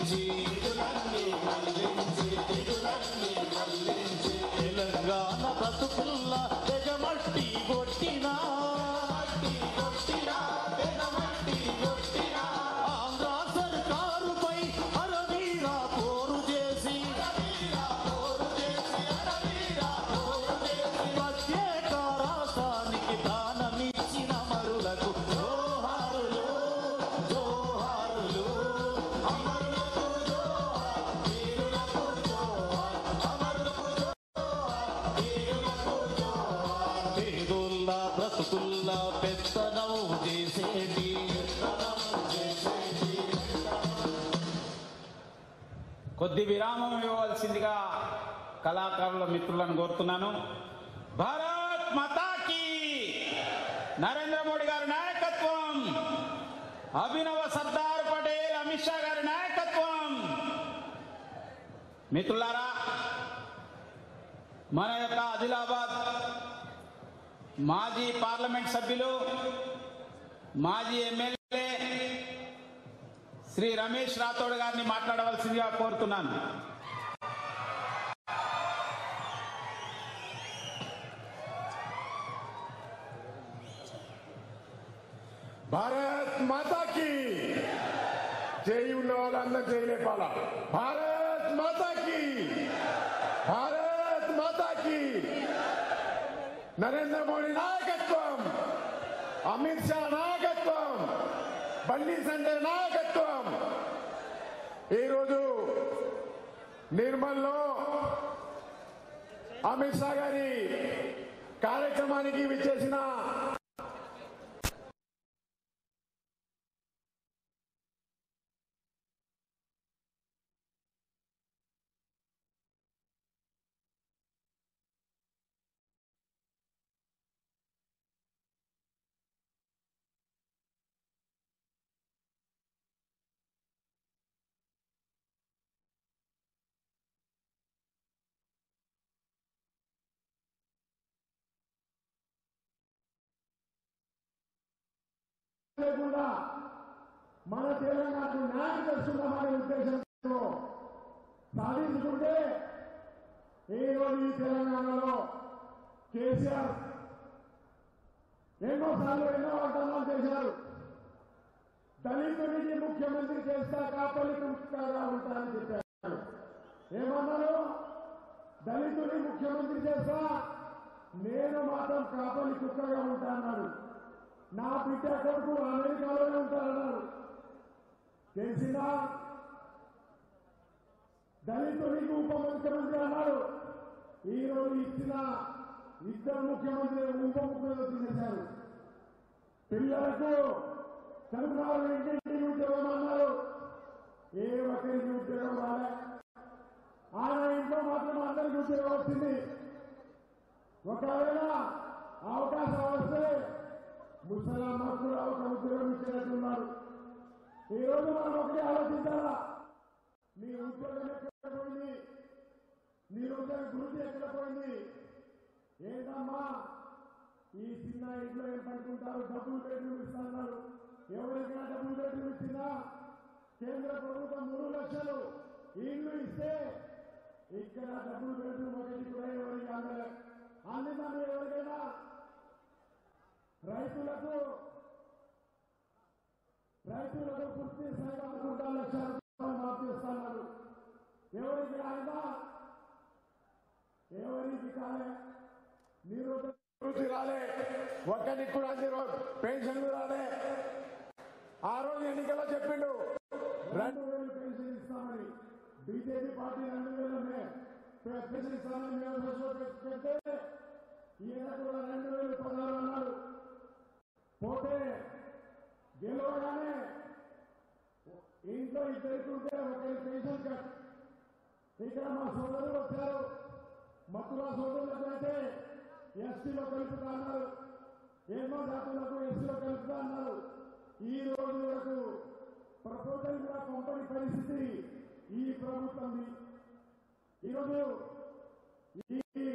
మళ్ళించి తెలంగాణ బ్రతుకుల్ల తెగమట్టి కొట్టినా ఆంధ్ర సర్కారుపై అరవీరా పోరు చేసి ప్రత్యేక రాష్ట్రానికి దానమిచ్చిన మరులకు జోహారులు జోహారులు అమరులకు జోహార్, వీరులకు జోహార్, అమరులకు జోహార్, వీరులకు జోహార్. పేదోళ్ళ బ్రతుకుల్ల పెత్తనం చేసేటి కొద్ది విరామం ఇవ్వవలసిందిగా కళాకారుల మిత్రులను కోరుతున్నాను భారత్ మతాకి నరేంద్ర మోడీ గారి నాయకత్వం అభినవ సర్దార్ పటేల్ అమిత్ షా గారి నాయకత్వం మిత్రులారా మన యొక్క ఆదిలాబాద్ మాజీ పార్లమెంట్ సభ్యులు మాజీ ఎమ్మెల్యే శ్రీ రమేష్ రాథోడ్ గారిని మాట్లాడవలసిందిగా కోరుతున్నాను భారత్ మాతాకి చేయి ఉన్న వాళ్ళందరూ చేయలేపాల భారత్ మాతాకి భారత్ మాతాకి నరేంద్ర మోడీ నాయకత్వం అమిత్ షా నాయకత్వం బండి సంజయ్ నాయకత్వం ఈరోజు నిర్మల్లో అమిత్ షా గారి కార్యక్రమానికి విచ్చేసిన లేకుండా మన తెలంగాణకు న్యాయం చేస్తున్నామనే ఉద్దేశంతో సాధించుకుంటే ఈ రోజు ఈ తెలంగాణలో కేసీఆర్ ఎన్నోసార్లు ఎన్నో వాగ్దానాలు చేశారు దళితుడికి ముఖ్యమంత్రి చేస్తా కాపలికి ముఖ్యంగా ఉంటానని చెప్పారు ఏమన్నారు దళితుడి ముఖ్యమంత్రి చేస్తా నేను మాత్రం కాపలి కుక్కగా ఉంటా అన్నాడు నా బిడ్డ కొడుకు అమెరికాలోనే ఉంటారన్నారు తెలిసిందా దళితుడికి ఉప ముఖ్యమంత్రి అన్నాడు ఈ రోజు ఇచ్చిన ఇద్దరు ముఖ్యమంత్రి ఉప ముఖ్యమంత్రి చేశారు పిల్లలకు చదువురాలు ఇంటింటికి ఉద్యోగం అన్నారు ఏ ఒక్కరికి ఉద్యోగం రాలే ఆయన ఇంట్లో మాత్రం అందరికి ఉద్యోగం వచ్చింది ఒకవేళ అవకాశం వస్తే ముసలమ్మకు కూడా ఒక ఉద్యోగం ఇచ్చినట్టున్నారు ఈ రోజు మనం ఒకటి ఆలోచించాలా నీ ఉద్యోగం ఎక్కడ పోయింది నీ ఉద్యోగ గురించి ఎక్కడ పోయింది ఏంటమ్మా ఈ చిన్న ఇంట్లో ఏం పడుకుంటారు డబ్బులు బెడ్రూమ్ ఇస్తున్నారు ఎవరికైనా డబ్బులు బెడ్రూమ్ ఇచ్చినా కేంద్ర ప్రభుత్వం మూడు లక్షలు ఇల్లు ఇస్తే ఇక్కడ డబ్బులు బెడ్రూమ్ ఒకటి కూడా ఎవరికి అందలే అందిందని ఎవరికైనా రైతులకు రైతులకు పూర్తి స్థాయి అనుకుంటా లక్ష రూపాయలు మాఫీ ఇస్తున్నారు ఎవరికి రాయదా ఎవరికి కాలే మీరు వృత్తి రాలే ఒక్కరికి కూడా మీరు పెన్షన్ రాలే ఆ రోజు ఎన్నికల్లో చెప్పిండు రెండు వేలు పెన్షన్ ఇస్తామని బీజేపీ పార్టీ రెండు వేలనే పెన్షన్ ఇస్తామని మేము ప్రశ్న పెడితే ఈయన కూడా రెండు వేలు పదహారు అన్నారు పోతే గెలవగానే ఇంట్లో ఇద్దరికి ఉంటే ఒకరి పెన్షన్ కట్ ఇక్కడ మా సోదరులు వచ్చారు మత్తుల సోదరులకు అయితే ఎస్టీలో కలుపుతా అన్నారు ఎన్నో జాతులకు ఎస్టీలో కలుపుతా అన్నారు ఈ రోజు వరకు ప్రపోజల్ కూడా పంపని పరిస్థితి ఈ ప్రభుత్వంది ఈరోజు ఈ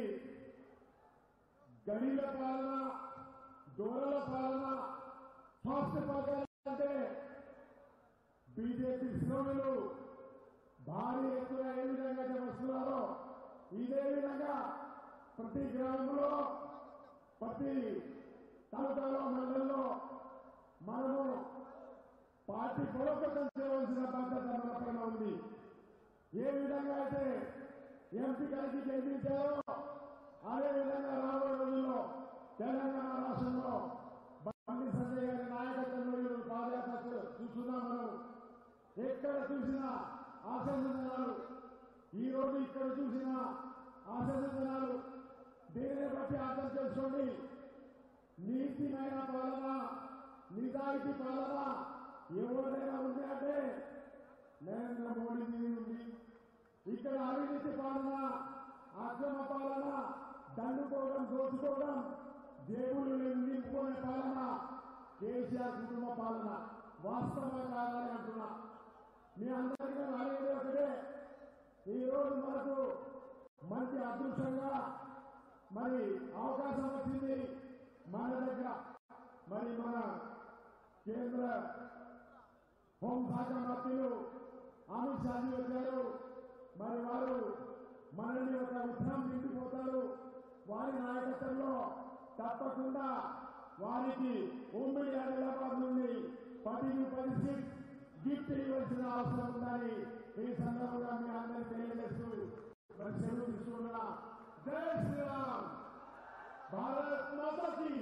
గడిల పాలన దూరల పాలన ఫాస్ట్ పాలన అంటే బీజేపీ శ్రోణులు భారీ ఎత్తున ఏ విధంగా అయితే వస్తున్నారో ఇదే విధంగా ప్రతి గ్రామంలో ప్రతి తాలూకాలో మండలంలో మనము పార్టీ బలోపేతం చేయవలసిన బాధ్యత మన పైన ఉంది ఏ విధంగా అయితే ఎంపీ గారికి గెలిపించారో అదే విధంగా రాబోయే రోజుల్లో తెలంగాణ రాష్ట్రంలో బండి సంజయ్ గారి నాయకత్వంలో ఈరోజు పాదయాత్ర చూస్తున్నాం మనం ఎక్కడ చూసినా ఆశాసనాలు ఈ రోజు ఇక్కడ చూసిన ఆశాసనాలు దీనిని బట్టి అర్థం చేసుకోండి నీతిమైన పాలన నిజాయితీ పాలన ఎవరైనా ఉంది అంటే నరేంద్ర మోడీ మీద ఉంది ఇక్కడ అవినీతి పాలన అక్రమ పాలన దండుకోవడం దోచుకోవడం జేబులు నింపుకునే పాలన కేసీఆర్ కుటుంబ పాలన వాస్తవంగా కాదని అంటున్నా మీ అందరికీ అడిగేది ఒకటే ఈ రోజు మనకు మంచి అదృష్టంగా మరి అవకాశం వచ్చింది మన దగ్గర మరి మన కేంద్ర హోంశాఖ మంత్రులు అమిత్ షాజీ వచ్చారు మరి వారు మనల్ని ఒక ఉత్సాహం నిండిపోతారు వారి నాయకత్వంలో తప్పకుండా వారికి ఉమ్మడి ఆదిలాబాద్ నుండి పది పది సీట్ గిఫ్ట్ ఇవ్వాల్సిన అవసరం ఉందని ఈ సందర్భంగా మీ అందరికీ తెలియజేస్తూ మరి సెలవు తీసుకున్నా జై శ్రీరామ్ భారత్ మాతాకి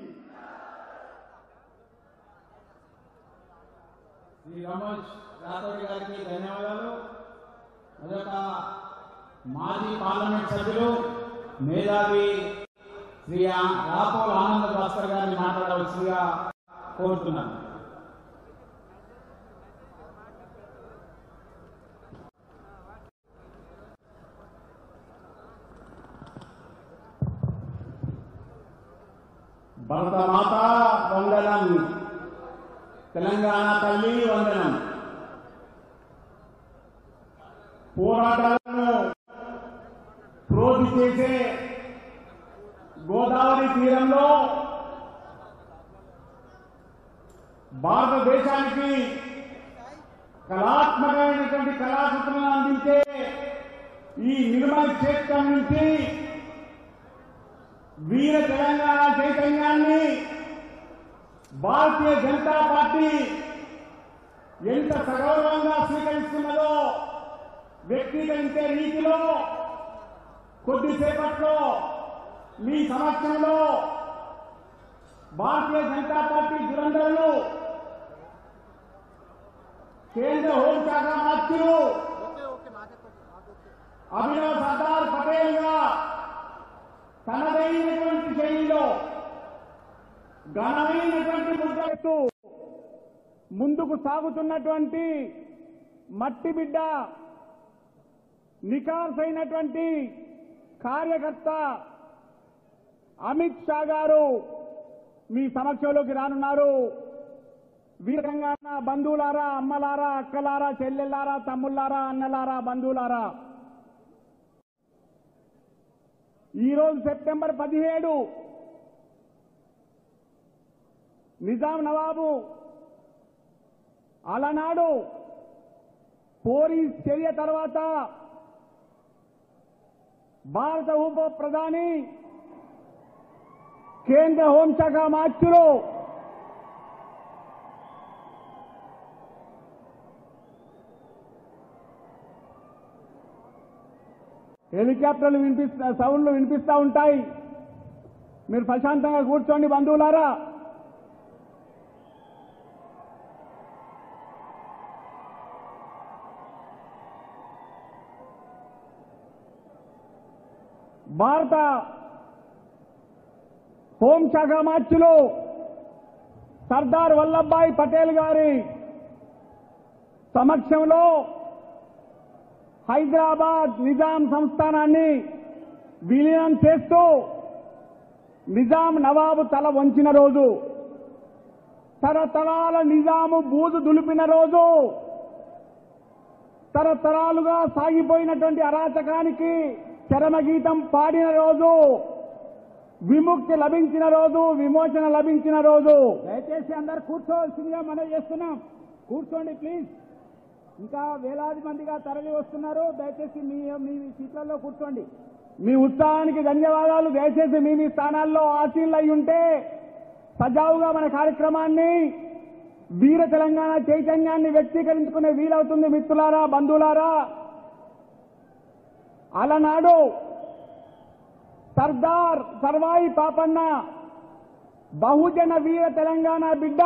శ్రీ రమేష్ రాథోడ్ గారికి ధన్యవాదాలు అదొక మాజీ పార్లమెంట్ సభ్యులు మేధావి శ్రీ ఆ- రాపోల్ ఆనంద భాస్కర్ గారిని మాట్లాడవలసిందిగా కోరుతున్నాను భరత మాత వందనం తెలంగాణ తల్లి వందనం పోరాటాలను క్రోధి చేసే గోదావరి తీరంలో భారతదేశానికి కళాత్మకమైనటువంటి కళాకృతులను అందించే ఈ నిర్మల్ క్షేత్రం నుంచి వీర తెలంగాణ చైతన్యాన్ని భారతీయ జనతా పార్టీ ఎంత సగౌరవంగా స్వీకరిస్తున్నదో వ్యక్తీకరించే రీతిలో కొద్దిసేపట్లో మీ సమక్షంలో భారతీయ జనతా పార్టీ దురంధరులు కేంద్ర హోంశాఖ మంత్రులు అభినవ్ సర్దార్ పటేల్ గా తనదైనటువంటి శైలిలో ఘనమైనటువంటి ముద్రలతో ముందుకు సాగుతున్నటువంటి మట్టి బిడ్డ నికార్సైనటువంటి కార్యకర్త అమిత్ షా గారు మీ సమక్షంలోకి రానున్నారు వీరంగాన బంధువులారా అమ్మలారా అక్కలారా చెల్లెల్లారా తమ్ముళ్ళారా అన్నలారా బంధువులారా ఈరోజు సెప్టెంబర్ పదిహేడు నిజాం నవాబు అలనాడు పోలీస్ చర్య తర్వాత భారత ఉప ప్రధాని కేంద్ర హోంశాఖ మార్చులు హెలికాప్టర్లు వినిపిస్తా సౌండ్లు వినిపిస్తా ఉంటాయి మీరు ప్రశాంతంగా కూర్చోండి బంధువులారా భారత హోంశాఖ మార్చులు సర్దార్ వల్లభాయ్ పటేల్ గారి సమక్షంలో హైదరాబాద్ నిజాం సంస్థానాన్ని విలీనం చేస్తూ నిజాం నవాబు తల వంచిన రోజు తరతరాల నిజాము బూజు దులిపిన రోజు తరతరాలుగా సాగిపోయినటువంటి అరాచకానికి చరమగీతం పాడిన రోజు విముక్తి లభించిన రోజు విమోచన లభించిన రోజు దయచేసి అందరు కూర్చోవలసిందిగా మనం చేస్తున్నాం కూర్చోండి ప్లీజ్ ఇంకా వేలాది మందిగా తరలి వస్తున్నారు దయచేసి మీ మీ సీట్లలో కూర్చోండి మీ ఉత్సాహానికి ధన్యవాదాలు దయచేసి మీ మీ స్థానాల్లో ఆశీళ్ళు అయి ఉంటే సజావుగా మన కార్యక్రమాన్ని వీర తెలంగాణ చైతన్యాన్ని వ్యక్తీకరించుకునే వీలవుతుంది మిత్రులారా బంధువులారా అలనాడు సర్దార్ సర్వాయి పాపన్న బహుజన వీర తెలంగాణ బిడ్డ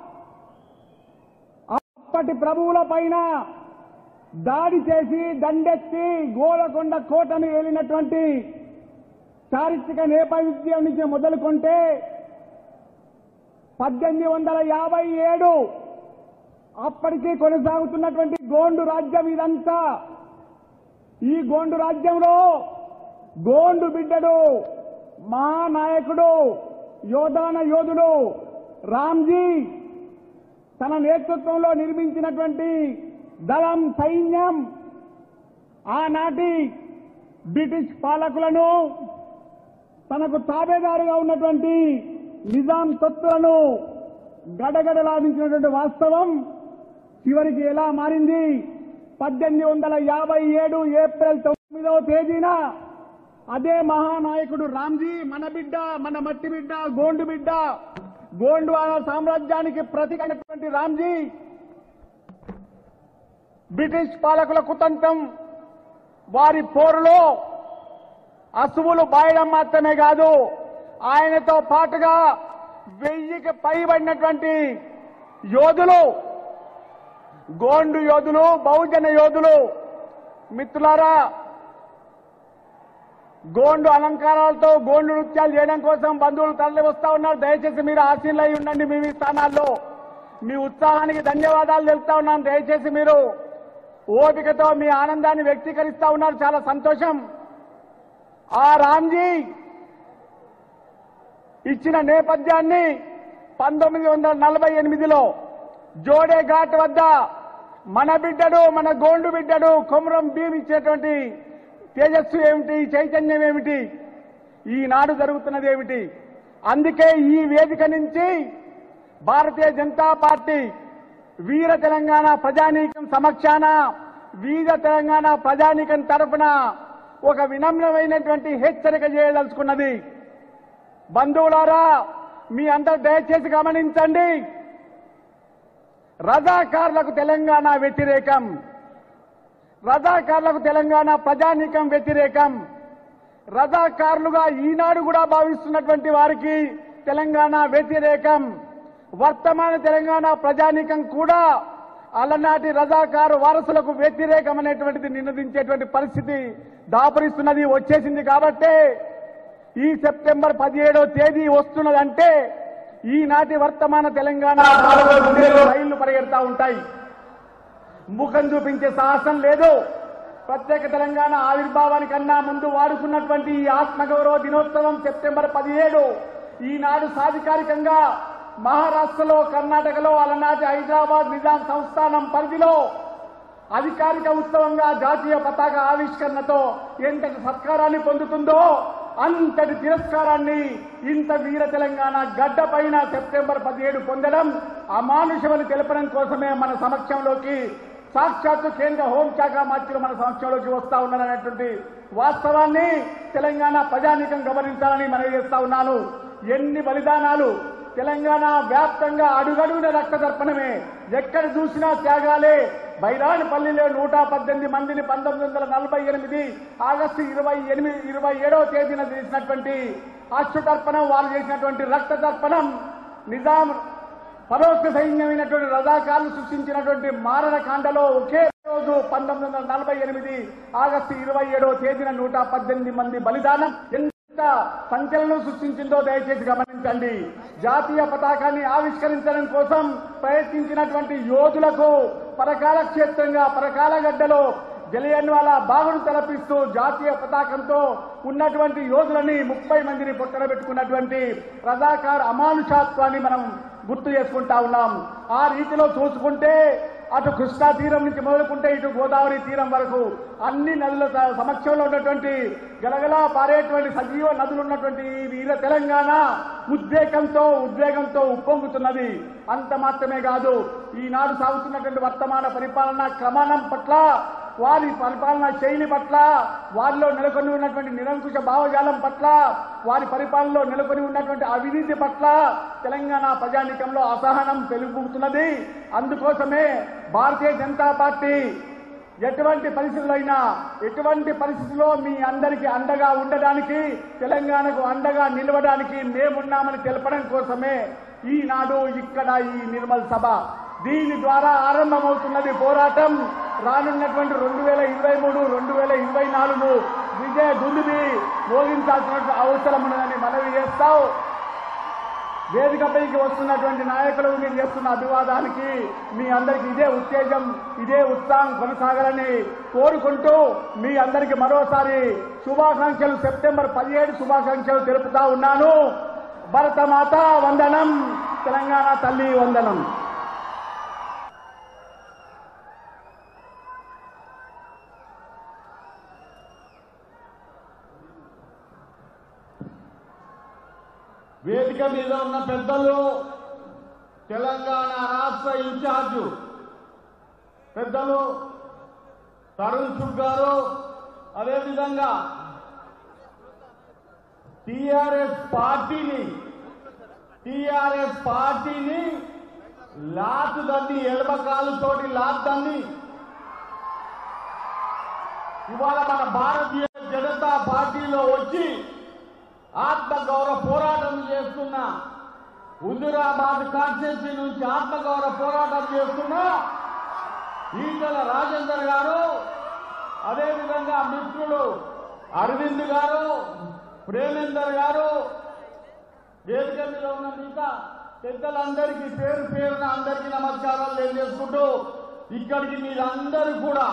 అప్పటి ప్రభువుల పైన దాడి చేసి దండెత్తి గోలకొండ కోటను ఏలినటువంటి చారిత్రక నేపథ్యం నుంచి మొదలుకొంటే పద్దెనిమిది వందల యాభై ఏడు అప్పటికీ కొనసాగుతున్నటువంటి గోండు రాజ్యం ఇదంతా ఈ గోండు రాజ్యంలో గోండు బిడ్డడు మహానాయకుడు యోధాన యోధుడు రామ్జీ తన నేతృత్వంలో నిర్మించినటువంటి దళం సైన్యం ఆనాటి బ్రిటిష్ పాలకులను తనకు తాబేదారుగా ఉన్నటువంటి నిజాం తత్తులను గడగడలాడించినటువంటి వాస్తవం చివరికి ఎలా మారింది పద్దెనిమిది వందల యాభై ఏడు ఏప్రిల్ తొమ్మిదవ తేదీన అదే మహానాయకుడు రామ్జీ మన బిడ్డ మన మట్టి బిడ్డ గోండు బిడ్డ గోండువాల సామ్రాజ్యానికి ప్రతికైనటువంటి రామ్జీ బ్రిటిష్ పాలకుల కుతంత్రం వారి పోరులో అసువులు బాయడం మాత్రమే కాదు ఆయనతో పాటుగా వెయ్యికి పైబడినటువంటి యోధులు గోండు యోధులు బహుజన యోధులు మిత్రులారా గోండు అలంకారాలతో గోండు నృత్యాలు చేయడం కోసం బంధువులు తరలి వస్తా ఉన్నారు దయచేసి మీరు ఆశీర్లు అయి ఉండండి మీ మీ స్థానాల్లో మీ ఉత్సాహానికి ధన్యవాదాలు తెలుపుతా ఉన్నాను దయచేసి మీరు ఓపికతో మీ ఆనందాన్ని వ్యక్తీకరిస్తా ఉన్నారు చాలా సంతోషం ఆ రామ్జీ ఇచ్చిన నేపథ్యాన్ని పంతొమ్మిది వందల నలభై ఎనిమిదిలో జోడే ఘాట్ వద్ద మన బిడ్డడు మన గోండు బిడ్డడు కొమరం భీమ్ ఇచ్చేటువంటి తేజస్సు ఏమిటి చైతన్యం ఏమిటి ఈనాడు జరుగుతున్నది ఏమిటి అందుకే ఈ వేదిక నుంచి భారతీయ జనతా పార్టీ వీర తెలంగాణ ప్రజానీకం సమక్షాన వీర తెలంగాణ ప్రజానీకం తరపున ఒక వినమ్రమైనటువంటి హెచ్చరిక చేయదలుచుకున్నది బంధువులారా మీ అందరు దయచేసి గమనించండి రజాకారులకు తెలంగాణ వ్యతిరేకం రజాకారులకు తెలంగాణ ప్రజానీకం వ్యతిరేకం రజాకారులుగా ఈనాడు కూడా భావిస్తున్నటువంటి వారికి తెలంగాణ వ్యతిరేకం వర్తమాన తెలంగాణ ప్రజానీకం కూడా అలనాటి రజాకారు వారసులకు వ్యతిరేకం అనేటువంటిది నినదించేటువంటి పరిస్థితి దాపరిస్తున్నది వచ్చేసింది కాబట్టే ఈ సెప్టెంబర్ పదిహేడో తేదీ వస్తున్నదంటే ఈనాటి వర్తమాన తెలంగాణ పాలకుల గుండెల్లో రైళ్లు పరిగెడతా ఉంటాయి ముఖం చూపించే సాహసం లేదు ప్రత్యేక తెలంగాణ ఆవిర్భావానికన్నా ముందు వాడుకున్నటువంటి ఈ ఆత్మగౌరవ దినోత్సవం సెప్టెంబర్ పదిహేడు ఈనాడు సాధికారికంగా మహారాష్ట్రలో కర్ణాటకలో అలనాటి హైదరాబాద్ నిజాం సంస్థానం పరిధిలో అధికారిక ఉత్సవంగా జాతీయ పతాక ఆవిష్కరణతో ఎంతటి సత్కారాన్ని పొందుతుందో అంతటి తిరస్కారాన్ని ఇంత వీర తెలంగాణ గడ్డ పైన సెప్టెంబర్ పదిహేడు పొందడం అమానుషమని తెలపడం కోసమే మన సమక్షంలోకి సాక్షాత్తు కేంద్ర హోంశాఖ మంత్రులు మన సమక్షంలోకి వస్తా ఉన్నారనేటువంటి వాస్తవాన్ని తెలంగాణ ప్రజానీకం గమనించాలని మనవి చేస్తా ఉన్నాను ఎన్ని బలిదానాలు తెలంగాణ వ్యాప్తంగా అడుగడుగున రక్త తర్పణమే ఎక్కడ చూసినా త్యాగాలే బైరాణిపల్లిలో నూట పద్దెనిమిది మందిని పంతొమ్మిది వందల నలభై ఎనిమిది ఆగస్టు ఇరవై ఎనిమిది ఇరవై ఏడవ తేదీన చేసినటువంటి అశ్రుతర్పణం వారు చేసినటువంటి రక్త తర్పణం నిజాం పరోక్ష సైన్యమైనటువంటి రజాకారులు సృష్టించినటువంటి మారణ కాండలో ఒకే రోజు పంతొమ్మిది వందల నలభై ఎనిమిది ఆగస్టు ఇరవై ఏడవ తేదీన నూట పద్దెనిమిది మంది బలిదానం ఎంత సంచలనం సృష్టించిందో దయచేసి గమనించండి జాతీయ పతాకాన్ని ఆవిష్కరించడం కోసం ప్రయత్నించినటువంటి యోధులకు పరకాల క్షేత్రంగా పరకాల గడ్డలో జలియన్ వాళ్ళ బాగును తలపిస్తూ జాతీయ పతాకంతో ఉన్నటువంటి యోధులని ముప్పై మందిని పొట్టన పెట్టుకున్నటువంటి రజాకార్ అమానుషాత్వాన్ని మనం గుర్తు చేసుకుంటా ఉన్నాం ఆ రీతిలో చూసుకుంటే అటు కృష్ణా తీరం నుంచి మొదలుకుంటే ఇటు గోదావరి తీరం వరకు అన్ని నదుల స- సమక్షంలో ఉన్నటువంటి గలగలా పారేటువంటి సజీవ నదులు ఉన్నటువంటి ఈ వీర తెలంగాణ ఉద్రేకంతో ఉద్వేగంతో ఉప్పొంగుతున్నది అంత మాత్రమే కాదు ఈనాడు సాగుతున్నటువంటి వర్తమాన పరిపాలన క్రమాణం పట్ల వారి పరిపాలన శైలి పట్ల వారిలో నెలకొని ఉన్నటువంటి నిరంకుశ భావజాలం పట్ల వారి పరిపాలనలో నెలకొని ఉన్నటువంటి అవినీతి పట్ల తెలంగాణ ప్రజానీకంలో అసహనం తెలుపుతున్నది అందుకోసమే భారతీయ జనతా పార్టీ ఎటువంటి పరిస్థితులైనా ఎటువంటి పరిస్థితుల్లో మీ అందరికీ అండగా ఉండడానికి తెలంగాణకు అండగా నిలవడానికి మేమున్నామని తెలపడం కోసమే ఈనాడు ఇక్కడ ఈ నిర్మల్ సభ దీని ద్వారా ఆరంభమవుతున్నది పోరాటం రానున్నటువంటి రెండు వేల ఇరవై మూడు రెండు వేల ఇరవై నాలుగు విజయ దుందుబి మోగించాల్సిన అవసరం ఉన్నదని మనవి చేస్తావు వేదికపైకి వస్తున్నటువంటి నాయకులు మీరు చేస్తున్న అభివాదానికి మీ అందరికి ఇదే ఉత్తేజం ఇదే ఉత్సాహం కొనసాగాలని కోరుకుంటూ మీ అందరికి మరోసారి శుభాకాంక్షలు సెప్టెంబర్ పదిహేడు శుభాకాంక్షలు తెలుపుతా ఉన్నాను భరతమాత వందనం తెలంగాణ తల్లి వందనం వేదిక మీద ఉన్న పెద్దలు తెలంగాణ రాష్ట్ర ఇన్ఛార్జు పెద్దలు తరుణ్ చుక్ గారు అదేవిధంగా టిఆర్ఎస్ పార్టీని టిఆర్ఎస్ పార్టీని లాతు దండి ఎడమ కాలుతోటి లాత్ దండి ఇవాళ మన భారతీయ జనతా పార్టీలో వచ్చి ఆత్మగౌరవ పోరాటం చేస్తున్న హుజురాబాద్ కాన్స్టిట్యూన్సీ నుంచి ఆత్మగౌరవ పోరాటం చేస్తున్న ఈటల రాజేందర్ గారు అదేవిధంగా మిత్రులు అరవింద్ గారు ప్రేమేందర్ గారు వేదిక మీద ఉన్న మిగతా పెద్దలందరికీ పేరు పేరున అందరికీ నమస్కారాలు తెలియజేసుకుంటూ ఇక్కడికి మీరందరూ కూడా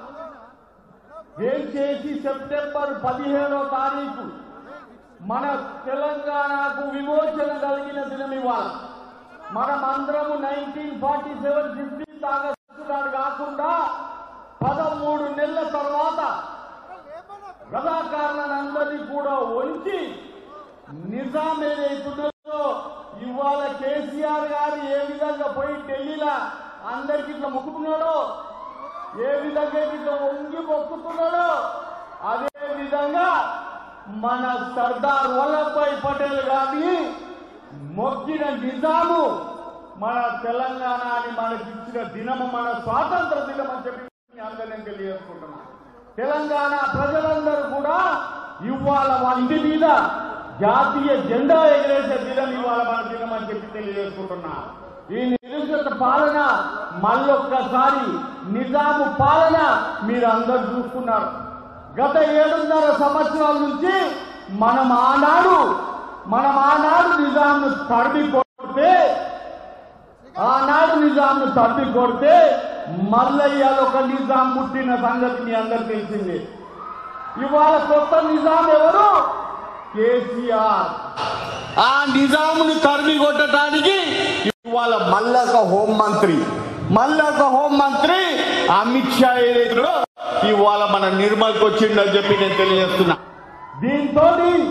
ఏం చేసి సెప్టెంబర్ పదిహేడో తారీఖు మన తెలంగాణకు విమోచన కలిగిన దినం ఇవాళ మనమందరము nineteen forty seven fifteenth August నాడు కాకుండా పదమూడు నెలల తర్వాత రథాకారులందరినీ కూడా వంచి నిజాం ఏదైతుందో ఇవాళ కేసీఆర్ గారు ఏ విధంగా పోయి ఢిల్లీలో అందరికి ఇట్లా మొక్కుతున్నాడో ఏ విధంగా ఇట్లా వంగి మొక్కుతున్నాడో అదే విధంగా మన సర్దార్ వల్లభాయ్ పటేల్ గారిని మొక్కిన నిజాము మన తెలంగాణని మనకి ఇచ్చిన దినము మన స్వాతంత్ర దినం అని చెప్పి మీ అందరినీ నేను తెలియజేసుకుంటున్నా తెలంగాణ ప్రజలందరూ కూడా ఇవాళ వాళ్ళ ఇంటి మీద జాతీయ జెండా ఎగరేసే దినం ఇవాళ మన దినం అని చెప్పి తెలియజేసుకుంటున్నా ఈ నిరుషత పాలన మళ్ళొక్కసారి నిజాము పాలన మీరు అందరు చూస్తున్నారు గత ఏడున్నర సంవత్సరాల నుంచి మనం ఆనాడు మనం ఆనాడు నిజాంను తడిమి కొడితే ఆనాడు నిజాంను తడిమి కొడితే మల్లయ్యలో ఒక నిజాం పుట్టిన సంగతి మీ అందరు తెలిసింది ఇవాళ కొత్త నిజాం ఎవరు కేసీఆర్ ఆ నిజాముని తరిమి కొట్టడానికి ఇవాళ మల్లొక హోం మంత్రి మల్లొక హోం మంత్రి అమిత్ షా ఏదైతే ఇవాళ మన నిర్మల్కి వచ్చిందని చెప్పి నేను తెలియజేస్తున్నా దీంతో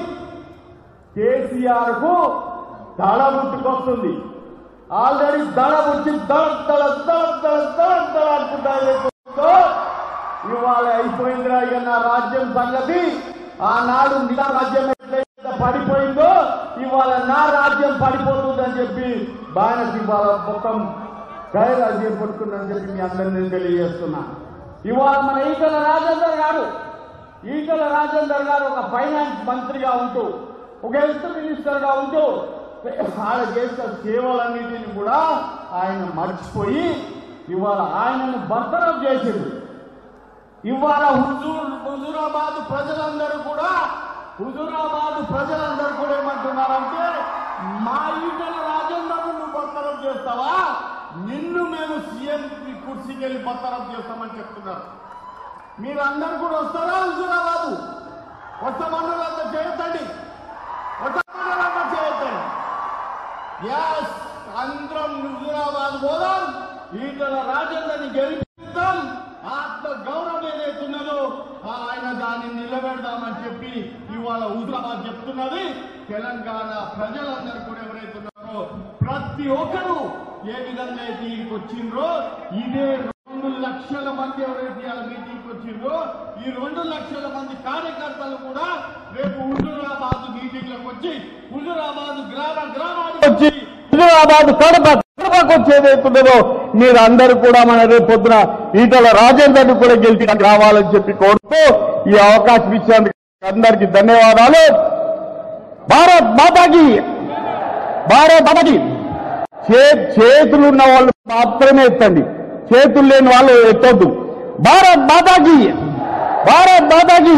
కేసీఆర్ కు దళ పుట్టుకొస్తుంది ఆల్రెడీ దళ పుట్టి దళ దళ దళ దళ దళ దళ అనుకుంటా ఏదైతుందో, ఇవాళ అయిపోయిందిరా ఇక నా రాజ్యం సంగతి ఆనాడు నిజా రాజ్యం ఎట్లయితే పడిపోయిందో ఇవాళ నా రాజ్యం పడిపోతుందని చెప్పి బాయనకి ఇవాళ మొత్తం గైరాజ్యం పడుతుందని చెప్పి మీ అందరినీ నేను తెలియజేస్తున్నా ఇవాళ మన ఈటల రాజేందర్ గారు ఈటల రాజేందర్ గారు ఒక ఫైనాన్స్ మంత్రిగా ఉంటూ ఒక హెల్త్ మినిస్టర్ గా ఉంటూ ఆయన చేసిన సేవలన్నిటిని కూడా ఆయన మర్చిపోయి ఇవాళ ఆయనను బర్తరఫ్ చేసింది ఇవాళ హుజూర్ హుజూరాబాద్ ప్రజలందరూ కూడా హుజూరాబాద్ ప్రజలందరూ కూడా ఏమంటున్నారంటే మా ఈటల రాజేందర్ నువ్వు బర్తరఫ్ చేస్తావా నిన్ను మేము సీఎం కుర్చీకి వెళ్ళి బర్తరఫ్ చేస్తామని చెప్తున్నారు మీరందరూ కూడా వస్తారా హుజూరాబాదు వస్తామన్నులంతా చేయొద్దండి వస్తామన్నులంతా చేయొద్దండి ఎస్ అందరం హుజూరాబాద్ పోదాం ఈటల రాజేంద్రని గెలిపిస్తాం ఆత్మ గౌరవం ఏదైతున్నదో ఆయన దాన్ని నిలబెడదామని చెప్పి ఇవాళ హుజూరాబాద్ చెప్తున్నది తెలంగాణ ప్రజలందరూ కూడా ఎవరైతే ఉన్నారో ప్రతి ఒక్కరు ఏ విధంగా అయితే ఈడికి వచ్చిండ్రో ఇదే రెండు లక్షల మంది ఎవరైతే ఇవాళ మీటింగ్కి వచ్చిండ్రో ఈ రెండు లక్షల మంది కార్యకర్తలు కూడా రేపు హుజురాబాద్ మీటింగ్లకు వచ్చి హుజురాబాద్ గ్రామ గ్రామానికి వచ్చి హైదరాబాద్ కడప కడపకు వచ్చేది అవుతుందో మీరందరూ కూడా మన రేపు పొద్దున ఈటల రాజేందర్ని కూడా గెలిచి రావాలని చెప్పి కోరుతూ ఈ అవకాశం ఇచ్చినందుకు అందరికీ ధన్యవాదాలు భారత్ మాతాకి భారత్ మాతాకి చే చేతులు ఉన్న వాళ్ళు మాత్రమే ఎత్తండి చేతులు లేని వాళ్ళు ఎత్తొద్దు భారత్ మాతాకి భారత్ మాతాకి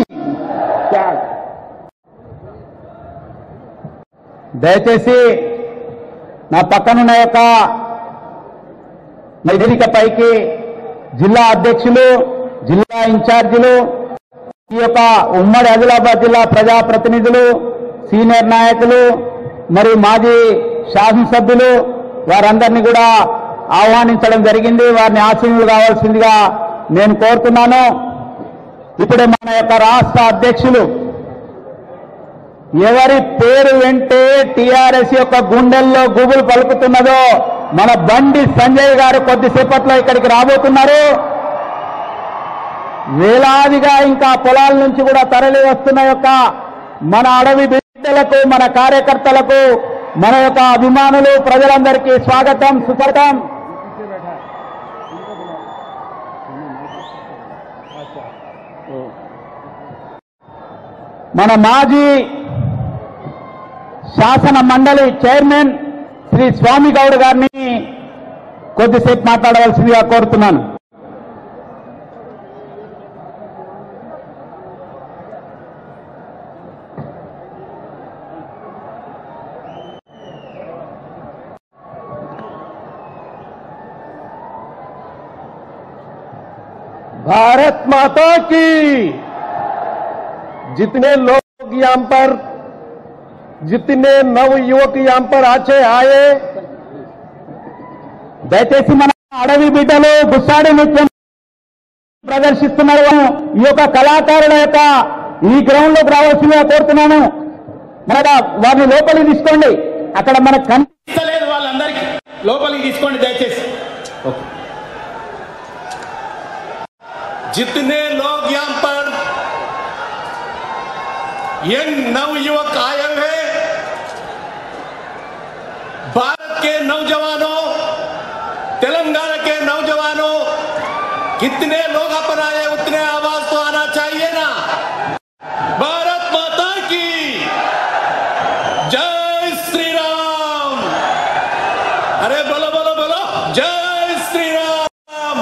దయచేసి నా పక్కనున్న యొక్క వేదిక పైకి జిల్లా అధ్యక్షులు జిల్లా ఇన్ఛార్జీలు ఈ యొక్క ఉమ్మడి ఆదిలాబాద్ జిల్లా ప్రజాప్రతినిధులు సీనియర్ నాయకులు మరియు మాజీ శాసనసభ్యులు వారందరినీ కూడా ఆహ్వానించడం జరిగింది వారిని ఆశీనులు కావాల్సిందిగా నేను కోరుతున్నాను ఇప్పుడు మన యొక్క రాష్ట్ర అధ్యక్షులు ఎవరి పేరు వింటే టిఆర్ఎస్ యొక్క గుండెల్లో గుబులు పలుకుతున్నదో మన బండి సంజయ్ గారు కొద్దిసేపట్లో ఇక్కడికి రాబోతున్నారు వేలాదిగా ఇంకా పొలాల నుంచి కూడా తరలి వస్తున్న యొక్క మన అడవి బిడ్డలకు మన కార్యకర్తలకు మన యొక్క అభిమానులు ప్రజలందరికీ స్వాగతం సుస్వాగతం మన మాజీ శాసన మండలి చైర్మన్ శ్రీ స్వామి గౌడ్ గారిని కొద్దిసేపు మాట్లాడవలసిందిగా కోరుతున్నాను भारत माता की जितने लोग यहाँ पर जितने नव युवक यहाँ पर आचे आए దయచేసి మన అడవి బిడ్డలు గుస్సాడి నృత్యం ప్రదర్శిస్తున్నారు ఈ యొక్క కళాకారుల యొక్క ఈ గ్రౌండ్ లోకి రావాల్సిందిగా కోరుతున్నాను మన వారిని లోపలికి తీసుకోండి అక్కడ మనకు కన్ ఇస్తలేదు వాళ్ళందరికీ లోపలికి తీసుకోండి దయచేసి जितने लोग यहाँ पर यंग नव युवक आए हुए हैं, भारत के नौजवानों तेलंगाना के नौजवानों कितने लोग अपन आए उतने आवाज तो आना चाहिए ना भारत माता की जय श्री राम अरे बोलो बोलो बोलो जय श्री राम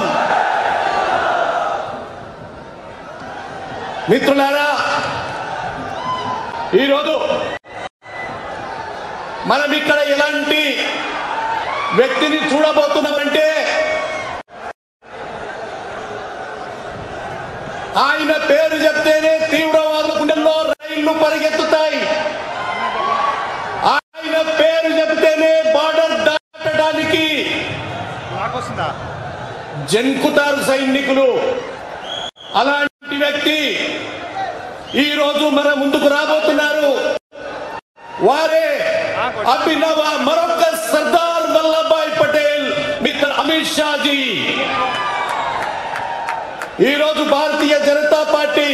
మిత్రులారా ఈరోజు మనం ఇక్కడ ఎలాంటి వ్యక్తిని చూడబోతున్నామంటే ఆయన పేరు చెప్తేనే తీవ్రవాదుల గుండెల్లో రైళ్లు పరిగెత్తుతాయి ఆయన పేరు చెప్తేనే బార్డర్ దాటడానికి జంకుతారు సైనికులు అలాంటి వ్యక్తి ఈ రోజు మన ముందుకు రాబోతున్నారు వారే అభినవ మరొక సర్దార్ వల్లభాయ్ పటేల్ మిస్టర్ అమిత్ షాజీ ఈ రోజు భారతీయ జనతా పార్టీ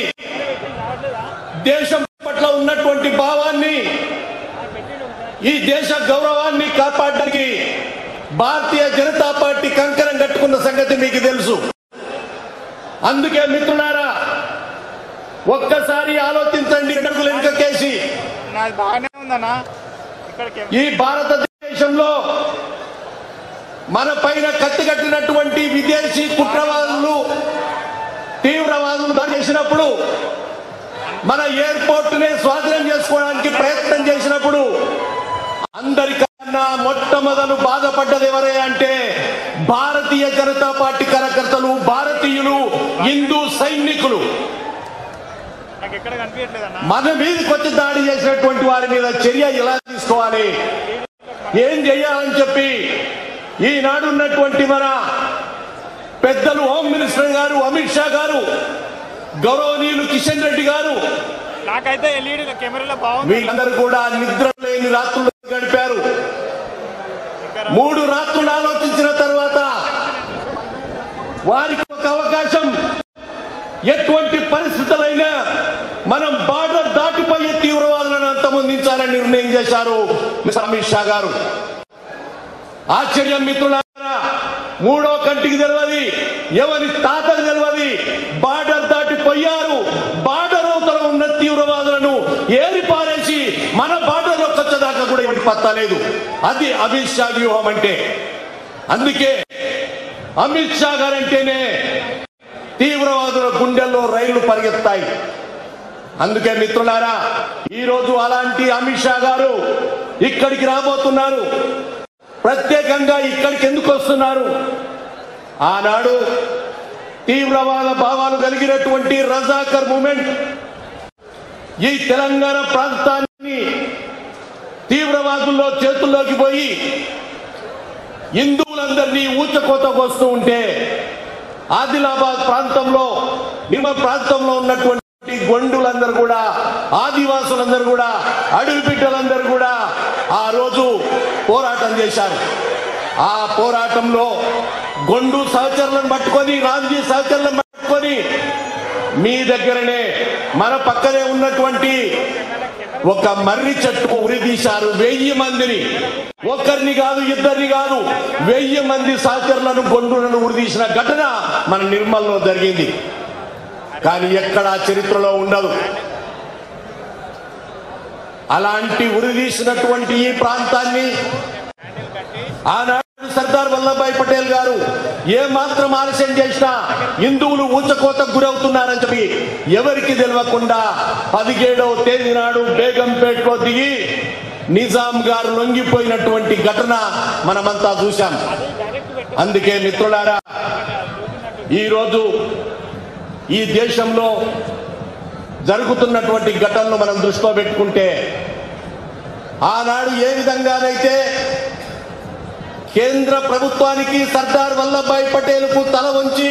దేశం పట్ల ఉన్నటువంటి భావాన్ని ఈ దేశ గౌరవాన్ని కాపాడడానికి భారతీయ జనతా పార్టీ కంకణం కట్టుకున్న సంగతి మీకు తెలుసు అందుకే మిత్రులారా ఒక్కసారి ఆలోచించండి అడుగులు వెనుకకేసి నాది బాగానే ఉందన్నా ఇక్కడికి ఈ భారతదేశంలో మన పైన కత్తి కట్టినటువంటి విదేశీ కుట్రవాదులు తీవ్రవాదులు దాడి చేసినప్పుడు మన ఎయిర్పోర్ట్ నే స్వాధీనం చేసుకోవడానికి ప్రయత్నం చేసినప్పుడు అందరికన్నా మొట్టమొదలు బాధపడ్డది ఎవరే అంటే భారతీయ జనతా పార్టీ కార్యకర్తలు భారతీయులు హిందూ సైనికులు నాకు ఎక్కడ కనిపించట్లేదన్నా మన మీదకి వచ్చి దాడి చేసినటువంటి వారి మీద చర్య ఎలా తీసుకోవాలి ఏం చేయాలని చెప్పి ఈనాడు ఉన్నటువంటి మన పెద్దలు హోమ్ మినిస్టర్ గారు అమిత్ షా గారు గౌరవనీయులు కిషన్ రెడ్డి గారు నాకైతే ఎల్ఈడి కెమెరాలో బాగుంది వీళ్ళందరూ కూడా నిద్ర లేని రాత్రులు గడిపారు మూడు రాత్రులు ఆలోచించిన తర్వాత వారికి ఒక అవకాశం ఎటువంటి పరిస్థితులైనా మనం బార్డర్ దాటిపోయే తీవ్రవాదులను అంతమొందించాలని నిర్ణయం చేశారు మిస్టర్ అమిత్ షా గారు ఆశ్చర్యం మిత్రులారా మూడో కంటికి తెలియదు ఎవరి తాతకు తెలియదు బార్డర్ దాటిపోయారు బార్డర్ అవతల ఉన్న తీవ్రవాదులను ఏరి పారేసి మన బార్డర్ వచ్చేదాకా కూడా ఎవరికి పత్తలేదు అది అమిత్ షా వ్యూహం అంటే అందుకే అమిత్ షా గారంటేనే తీవ్రవాదుల గుండెల్లో రైళ్లు పరిగెత్తాయి అందుకే మిత్రులారా ఈ రోజు అలాంటి అమిత్ షా గారు ఇక్కడికి రాబోతున్నారు ప్రత్యేకంగా ఇక్కడికి ఎందుకు వస్తున్నారు ఆనాడు తీవ్రవాద భావాలు కలిగినటువంటి రజాకర్ మూమెంట్ ఈ తెలంగాణ ప్రాంతాన్ని తీవ్రవాదుల్లో చేతుల్లోకి పోయి హిందువులందరినీ ఊచకోతకు వస్తూ ఉంటే ఆదిలాబాద్ ప్రాంతంలో నిమ ప్రాంతంలో ఉన్నటువంటి గొండులందరూ కూడా ఆదివాసులందరూ కూడా అడవి బిడ్డలందరూ కూడా ఆ రోజు పోరాటం చేశారు ఆ పోరాటంలో గొండు సహచరులను పట్టుకొని రామ్జీ సహచరులను పట్టుకొని మీ దగ్గరనే మన పక్కనే ఉన్నటువంటి ఒక మర్రి చెట్టుకు ఉరిదీశారు వెయ్యి మందిని ఒక్కరిని కాదు ఇద్దరిని కాదు వెయ్యి మంది సహచరులను గొండులను ఉరిదీసిన ఘటన మన నిర్మల్లో జరిగింది కానీ ఎక్కడా చరిత్రలో ఉండదు అలాంటి ఉరిదీసినటువంటి ఈ ప్రాంతాన్ని ఆనాడు సర్దార్ వల్లభాయ్ పటేల్ గారు ఏ మాత్రం ఆలస్యం చేసినా హిందువులు ఊచకోతకు గురవుతున్నారని చెప్పి ఎవరికి తెలియకుండా పదిహేడవ తేదీ నాడు బేగంపేటలో దిగి నిజాం గారు లొంగిపోయినటువంటి ఘటన మనమంతా చూశాం అందుకే మిత్రులారా ఈరోజు ఈ దేశంలో జరుగుతున్నటువంటి ఘటనలు మనం దృష్టిలో పెట్టుకుంటే ఆనాడు ఏ విధంగానైతే కేంద్ర ప్రభుత్వానికి సర్దార్ వల్లభాయ్ పటేల్ కు తల వంచి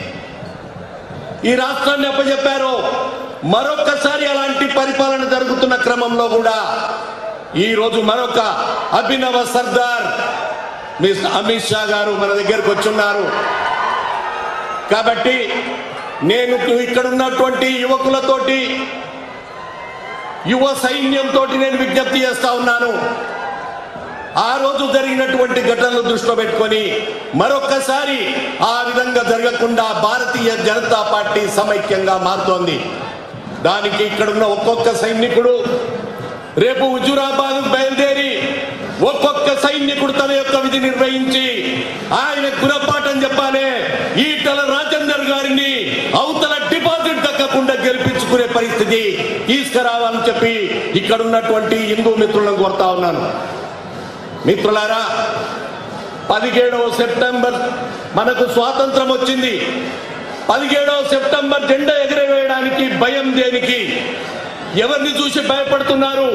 ఈ రాష్ట్రాన్ని అప్పచెప్పారు మరొక్కసారి అలాంటి పరిపాలన జరుగుతున్న క్రమంలో కూడా ఈ రోజు మరొక అభినవ సర్దార్ మిస్ అమిత్ షా గారు మన దగ్గరకు వచ్చున్నారు కాబట్టి నేను ఇక్కడ ఉన్నటువంటి యువకులతోటి యువ సైన్యంతో నేను విజ్ఞప్తి చేస్తా ఉన్నాను ఆ రోజు జరిగినటువంటి ఘటనలు దృష్టిలో పెట్టుకొని మరొక్కసారి ఆ విధంగా జరగకుండా భారతీయ జనతా పార్టీ సమైక్యంగా మారుతోంది దానికి ఇక్కడున్న ఒక్కొక్క సైనికుడు రేపు హుజురాబాద్ బయలుదేరి ఒక్కొక్క సైనికుడు తన యొక్క విధి నిర్వహించి ఆయన గుణపాఠం చెప్పాలి ఈటల రాజేందర్ గారిని అవతల డిపాజిట్ దక్కకుండా గెలిపించుకునే పరిస్థితి తీసుకురావాలని చెప్పి ఇక్కడ ఉన్నటువంటి హిందూ మిత్రులను కోరుతా ఉన్నాను మిత్రులారా పదిహేడవ సెప్టెంబర్ మనకు స్వాతంత్రం వచ్చింది పదిహేడవ సెప్టెంబర్ జెండా ఎగరవేయడానికి భయం దేనికి ఎవరిని చూసి భయపడుతున్నారు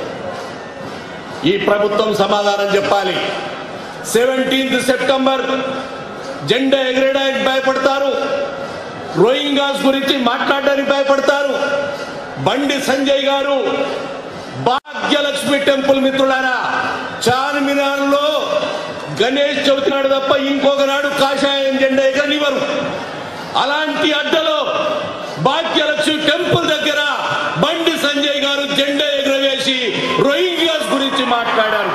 ఈ ప్రభుత్వం సమాధానం చెప్పాలి సెవెంటీన్త్ సెప్టెంబర్ జెండా ఎగరేయడానికి భయపడతారు రోహింగాస్ గురించి మాట్లాడడానికి భయపడతారు బండి సంజయ్ గారు భాగ్యలక్ష్మి టెంపుల్ మిత్రులారా చార్మినార్ లో గణేష్ చవితి నాడు తప్ప ఇంకొక నాడు కాషాయం జెండా ఎగరనివ్వరు అలాంటి అడ్డలో భాగ్యలక్ష్మి టెంపుల్ దగ్గర బండి సంజయ్ గారు జెండా ఎగురవేసి రోహింగ్యాస్ గురించి మాట్లాడారు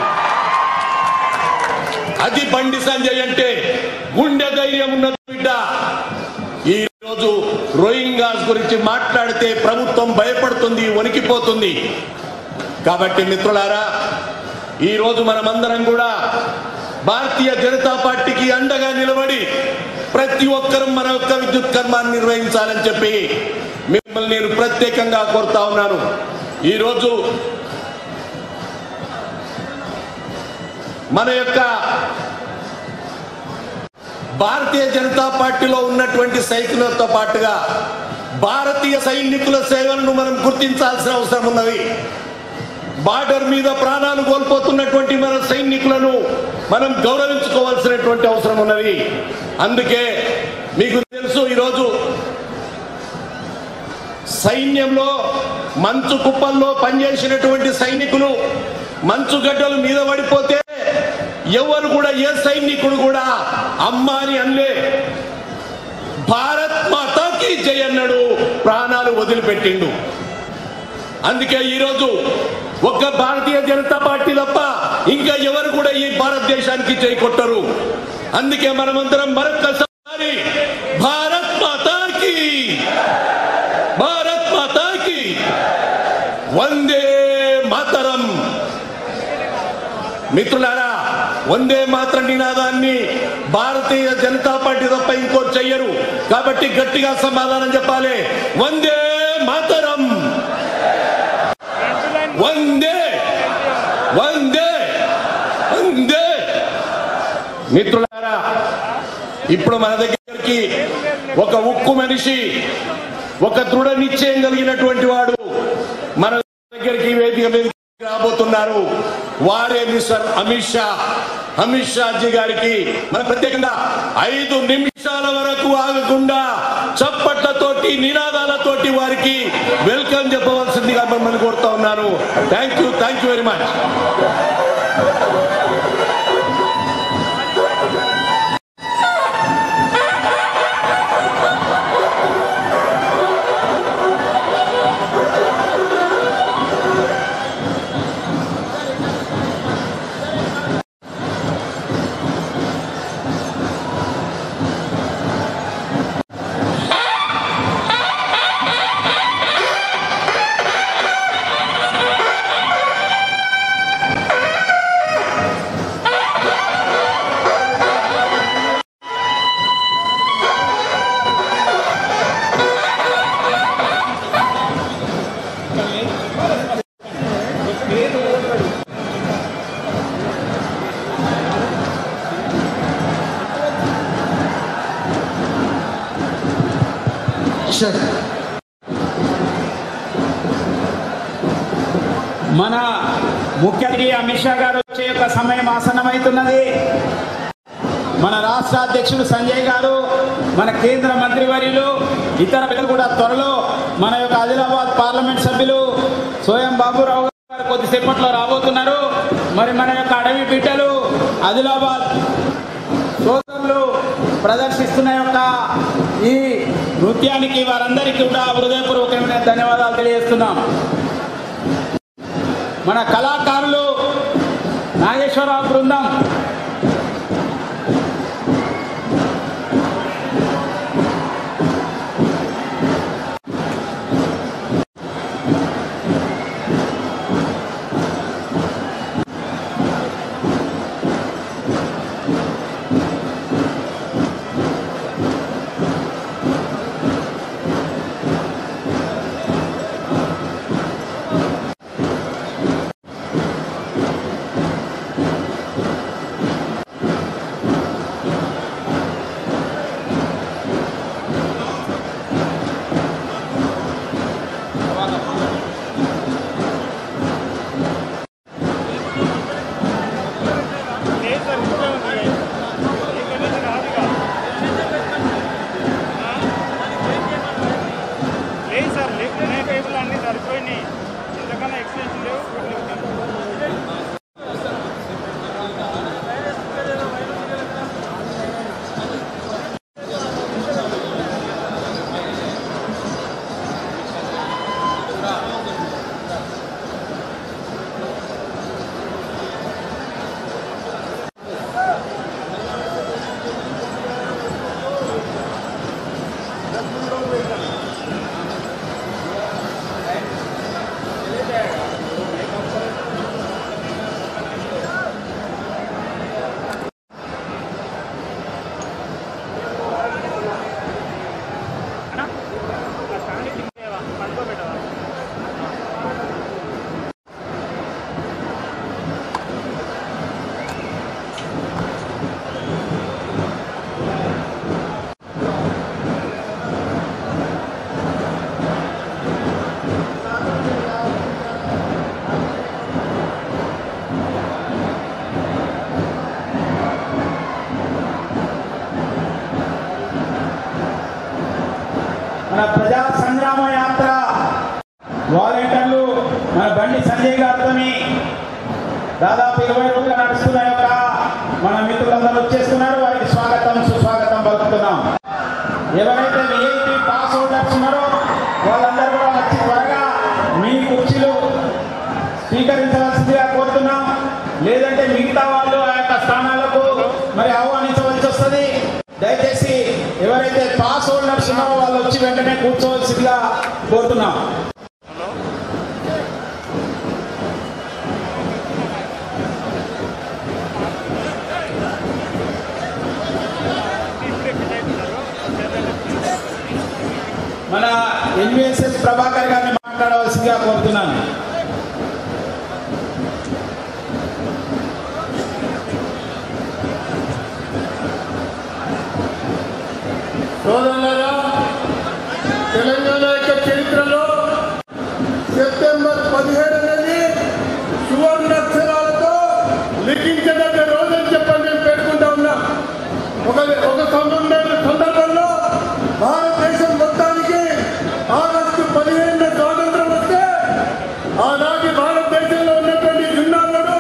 అది బండి సంజయ్ అంటే గుండె ధైర్యం ఉన్న బిడ్డ ఈ రోజు రోహింగాస్ గురించి మాట్లాడితే ప్రభుత్వం భయపడుతుంది వణికిపోతుంది కాబట్టి మిత్రులారా ఈ రోజు మనమందరం కూడా భారతీయ జనతా పార్టీకి అండగా నిలబడి ప్రతి ఒక్కరూ మన యొక్క విద్యుత్ కర్మాన్ని నిర్వహించాలని చెప్పి మిమ్మల్ని నేను ప్రత్యేకంగా కోరుతా ఉన్నాను ఈరోజు మన యొక్క భారతీయ జనతా పార్టీలో ఉన్నటువంటి సైనికులతో పాటుగా భారతీయ సైనికుల సేవలను మనం గుర్తించాల్సిన అవసరం ఉన్నది బార్డర్ మీద ప్రాణాలు కోల్పోతున్నటువంటి మన సైనికులను మనం గౌరవించుకోవాల్సినటువంటి అవసరం ఉన్నది అందుకే మీకు తెలుసు ఈరోజు సైన్యంలో మంచు కుప్పల్లో పనిచేసినటువంటి సైనికులు మంచు గడ్డలు మీద పడిపోతే ఎవరు కూడా ఏ సైనికుడు కూడా అమ్మ అని అనలే భారత్ మాతాకి జై అన్నాడు ప్రాణాలు వదిలిపెట్టిండు అందుకే ఈరోజు ఒక్క భారతీయ జనతా పార్టీ తప్ప ఇంకా ఎవరు కూడా ఈ భారతదేశానికి జై కొట్టరు అందుకే మనమందరం మరొకసారి భారత్ మాతాకి భారత్ మాతాకి వందే మాతరం మిత్రులారా వందే మాత్రం నినాదాన్ని భారతీయ జనతా పార్టీ తప్ప ఇంకోటి చెయ్యరు కాబట్టి గట్టిగా సమాధానం చెప్పాలి వందే మాతరం వందే వందే వందే మిత్రులారా ఇప్పుడు మన దగ్గరికి ఒక ఉక్కు మనిషి ఒక దృఢ నిశ్చయం కలిగినటువంటి వాడు మన దగ్గరికి వేదిక మీద రాబోతున్నారు వారే మిస్టర్ అమిత్ షా అమిత్ షాజీ గారికి మన ప్రత్యేకంగా ఐదు నిమిషాల వరకు ఆగకుండా చప్పట్లతోటి నినాదాలతోటి వారికి వెల్కమ్ చెప్పవలసిందిగా మిమ్మల్ని కోరుతా ఉన్నాను thank you thank you very much మన ముఖ్యమంత్రి అమిత్ షా గారు వచ్చే యొక్క సమయం ఆసన్నమవుతున్నది మన రాష్ట్ర అధ్యక్షులు సంజయ్ గారు మన కేంద్ర మంత్రివర్యులు ఇతర పెద్దలు కూడా త్వరలో మన యొక్క ఆదిలాబాద్ పార్లమెంట్ సభ్యులు సోయం బాబురావు గారు కొద్దిసేపట్లో రాబోతున్నారు మరి మన యొక్క అడవి బిడ్డలు ఆదిలాబాద్ సోదరులు ప్రదర్శిస్తున్న యొక్క ఈ నృత్యానికి వారందరికీ కూడా హృదయపూర్వకమైన ధన్యవాదాలు తెలియజేస్తున్నాం మన కళాకారులు నాగేశ్వరరావు బృందం లేదు సార్ ఇప్పుడే ఉంది ఇక్కడ నుంచి రాదుగా లేదు సార్ లేవు ఉన్నాయి టేబుల్ అన్నీ సరిపోయినాయి ఇంతకన్నా ఎక్స్టెన్షన్ లేవు ఇప్పుడు లేవు. ఆ స్టాండ్ కింద పడుకోబెట్టవా మన ప్రజా సంగ్రామ యాత్ర వాలంటీర్ పోరాటమే దాదాపు ఇరవై రోజులు నడుస్తున్న యొక్క మన మిత్రులందరూ వచ్చేస్తున్నారు వారికి స్వాగతం సుస్వాగతం పలుకుతున్నాం ఎవరైతే విఐపి పాస్ హోల్డర్స్ ఉన్నారో వాళ్ళందరూ కూడా వచ్చి త్వరగా మీ కుర్చీలు స్వీకరించవలసిందిగా కోరుతున్నాం లేదంటే మిగతా వాళ్ళు ఆ యొక్క స్థానాలకు మరి ఆహ్వానించవలసి వస్తుంది దయచేసి ఎవరైతే పాస్ హోల్డర్స్ ఉన్నారో వాళ్ళు వచ్చి వెంటనే కూర్చోవలసిందిగా కోరుతున్నాం మన ఎన్విఎస్ఎస్ ప్రభాకర్ గారిని మాట్లాడవలసిందిగా కోరుతున్నాను సోదరులారా తెలంగాణ యొక్క చరిత్రలో సెప్టెంబర్ పదిహేడు అనేది సువర్ణాక్షరాలతో లిఖించదగ్గ రోజని చెప్పని నేను పేర్కొంటా ఉన్నా ఒక ఒక సంబంధమైన సందర్భంలో భారతదేశం మొత్తానికి ఆగస్టు పదిహేనున స్వాతంత్రం వస్తే ఆనాటి భారతదేశంలో ఉన్నటువంటి జిల్లాలను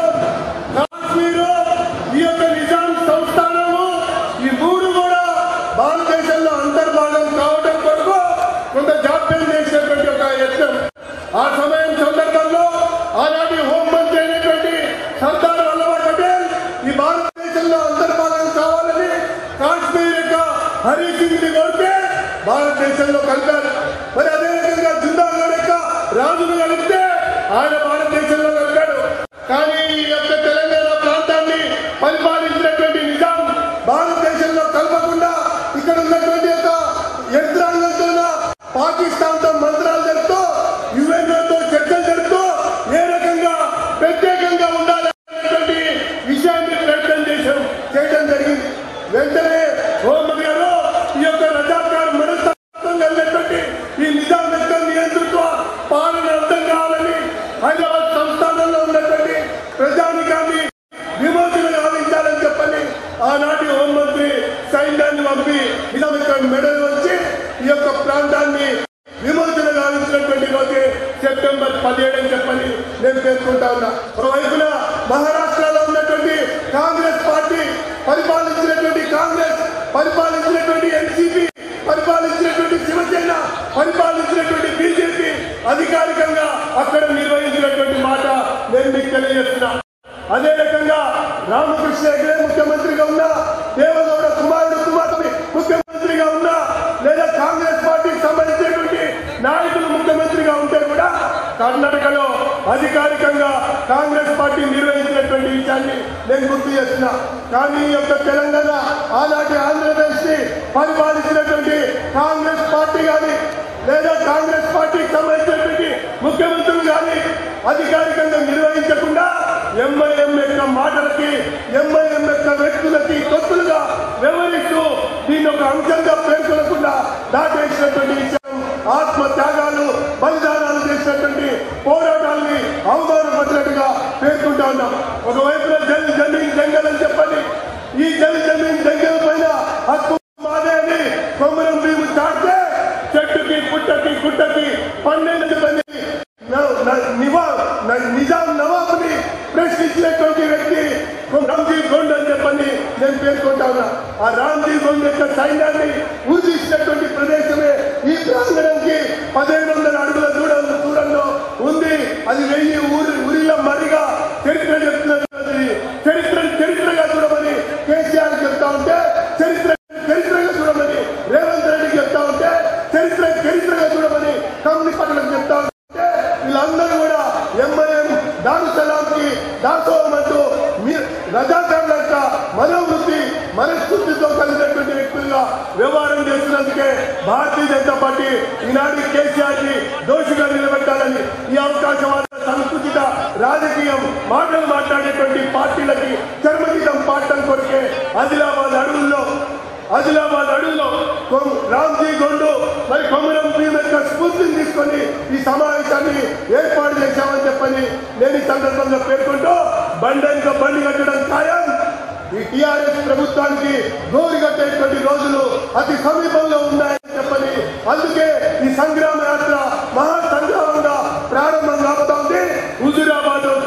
కాశ్మీరు ఈ యొక్క నిజాం సంస్థానము ఈ మూడు కూడా భారతదేశంలో అంతర్భాగం కావడం కొరకు కొంత జాప్యం చేసినటువంటి ఒక యత్నం ఆ సమయం సందర్భంలో ఆనాటి హోంమంత్రి అయినటువంటి సర్దార్ వల్లభాయ్ పటేల్ ఈ భారతదేశంలో అంతర్భాగం కావాలని కాశ్మీర్ యొక్క హరి సింగ్ ని కోరితే భారతదేశంలో కలిపారు మరి అదే రకంగా జిందాగఢ్ యొక్క రాజును కలిపితే ఆయన భారతదేశంలో కలిపాడు కానీ ఈ యొక్క తెలంగాణ ప్రాంతాన్ని పరిపాలించినటువంటి నిజాం భారతదేశంలో కలపకుండా ఇక్కడ ఉన్నటువంటి యొక్క యంత్రాంగంతో పాకిస్తాన్ తో మంత్రాలు జరుపుతూ యుఎన్ తో చర్చలు జరుపుతూ ఏ రకంగా ప్రత్యేకంగా ఉండాలి అనేటువంటి విషయాన్ని ప్రయత్నం చేశాం చేయడం జరిగింది వెంటనే హోంమంత్రి గారు ఈ యొక్క రజాకార్ మనస్తత్వం కలిగినటువంటి ఈ నిజాం యొక్క నియంతృత్వ పాలన అర్థం కావాలని హైదరాబాద్ సంస్థానంలో ఉన్నటువంటి ప్రజానికాన్ని విమోచన గావించాలని చెప్పని ఆనాటి హోంమంత్రి సైన్యాన్ని పంపి నిజాం యొక్క మెడల్ వచ్చి ఈ యొక్క ప్రాంతాన్ని విమోచన గావించినటువంటి రోజే సెప్టెంబర్ పదిహేడు అని చెప్పని నేను పేర్కొంటా ఉన్నా ఒకవైపున మహారాష్ట్రలో ఉన్నటువంటి కాంగ్రెస్ పార్టీ పరిపాలించినటువంటి కాంగ్రెస్ పరిపాలించినటువంటి ఎన్సీపీ పరిపాలించినటువంటి శివసేన పరిపాలించినటువంటి బీజేపీ అధికారికంగా అక్కడ నిర్వహించినటువంటి మాట నేను మీకు తెలియజేస్తున్నా అదే రకంగా రామకృష్ణ హెగడే ముఖ్యమంత్రిగా ఉన్నా దేవగౌడ కుమారుడు కుమార్తె ముఖ్యమంత్రిగా ఉన్నా లేదా కాంగ్రెస్ పార్టీకి సంబంధించినటువంటి నాయకులు ముఖ్యమంత్రిగా ఉంటే కూడా కర్ణాటకలో అధికారికంగా కాంగ్రెస్ పార్టీ నిర్వహించినటువంటి విషయాన్ని నేను గుర్తు చేస్తున్నా కానీ ఈ యొక్క తెలంగాణ ఆనాటి ఆంధ్రప్రదేశ్ ని పరిపాలించినటువంటి కాంగ్రెస్ పార్టీ కానీ లేదా కాంగ్రెస్ పార్టీకి సంబంధించినటువంటి ముఖ్యమంత్రులు కానీ అధికారికంగా నిర్వహించకుండా ఎంఐఎం యొక్క మాటలకి ఎంఐఎం యొక్క వ్యక్తులకి తొత్తులుగా వ్యవహరిస్తూ దీన్ని ఒక అంశంగా పేర్కొనకుండా దాటేసినటువంటి విషయం ఆత్మ త్యాగాలు బలిదానాలు చేసినటువంటి పోరాటాలని అవమానపరిచినట్టుగా పేర్కొంటా ఉన్నాం ఒకవైపున జల్ జమీన్ జంగల్ అని చెప్పండి ఈ జల్ జమీన్ జంగల్ పైన హక్కు మాదే అని కొమ్మరం భీము చాటితే చెట్టుకి పుట్టకి గుట్టకి పన్నెండు మంది న- న- నివా న- నిజాం నవాబుని ప్రశ్నించినటువంటి వ్యక్తి రామ్జీ గోండ్ అని చెప్పని నేను పేర్కొంటా ఉన్నా ఆ రామ్జీ గోండ్ యొక్క సైన్యాన్ని ఊజించినటువంటి ప్రదేశమే ఈ ప్రాంగణంకి పదిహేను వందల అడుగుల దూరం దూరంలో ఉంది అది వెయ్యి ఊరి ఊరిలో మరిగా చరిత్ర చెప్తున్నది చరిత్ర చరిత్రగా చూడమని కేసీఆర్ చెప్తా ఉంటే చరిత్ర చరిత్రగా చూడమని రేవంత్ రెడ్డి చెప్తా ఉంటే చరిత్ర చరిత్రగా చూడమని కమ్యూనిస్ట్ పార్టీలకు చెప్తా ఉంటే వీళ్ళందరూ కూడా ఎంఐఎం దారుసలాంకి దాసోహం అంటూ మీ రజాకారుల యొక్క మనోవృత్తి మనస్ఫూర్తితో కలిగినటువంటి వ్యక్తులుగా వ్యవహారం చేస్తున్నందుకే భారతీయ జనతా పార్టీ ఈనాడు కేసీఆర్ ని దోషిగా నిలబెట్టాలని ఈ అవకాశవాద సంస్కృతిక రాజకీయం మాటలు మాట్లాడేటువంటి పార్టీలకి చర్మగీతం పాడటం కొరికే ఆదిలాబాద్ అడవుల్లో ఆదిలాబాద్ అడవుల్లో కొం- రామ్జీ గొండు మరి కొమరం భీం యొక్క స్ఫూర్తిని తీసుకొని ఈ సమావేశాన్ని ఏర్పాటు చేశామని చెప్పని నేను ఈ సందర్భంగా పేర్కొంటూ బండంక బండి కట్టడం ఖాయం ఈ టిఆర్ఎస్ ప్రభుత్వానికి గోరి కట్టేటువంటి రోజులు అతి సమీపంలో ఉన్నాయని చెప్పని అందుకే ఈ సంగ్రామ యాత్ర మహా సంగ్రామంగా ప్రారంభం కాబోతా ఉంది హుజురాబాద్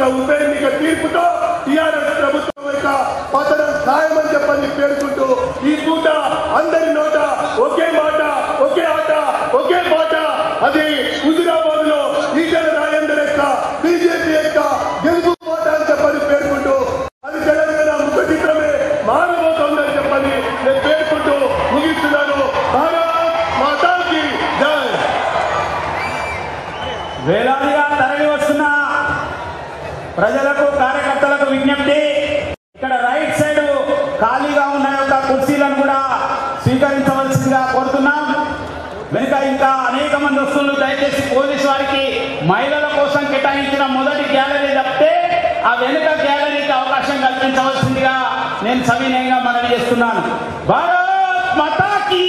అది హుజురాబాద్ లో ఈటల రాజేందర్ యొక్క బీజేపీ యొక్క గెలుపు మాట అని చెప్పని పేర్కొంటూ అది తెలంగాణ ముఖ చిత్రమే మారబోతోందని చెప్పని నేను పేర్కొంటూ ముగిస్తున్నాను భారత్ మాతాకి జై వేలాదిగా తరలి వస్తున్న ప్రజలకు కార్యకర్తలకు విజ్ఞప్తి ఇక్కడ రైట్ సైడ్ ఖాళీగా ఉన్న యొక్క కుర్చీలను కూడా స్వీకరించవలసిందిగా కోరుతున్నాం వెనుక ఇంకా అనేక మంది వస్తున్నారు దయచేసి పోలీసు వారికి మహిళల కోసం కేటాయించిన మొదటి గ్యాలరీ తప్పితే ఆ వెనుక గ్యాలరీకి అవకాశం కల్పించవలసిందిగా నేను సవినయంగా మనవి చేస్తున్నాను భారత్ మాతాకి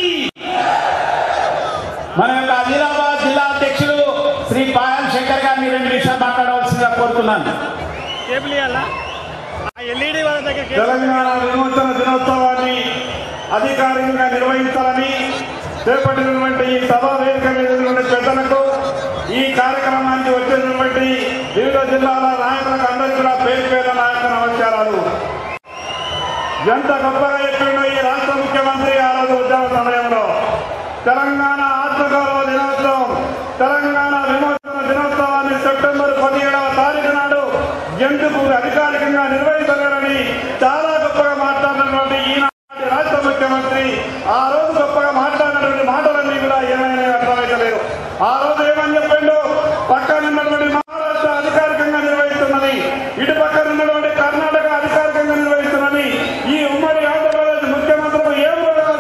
మన యొక్క ఆదిలాబాద్ జిల్లా అధ్యక్షులు శ్రీ పాయల్ శంకర్ గారిని రెండు నిమిషాలు మాట్లాడవలసిందిగా కోరుతున్నాను కేబుల్ ఇవ్వాలా ఆ ఎల్ఈడి వాళ్ళ దగ్గర కేబుల్ తెలంగాణ విమోచన దినోత్సవాన్ని అధికారికంగా నిర్వహించాలని చేపట్టినటువంటి ఈ సభా వేదిక మీద ఉన్నటువంటి పెద్దలకు ఈ కార్యక్రమానికి వచ్చినటువంటి వివిధ జిల్లాల నాయకులకు అందరికీ కూడా పేరు పేరు నాయక నమస్కారాలు ఎంత గొప్పగా చెప్పిండో ఈ రాష్ట్ర ముఖ్యమంత్రి ఆ రోజు ఉద్యమ సమయంలో తెలంగాణ ఆత్మగౌరవ దినోత్సవం తెలంగాణ విమోచన దినోత్సవాన్ని సెప్టెంబర్ పదిహేడవ తారీఖు నాడు ఎందుకు అధికారికంగా నిర్వహించలేరని చాలా గొప్పగా మాట్లాడినటువంటి ఈనాటి రాష్ట్ర ముఖ్యమంత్రి ఆ రోజు గొప్పగా మాట్లాడినటువంటి మాటలన్నీ కూడా ఏమైనా అర్థమైతలేదు ఆ రోజు ఏమని చెప్పిండు పక్కన ఉన్నటువంటి మహారాష్ట్ర అధికారికంగా నిర్వహిస్తున్నది ఇటు పక్కన ఉన్నటువంటి కర్ణాటక అధికారికంగా నిర్వహిస్తున్నది ఈ ఉమ్మడి ఆంధ్రప్రదేశ్ ముఖ్యమంత్రులు ఏం కూడా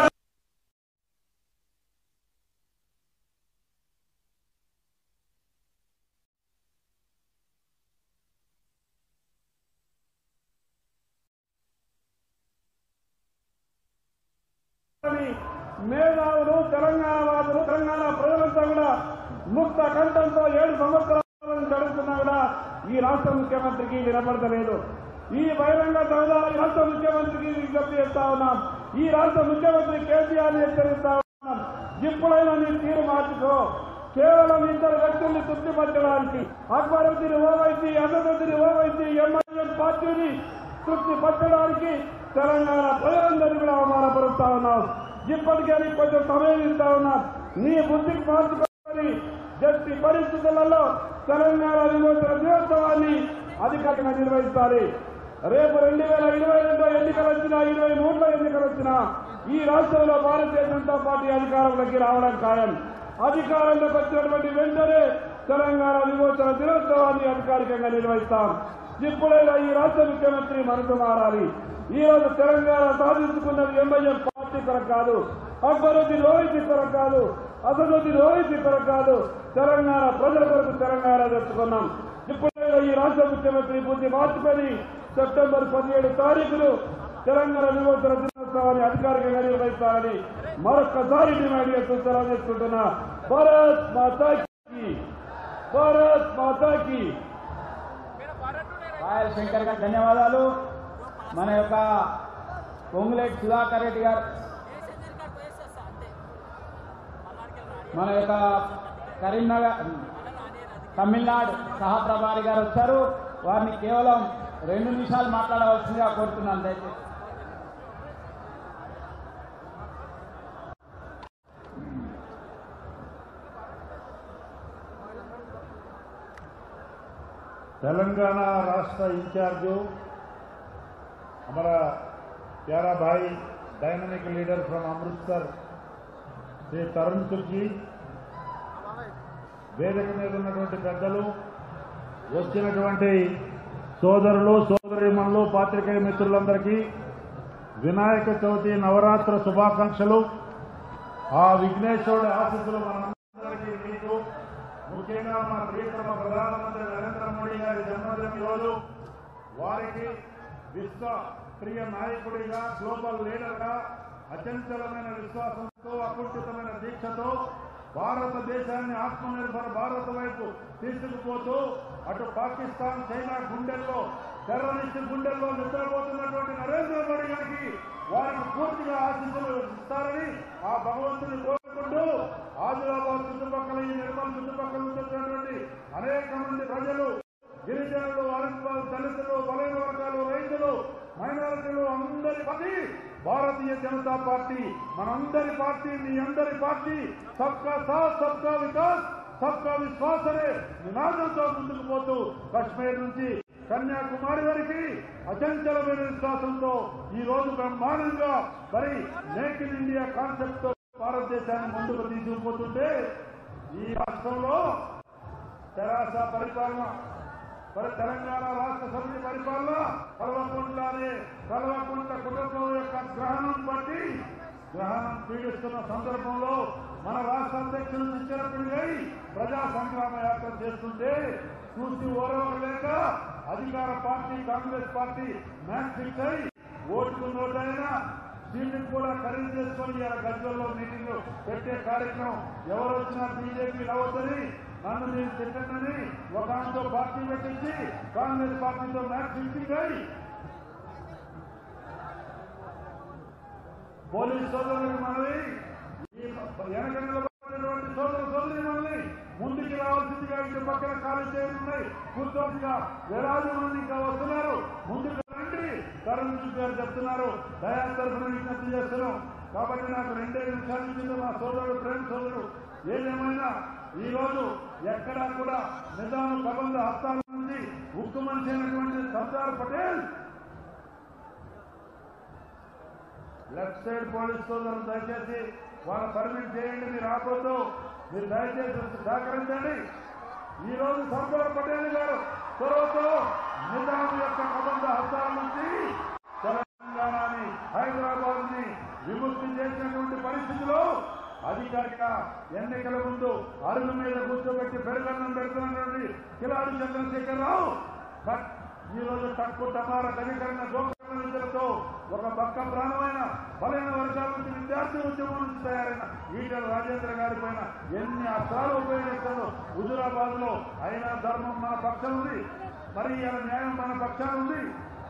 మేధావులు తెలంగాణ వాదులు తెలంగాణ ప్రజలంతా కూడా ముక్త కంఠంతో ఏడు సంవత్సరాలను గడుపుతున్నా కూడా ఈ రాష్ట్ర ముఖ్యమంత్రికి వినపడతలేదు ఈ బహిరంగ సభలో ఈ రాష్ట్ర ముఖ్యమంత్రికి విజ్ఞప్తి చేస్తా ఉన్నాం ఈ రాష్ట్ర ముఖ్యమంత్రి కేసీఆర్ ని హెచ్చరిస్తా ఉన్నాం ఇప్పుడైనా నీ తీరు మార్చుకో కేవలం ఇద్దరు వ్యక్తుల్ని తృప్తిపరచడానికి అక్బరుద్దీన్ ఓవైసీ అసదుద్దీన్ ఓవైసీ ఎంఐఎం పార్టీని తృప్తి పరచడానికి తెలంగాణ ప్రజలందరినీ కూడా అవమానపరుస్తా ఉన్నాం ఇప్పటికే నీకు కొంచెం సమయం ఇస్తా ఉన్నాం నీ బుద్ధికి మార్చుకొని జట్టి పరిస్థితులలో తెలంగాణ విమోచన దినోత్సవాన్ని అధికారికంగా నిర్వహించాలి రేపు రెండు వేల ఇరవై రెండులో ఎన్నికలు వచ్చినా ఇరవై మూడులో ఎన్నికలు వచ్చినా ఈ రాష్ట్రంలో భారతీయ జనతా పార్టీ అధికారంలోకి రావడం ఖాయం అధికారంలోకి వచ్చినటువంటి వెంటనే తెలంగాణ విమోచన దినోత్సవాన్ని అధికారికంగా నిర్వహిస్తాం ఇప్పుడైనా ఈ రాష్ట్ర ముఖ్యమంత్రి మనసు మారాలి ఈ రోజు తెలంగాణ సాధించుకున్నది ఎంఐఎం పార్టీ కొరకు కాదు అక్బరుద్దీన్ ఓవైసీ కొరకు కాదు అసదుద్దీన్ ఓవైసీ కొరకు కాదు తెలంగాణ ప్రజల కొరకు తెలంగాణ తెచ్చుకున్నాం ఇప్పుడైనా ఈ రాష్ట్ర ముఖ్యమంత్రి బుద్ధి మార్చుకొని సెప్టెంబర్ పదిహేడు తారీఖును తెలంగాణ విమోచన దినోత్సవాన్ని అధికారికంగా నిర్వహిస్తారని మరొక్కసారి డిమాండ్ చేస్తూ సెలవు చేసుకుంటున్నా భారత్ మాతాకి భారత్ మాతాకి పాయల్ శంకర్ గారు ధన్యవాదాలు మన యొక్క పొంగులేటి సుధాకర్ రెడ్డి గారు మన యొక్క కరీంనగర్ తమిళనాడు సహప్రభారి గారు వచ్చారు వారిని కేవలం రెండు నిమిషాలు మాట్లాడవలసిందిగా కోరుతున్నాను దయచేసి तेलंगाना राष्ट्र इंचार्ज हमारा प्यारा भाई dynamic leader from Amritsar Shri Tarun Chugh వేదిక మీద ఉన్నటువంటి పెద్దలు వచ్చినటువంటి సోదరులు సోదరిమణులు పాత్రికేయ మిత్రులందరికీ వినాయక చవితి నవరాత్ర శుభాకాంక్షలు ఆ విఘ్నేశ్వరుడి ఆశీస్సులు మనందరికీ మీకు ముఖ్యంగా మన ప్రియతమ ప్రధానమంత్రి నరేంద్ర మోడీ గారి జన్మదినం రోజు వారికి విశ్వ ప్రియ నాయకుడిగా గ్లోబల్ లీడర్గా అచంచలమైన విశ్వాసంతో అకుంఠితమైన దీక్షతో భారతదేశాన్ని ఆత్మనిర్భర భారత్ వైపు తీసుకుపోతూ అటు పాకిస్తాన్ చైనా గుండెల్లో టెర్రరిస్ట్ గుండెల్లో నిద్రపోతున్నటువంటి నరేంద్ర మోడీ గారికి వారికి పూర్తిగా ఆశీస్సులు ఇస్తారని ఆ భగవంతుని కోరుకుంటూ ఆదిలాబాద్ చుట్టుపక్కల ఈ నిర్మల్ చుట్టుపక్కల నుంచి వచ్చినటువంటి అనేక మంది ప్రజలు గిరిజనులు అరకులు దళితులు బలైన వర్గాలు రైతులు మైనారిటీలు అందరి పది భారతీయ జనతా పార్టీ మనందరి పార్టీ మీ అందరి పార్టీ సబ్కా సాత్ సబ్కా వికాస్ సబ్కా విశ్వాస్ అనే నినాదంతో ముందుకు పోతూ కశ్మీర్ నుంచి కన్యాకుమారి వరకు అచంచలమైన విశ్వాసంతో ఈ రోజు బ్రహ్మాండంగా మరి మేక్ ఇన్ ఇండియా కాన్సెప్ట్ తో భారతదేశాన్ని ముందుకు తీసుకుపోతుంటే ఈ రాష్ట్రంలో తెరాస పరిపాలన మరి తెలంగాణ రాష్ట్ర సమితి పరిపాలన కల్వకుంట్లనే కల్వకుంట్ల కుటుంబం యొక్క గ్రహణం బట్టి గ్రహణం పీడిస్తున్న సందర్భంలో మన రాష్ట్ర అధ్యక్షులు ఇచ్చినట్టుగా ప్రజా సంగ్రామ యాత్ర చేస్తుంటే చూసి ఓరవలేక అధికార party Congress party match fix అయి ఓటుకు నోటైనా దీన్ని కూడా ఖరీదు చేసుకొని ఇలా గజ్వల్లో మీటింగ్ పెట్టే కార్యక్రమం ఎవరు వచ్చినా బీజేపీ రావద్దని నన్ను నేను తిట్టనని ఒక ఆమెతో పార్టీ పెట్టించి కాంగ్రెస్ పార్టీతో మ్యాచ్ ఫిక్సింగ్ అయి పోలీస్ సోదరులకు మనవి ఈ వెనక నిలబడినటువంటి సోదర సోదరి మనల్ని ముందుకు రావాల్సిందిగా ఇంటి పక్కన ఖాళీ చేయనున్నాయి కూర్చోటిగా వేలాది మంది ఇంకా వస్తున్నారు ముందుకు రండి తరుణ్ గారు చెప్తున్నారు దయా తరఫున విజ్ఞప్తి చేస్తున్నాం కాబట్టి నాకు రెండే నిమిషాల ఇచ్చింది మా సోదరుడు ప్రేమ సోదరుడు ఏదేమైనా ఈ రోజు ఎక్కడా కూడా నిజాం కబంధ హస్తాల నుండి ఉక్కు మనిషి అయినటువంటి Sardar Patel left side police సోదరులు దయచేసి వాళ్ళ పర్మిట్ చేయండి మీరు ఆపొద్దు మీరు దయచేసి సహకరించండి ఈ రోజు సర్దార్ పటేల్ గారు చొరవతో నిజాం యొక్క కబంధ హస్తాల నుంచి తెలంగాణని హైదరాబాద్ ని విముక్తి చేసినటువంటి పరిస్థితిలో అధికారిక ఎన్నికల ముందు అరుగు మీద కూర్చోబెట్టి పెరుగన్నం పెడుతున్నటువంటి కిలాడి చంద్రశేఖరరావు బట్ ఈ రోజు తక్కువ టమార ధనీకరణ గోకరణ విద్యలతో ఒక పక్క ప్రాణమైన బలైన వర్గాల నుంచి విద్యార్థి ఉద్యమం నుంచి తయారైన ఈటల రాజేంద్ర గారి పైన ఎన్ని అస్త్రాలు ఉపయోగిస్తారో హుజురాబాద్ లో అయినా ధర్మం మన పక్షం ఉంది మరి ఇలా న్యాయం మన పక్షాన ఉంది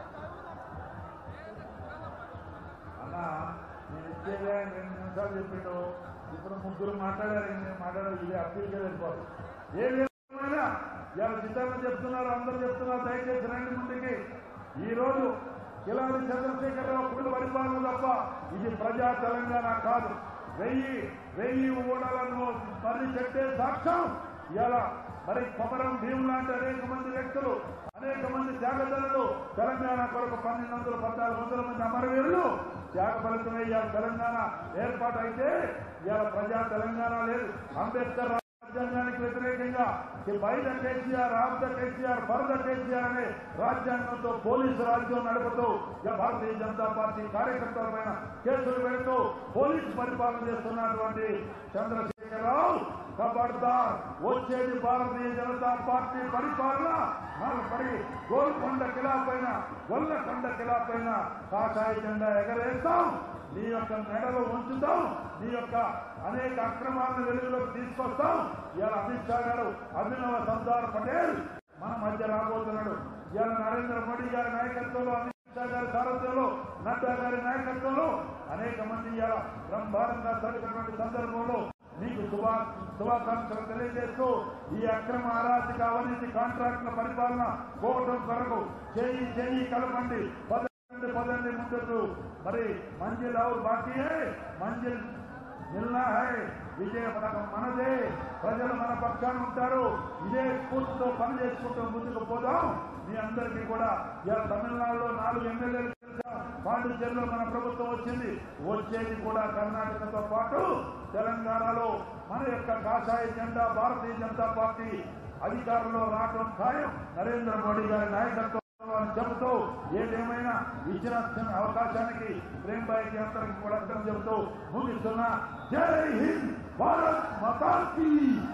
అన్నా నేను ఇచ్చేదే ఆయన రెండు నిమిషాలు చెప్పిండు ఇప్పుడు ముగ్గురు మాట్లాడారు నేను మాట్లాడారు ఇది అప్పీల్గా వెళ్ళిపోదు ఏది ఏమైనా ఇవాళ చిత్రంలో చెప్తున్నారు అందరూ చెప్తున్నారు దయచేసి రండి ముందుకి ఈ రోజు కిలాడి చంద్రశేఖరరావు కుటుంబ పరిపాలన తప్ప ఇది ప్రజా తెలంగాణ కాదు వెయ్యి వెయ్యి ఓడాలను మరి చెట్టే సాక్ష్యం ఇలా మరి కొమరం భీమ్ లాంటి అనేక మంది వ్యక్తులు అనేక మంది త్యాగదనులు తెలంగాణ కొరకు పన్నెండు వందల పద్నాలుగు వందల మంది అమరవీరులు త్యాగ ఫలితమే ఇవాళ తెలంగాణ ఏర్పాటు అయితే ఇవాళ ప్రజా తెలంగాణ లేదు అంబేద్కర్ రాజ్యాంగానికి వ్యతిరేకంగా by the KCR of the KCR for the KCR అనే రాజ్యాంగంతో పోలీసు రాజ్యం నడుపుతూ ఇక భారతీయ జనతా పార్టీ కార్యకర్తల పైన కేసులు పెడుతూ పోలీసు పరిపాలన చేస్తున్నటువంటి చంద్రశేఖరరావు ఖబర్దార్ వచ్చేది భారతీయ జనతా పార్టీ పరిపాలన మన పడి గోల్కొండ కిలా పైన గొల్లకొండ కిలా పైన కాషాయ జెండా ఎగరేస్తాం నీ యొక్క మెడలో ఉంచుతాం నీ యొక్క అనేక అక్రమాలను వెలుగులోకి తీసుకొస్తాం ఇవాళ అమిత్ షా గారు అభినవ సర్దార్ పటేల్ మన మధ్య రాబోతున్నాడు ఇవాళ నరేంద్ర మోడీ గారి నాయకత్వంలో అమిత్ షా గారి సారథ్యంలో నడ్డా గారి నాయకత్వంలో అనేక మంది ఇవాళ బ్రహ్మాండంగా జరిగినటువంటి సందర్భంలో నీకు శుభా శుభాకాంక్షలు తెలియజేస్తూ ఈ అక్రమ అరాచక అవినీతి కాంట్రాక్టుల పరిపాలన పోవటం కొరకు చేయి చేయి కలపండి పదండి పదండి ముందుకు మరి మంజిల్ అవుర్ బాకీ హై మంజిల్ మిల్నా హై విజయ పథకం మనదే ప్రజలు మన పక్షాన ఉంటారు ఇదే స్ఫూర్తితో పని చేసుకుంటూ ముందుకు పోదాం మీ అందరికీ కూడా ఇలా తమిళనాడులో నాలుగు ఎమ్మెల్యేలు తెలుసా పాండిచేరిలో మన ప్రభుత్వం వచ్చింది వచ్చేది కూడా కర్ణాటకతో పాటు తెలంగాణలో మన యొక్క కాషాయ జెండా భారతీయ జనతా పార్టీ అధికారంలో రావడం ఖాయం నరేంద్ర మోడీ గారి నాయకత్వం అని చెబుతూ ఏదేమైనా ఇచ్చిన అవకాశానికి ప్రేమ్ బాయ్కి అందరికి కూడా అర్థం చెబుతూ ముగిస్తున్నా జై హింద్ భారత్ మతాకి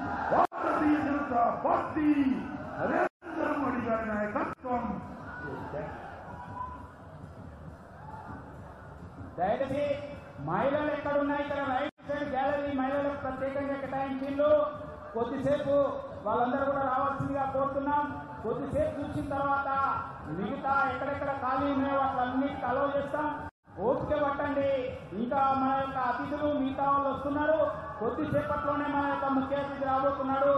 భారతీయ జనతా పార్టీ నరేంద్ర మోడీ గారి నాయకత్వం దయచేసి మహిళలు ఎక్కడున్నాయి ఇక్కడ రైట్ సైడ్ గ్యాలరీ మహిళలకు ప్రత్యేకంగా కేటాయించిండ్రు కొద్దిసేపు వాళ్ళందరూ కూడా రావాల్సిందిగా కోరుతున్నాం కొద్దిసేపు చూసిన తర్వాత మిగతా ఎక్కడెక్కడ ఖాళీ ఉన్నాయో వాటిలన్నిటికీ అలవ్ చేస్తాం ఓపిక పట్టండి ఇంకా మన యొక్క అతిథులు మిగతా వాళ్ళు వస్తున్నారు కొద్దిసేపట్లోనే మన యొక్క ముఖ్య అతిథి రాబోతున్నాడు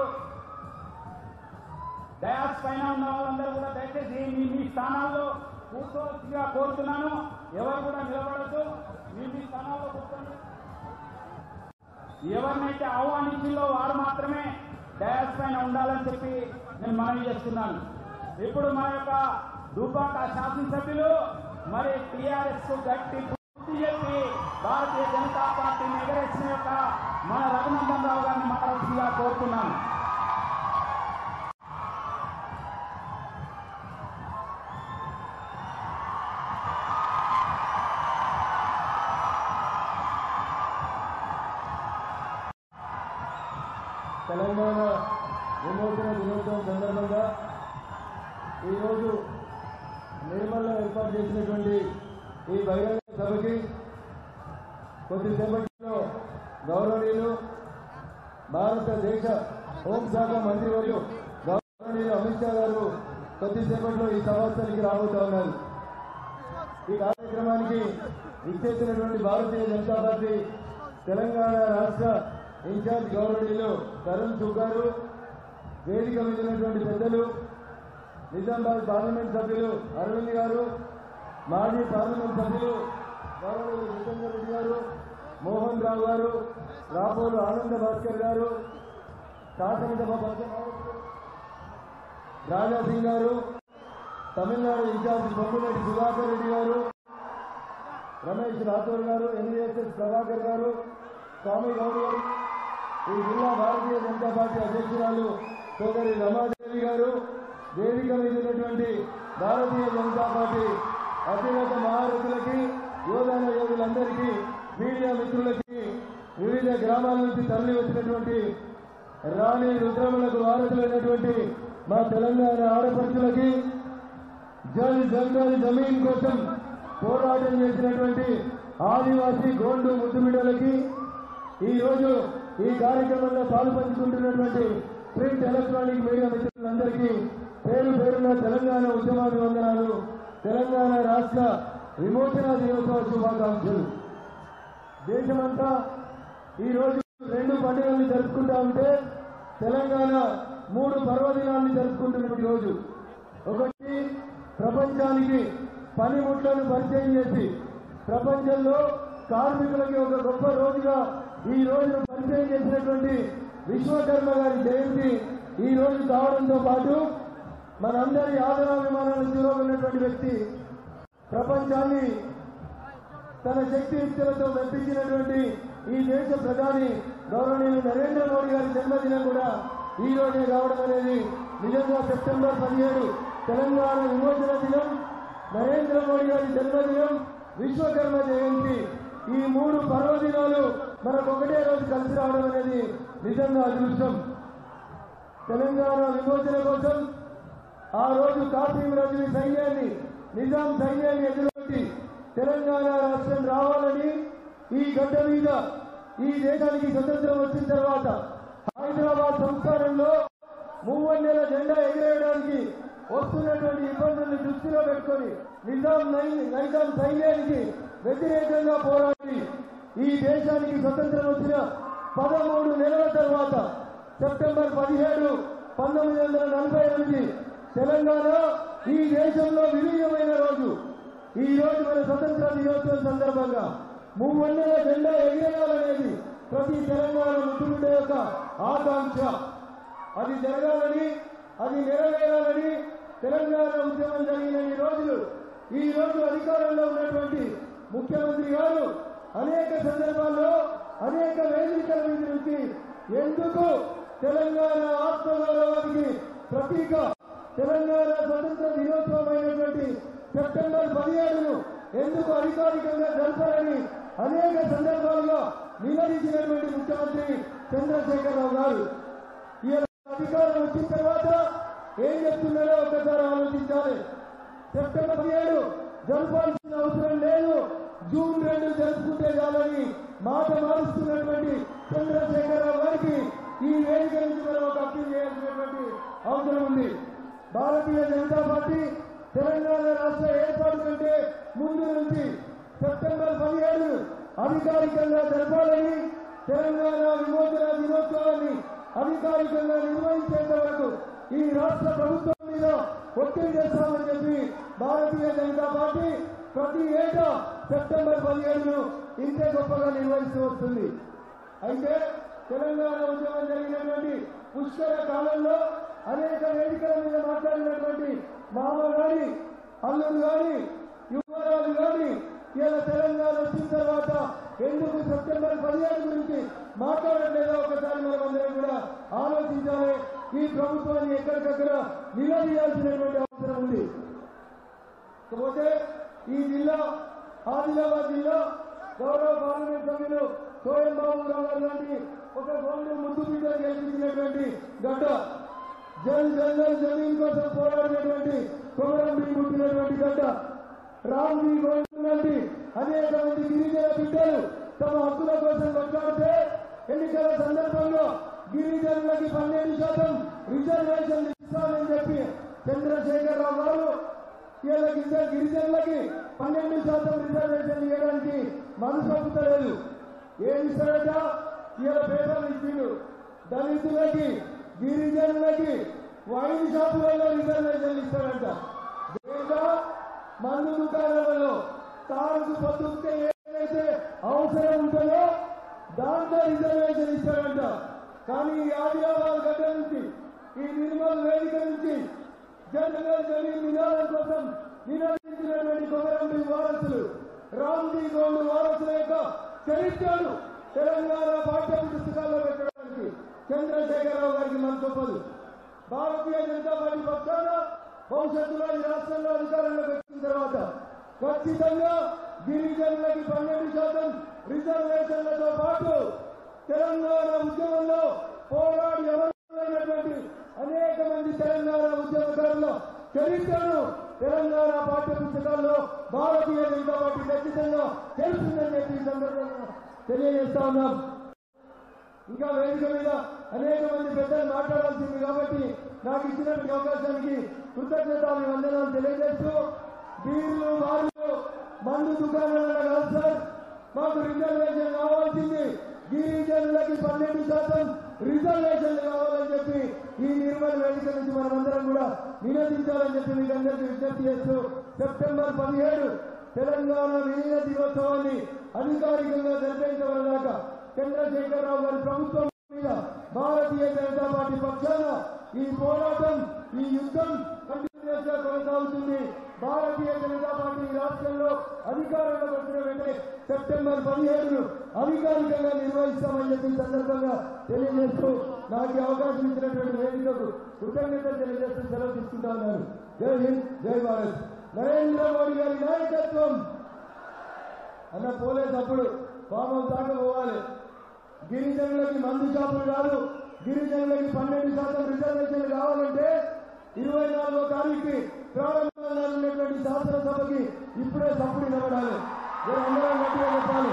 డయాస్ పైన ఉన్న వాళ్ళందరూ కూడా దయచేసి మీ మీ స్థానాల్లో కూర్చోవలసిందిగా కోరుతున్నాను ఎవరు కూడా నిలబడద్దు మీ మీ స్థానాల్లో కూర్చోండి ఎవరినైతే ఆహ్వానించిందో వారు మాత్రమే డయాస్ పైన ఉండాలని చెప్పి నేను మనవి చేస్తున్నాను ఇప్పుడు మన యొక్క దుబాక శాసనసభ్యులు మరి టీఆర్ఎస్ గట్టి గుర్తు చెప్పి భారతీయ జనతా పార్టీని ఎగరేసిన యొక్క మన రఘునందన్ రావు గారిని మాట్లాడుతుందిగా కోరుతున్నాను తెలంగాణ విమోచన దినోత్సవం సందర్భంగా ఈరోజు నిర్మల్లో ఏర్పాటు చేసినటువంటి ఈ బహిరంగ సభకి కొద్దిసేపట్లో గౌరవనీయులు భారతదేశ హోంశాఖ మంత్రివర్యు గౌరవనీయులు అమిత్ షా గారు కొద్దిసేపట్లో ఈ సభస్థలికి రాబోతా ఉన్నారు ఈ కార్యక్రమానికి ఇచ్చేసినటువంటి భారతీయ జనతా పార్టీ తెలంగాణ రాష్ట్ర ఇన్ఛార్జ్ గౌరవనీయులు తరుణ్ చుక్ గారు వేదిక మీద ఉన్నటువంటి పెద్దలు నిజామాబాద్ పార్లమెంట్ సభ్యులు అరవింద్ గారు మాజీ పార్లమెంట్ సభ్యులు గౌరవనీయులు జితేందర్ రెడ్డి గారు మోహన్ రావు గారు రాపోలు ఆనంద భాస్కర్ గారు శాసనసభ పక్ష నాయకులు రాజా సింగ్ గారు తమిళనాడు ఇన్ఛార్జ్ బొమ్మిరెడ్డి సుధాకర్ రెడ్డి గారు రమేష్ రాథోడ్ గారు ఎన్ఈఎస్ఎస్ ప్రభాకర్ గారు స్వామి గౌడ్ గారు ఈ జిల్లా భారతీయ జనతా పార్టీ అధ్యక్షురాలు సోదరి రమాదేవి గారు వేదిక మీద ఉన్నటువంటి భారతీయ జనతా పార్టీ అత్యున్నత మహారథులకి యోధాన యోధులందరికీ మీడియా మిత్రులకి వివిధ గ్రామాల నుంచి తరలి వచ్చినటువంటి రాణి రుద్రములకు వారసులైనటువంటి మా తెలంగాణ ఆడపడుచులకి జల్ జంగల్ జమీన్ కోసం పోరాటం చేసినటువంటి ఆదివాసీ గోండు ముద్దుబిడ్డలకి ఈ రోజు ఈ కార్యక్రమంలో పాల్పంచుకుంటున్నటువంటి ప్రింట్ ఎలక్ట్రానిక్ మీడియా మిత్రులందరికీ పేరు పేరున తెలంగాణ ఉద్యమాభివందనాలు తెలంగాణ రాష్ట్ర విమోచన దినోత్సవ శుభాకాంక్షలు దేశమంతా ఈ రోజు రెండు పండుగల్ని జరుపుకుంటా ఉంటే తెలంగాణ మూడు పర్వదినాల్ని జరుపుకుంటున్న ఈ రోజు ఒకటి ప్రపంచానికి పనిముట్లను పరిచయం చేసి ప్రపంచంలో కార్మికులకి ఒక గొప్ప రోజుగా ఈ రోజును పరిచయం చేసినటువంటి విశ్వకర్మ గారి జయంతి ఈ రోజు కావడంతో పాటు మనందరి ఆదరాభిమానాలను చూరగొన్నటువంటి వ్యక్తి ప్రపంచాన్ని తన శక్తి యుక్తులతో మెప్పించినటువంటి ఈ దేశ ప్రధాని గౌరవనీయులు నరేంద్ర మోడీ గారి జన్మదినం కూడా ఈ రోజే రావడం అనేది నిజంగా సెప్టెంబర్ పదిహేడు తెలంగాణ విమోచన దినం నరేంద్ర మోడీ గారి జన్మదినం విశ్వకర్మ జయంతి ఈ మూడు పర్వదినాలు మనకు ఒకటే రోజు కలిసి రావడం అనేది నిజంగా అదృష్టం తెలంగాణ విమోచన కోసం ఆ రోజు కాసిం రజని సైన్యాన్ని నిజాం సైన్యాన్ని ఎదుర్కొట్టి తెలంగాణ రాష్ట్రం రావాలని ఈ గడ్డ మీద ఈ దేశానికి స్వతంత్రం వచ్చిన తర్వాత హైదరాబాద్ సంస్థానంలో మూవన్నెల జెండా ఎగిరేయడానికి వస్తున్నటువంటి ఇబ్బందుల్ని దృష్టిలో పెట్టుకొని నిజాం నై- నైజాం సైన్యానికి వ్యతిరేకంగా పోరాడి ఈ దేశానికి స్వతంత్రం వచ్చిన పదమూడు నెలల తర్వాత సెప్టెంబర్ పదిహేడు పంతొమ్మిది వందల నలభై ఎనిమిది తెలంగాణ ఈ దేశంలో విలీనమైన రోజు ఈ రోజు మన స్వతంత్ర దినోత్సవం సందర్భంగా మూవన్నెల జెండా ఎగిరేయాలనేది ప్రతి తెలంగాణ ముద్దుబిడ్డ యొక్క ఆకాంక్ష అది జరగాలని అది నెరవేరాలని తెలంగాణ ఉద్యమం జరిగిన ఈ రోజులు ఈ రోజు అధికారంలో ఉన్నటువంటి ముఖ్యమంత్రి గారు అనేక సందర్భాల్లో అనేక వేదికల మీద నుంచి ఎందుకు తెలంగాణ ఆత్మగౌరవానికి ప్రతీక తెలంగాణ స్వతంత్ర దినోత్సవం అయినటువంటి సెప్టెంబర్ పదిహేడును ఎందుకు అధికారికంగా జరపాలని అనేక సందర్భాలుగా నిలదీసినటువంటి ముఖ్యమంత్రి చంద్రశేఖరరావు గారు ఈ అధికారం వచ్చిన తర్వాత ఏం చెప్తున్నారో ఒక్కసారి ఆలోచించాలి సెప్టెంబర్ పదిహేడు జరపాల్సిన అవసరం లేదు జూన్ రెండు జరుపుకుంటే చాలని మాట మారుస్తున్నటువంటి చంద్రశేఖరరావు గారికి ఈ వేదిక నుంచి మనం ఒక అప్పీల్ చేయాల్సినటువంటి అవసరం ఉంది భారతీయ జనతా పార్టీ తెలంగాణ రాష్ట్ర ఏర్పాటు కంటే ముందు నుంచి సెప్టెంబర్ పదిహేడు అధికారికంగా జరపాలని తెలంగాణ విమోచన దినోత్సవాన్ని అధికారికంగా నిర్వహించేంత వరకు ఈ రాష్ట్ర ప్రభుత్వం మీద ఒత్తిడి చేస్తామని చెప్పి భారతీయ జనతా పార్టీ ప్రతి ఏటా సెప్టెంబర్ పదిహేడును ఇంతే గొప్పగా నిర్వహిస్తూ వస్తుంది అయితే తెలంగాణ ఉద్యమం జరిగినటువంటి పుష్కర కాలంలో అనేక వేదికల మీద మాట్లాడినటువంటి మామ గాని అల్లుడు గాని యువరాజు గాని ఇలా తెలంగాణ వచ్చిన తర్వాత ఎందుకు సెప్టెంబర్ పదిహేడు గురించి మాట్లాడలేదో ఒకసారి మనం అందరం కూడా ఆలోచించాలి ఈ ప్రభుత్వాన్ని ఎక్కడికక్కడ నిలదీయాల్సినటువంటి అవసరం ఉంది కాకపోతే ఈ జిల్లా ఆదిలాబాద్ జిల్లా గౌరవ పార్లమెంట్ సభ్యులు సోయం బాబు గారు లాంటి ఒక గోల్డ్ ముందు బిడ్డలు గెలిపించినటువంటి గడ్డ జన్ జనరల్ జమీన్ కోసం పోరాడినటువంటి కొమరం బి పుట్టినటువంటి గడ్డ రామ్ బి గోల్డ్ లాంటి అనేక మంది గిరిజన బిడ్డలు తమ హక్కుల కోసం కొట్లాడితే ఎన్నికల సందర్భంలో గిరిజనులకి పన్నెండు శాతం రిజర్వేషన్ ఇస్తామని చెప్పి చంద్రశేఖరరావు గారు ఇలా గిరిజ గిరిజనులకి పన్నెండు శాతం రిజర్వేషన్ ఇవ్వడానికి మనసు ఒప్పుతలేదు ఏం ఇస్తారట ఇలా పేపర్లు ఇచ్చిండు దళితులకి గిరిజనులకి వైన్ షాపులలో రిజర్వేషన్ ఇస్తారంట లేదా మందు దుకాణాలలో తారుకు పొద్దుకే ఏదైతే అవసరం ఉంటుందో దాంట్లో రిజర్వేషన్ ఇస్తారంట కానీ ఈ ఆదిలాబాద్ గడ్డ నుంచి ఈ నిర్మల్ వేదిక నుంచి జనరల్ జమీన్ నినాదం కోసం నిరోధించినటువంటి కొమరంబి వారసులు రామ్జీ గౌడ్ వారసుల యొక్క చరిత్రను తెలంగాణ పాఠ్య పుస్తకాల్లో పెట్టడానికి చంద్రశేఖరరావు గారికి మన చెప్పదు భారతీయ జనతా పార్టీ పక్షాన భవిష్యత్తులో ఈ రాష్ట్రంలో అధికారంలోకి వచ్చిన తర్వాత ఖచ్చితంగా గిరిజనులకి పన్నెండు శాతం రిజర్వేషన్లతో పాటు తెలంగాణ ఉద్యమంలో పోరాడి ఎవరైనటువంటి అనేక మంది తెలంగాణ ఉద్యమకారుల చరిత్రను తెలంగాణ పాఠ్య పుస్తకాల్లో భారతీయ జనతా పార్టీ ఖచ్చితంగా తెలుస్తుందని చెప్పి ఈ సందర్భంగా తెలియజేస్తా ఉన్నాం ఇంకా వేదిక మీద అనేక మంది పెద్దలు మాట్లాడాల్సింది కాబట్టి నాకు ఇచ్చినటువంటి అవకాశానికి కృతజ్ఞతలు వందనాలు తెలియజేస్తూ బీర్లు బార్లు మందు దుకాణాల కాదు సార్ మాకు రిజర్వేషన్ కావాల్సింది గిరిజనులకి పన్నెండు శాతం రిజర్వేషన్ కావాలని చెప్పి ఈ నిర్మల్ వేదిక నుంచి మనమందరం కూడా నిరోధించాలని చెప్పి మీకు అందరికీ విజ్ఞప్తి చేస్తూ సెప్టెంబర్ పదిహేడు తెలంగాణ విలీన దినోత్సవాన్ని అధికారికంగా జరిపించవలదాకా చంద్రశేఖరరావు గారి ప్రభుత్వం మీద భారతీయ జనతా పార్టీ పక్షాన ఈ పోరాటం ఈ యుద్ధం కంటిన్యూస్ గా కొనసాగుతుంది భారతీయ జనతా పార్టీ ఈ రాష్ట్రంలో అధికారంలోకి వచ్చిన వెంటనే సెప్టెంబర్ పదిహేడును అధికారికంగా నిర్వహిస్తామని చెప్పి ఈ సందర్భంగా తెలియజేస్తూ నాకు ఈ అవకాశం ఇచ్చినటువంటి వేదికకు కృతజ్ఞతలు తెలియజేస్తూ సెలవు తీసుకుంటా ఉన్నాను జై హింద్ జై భారత్ నరేంద్ర మోడీ గారి నాయకత్వం అన్న పోలేటప్పుడు పాపం దాకా పోవాలి గిరిజనులకి మందు షాపులు కాదు గిరిజనులకి పన్నెండు శాతం రిజర్వేషన్లు కావాలంటే ఇరవై నాలుగో తారీఖు ప్రారంభంగా ఉన్నటువంటి శాసనసభకి ఇప్పుడే తప్పుడు నిలబడాలి మీరు అందరం గట్టిగా చెప్పాలి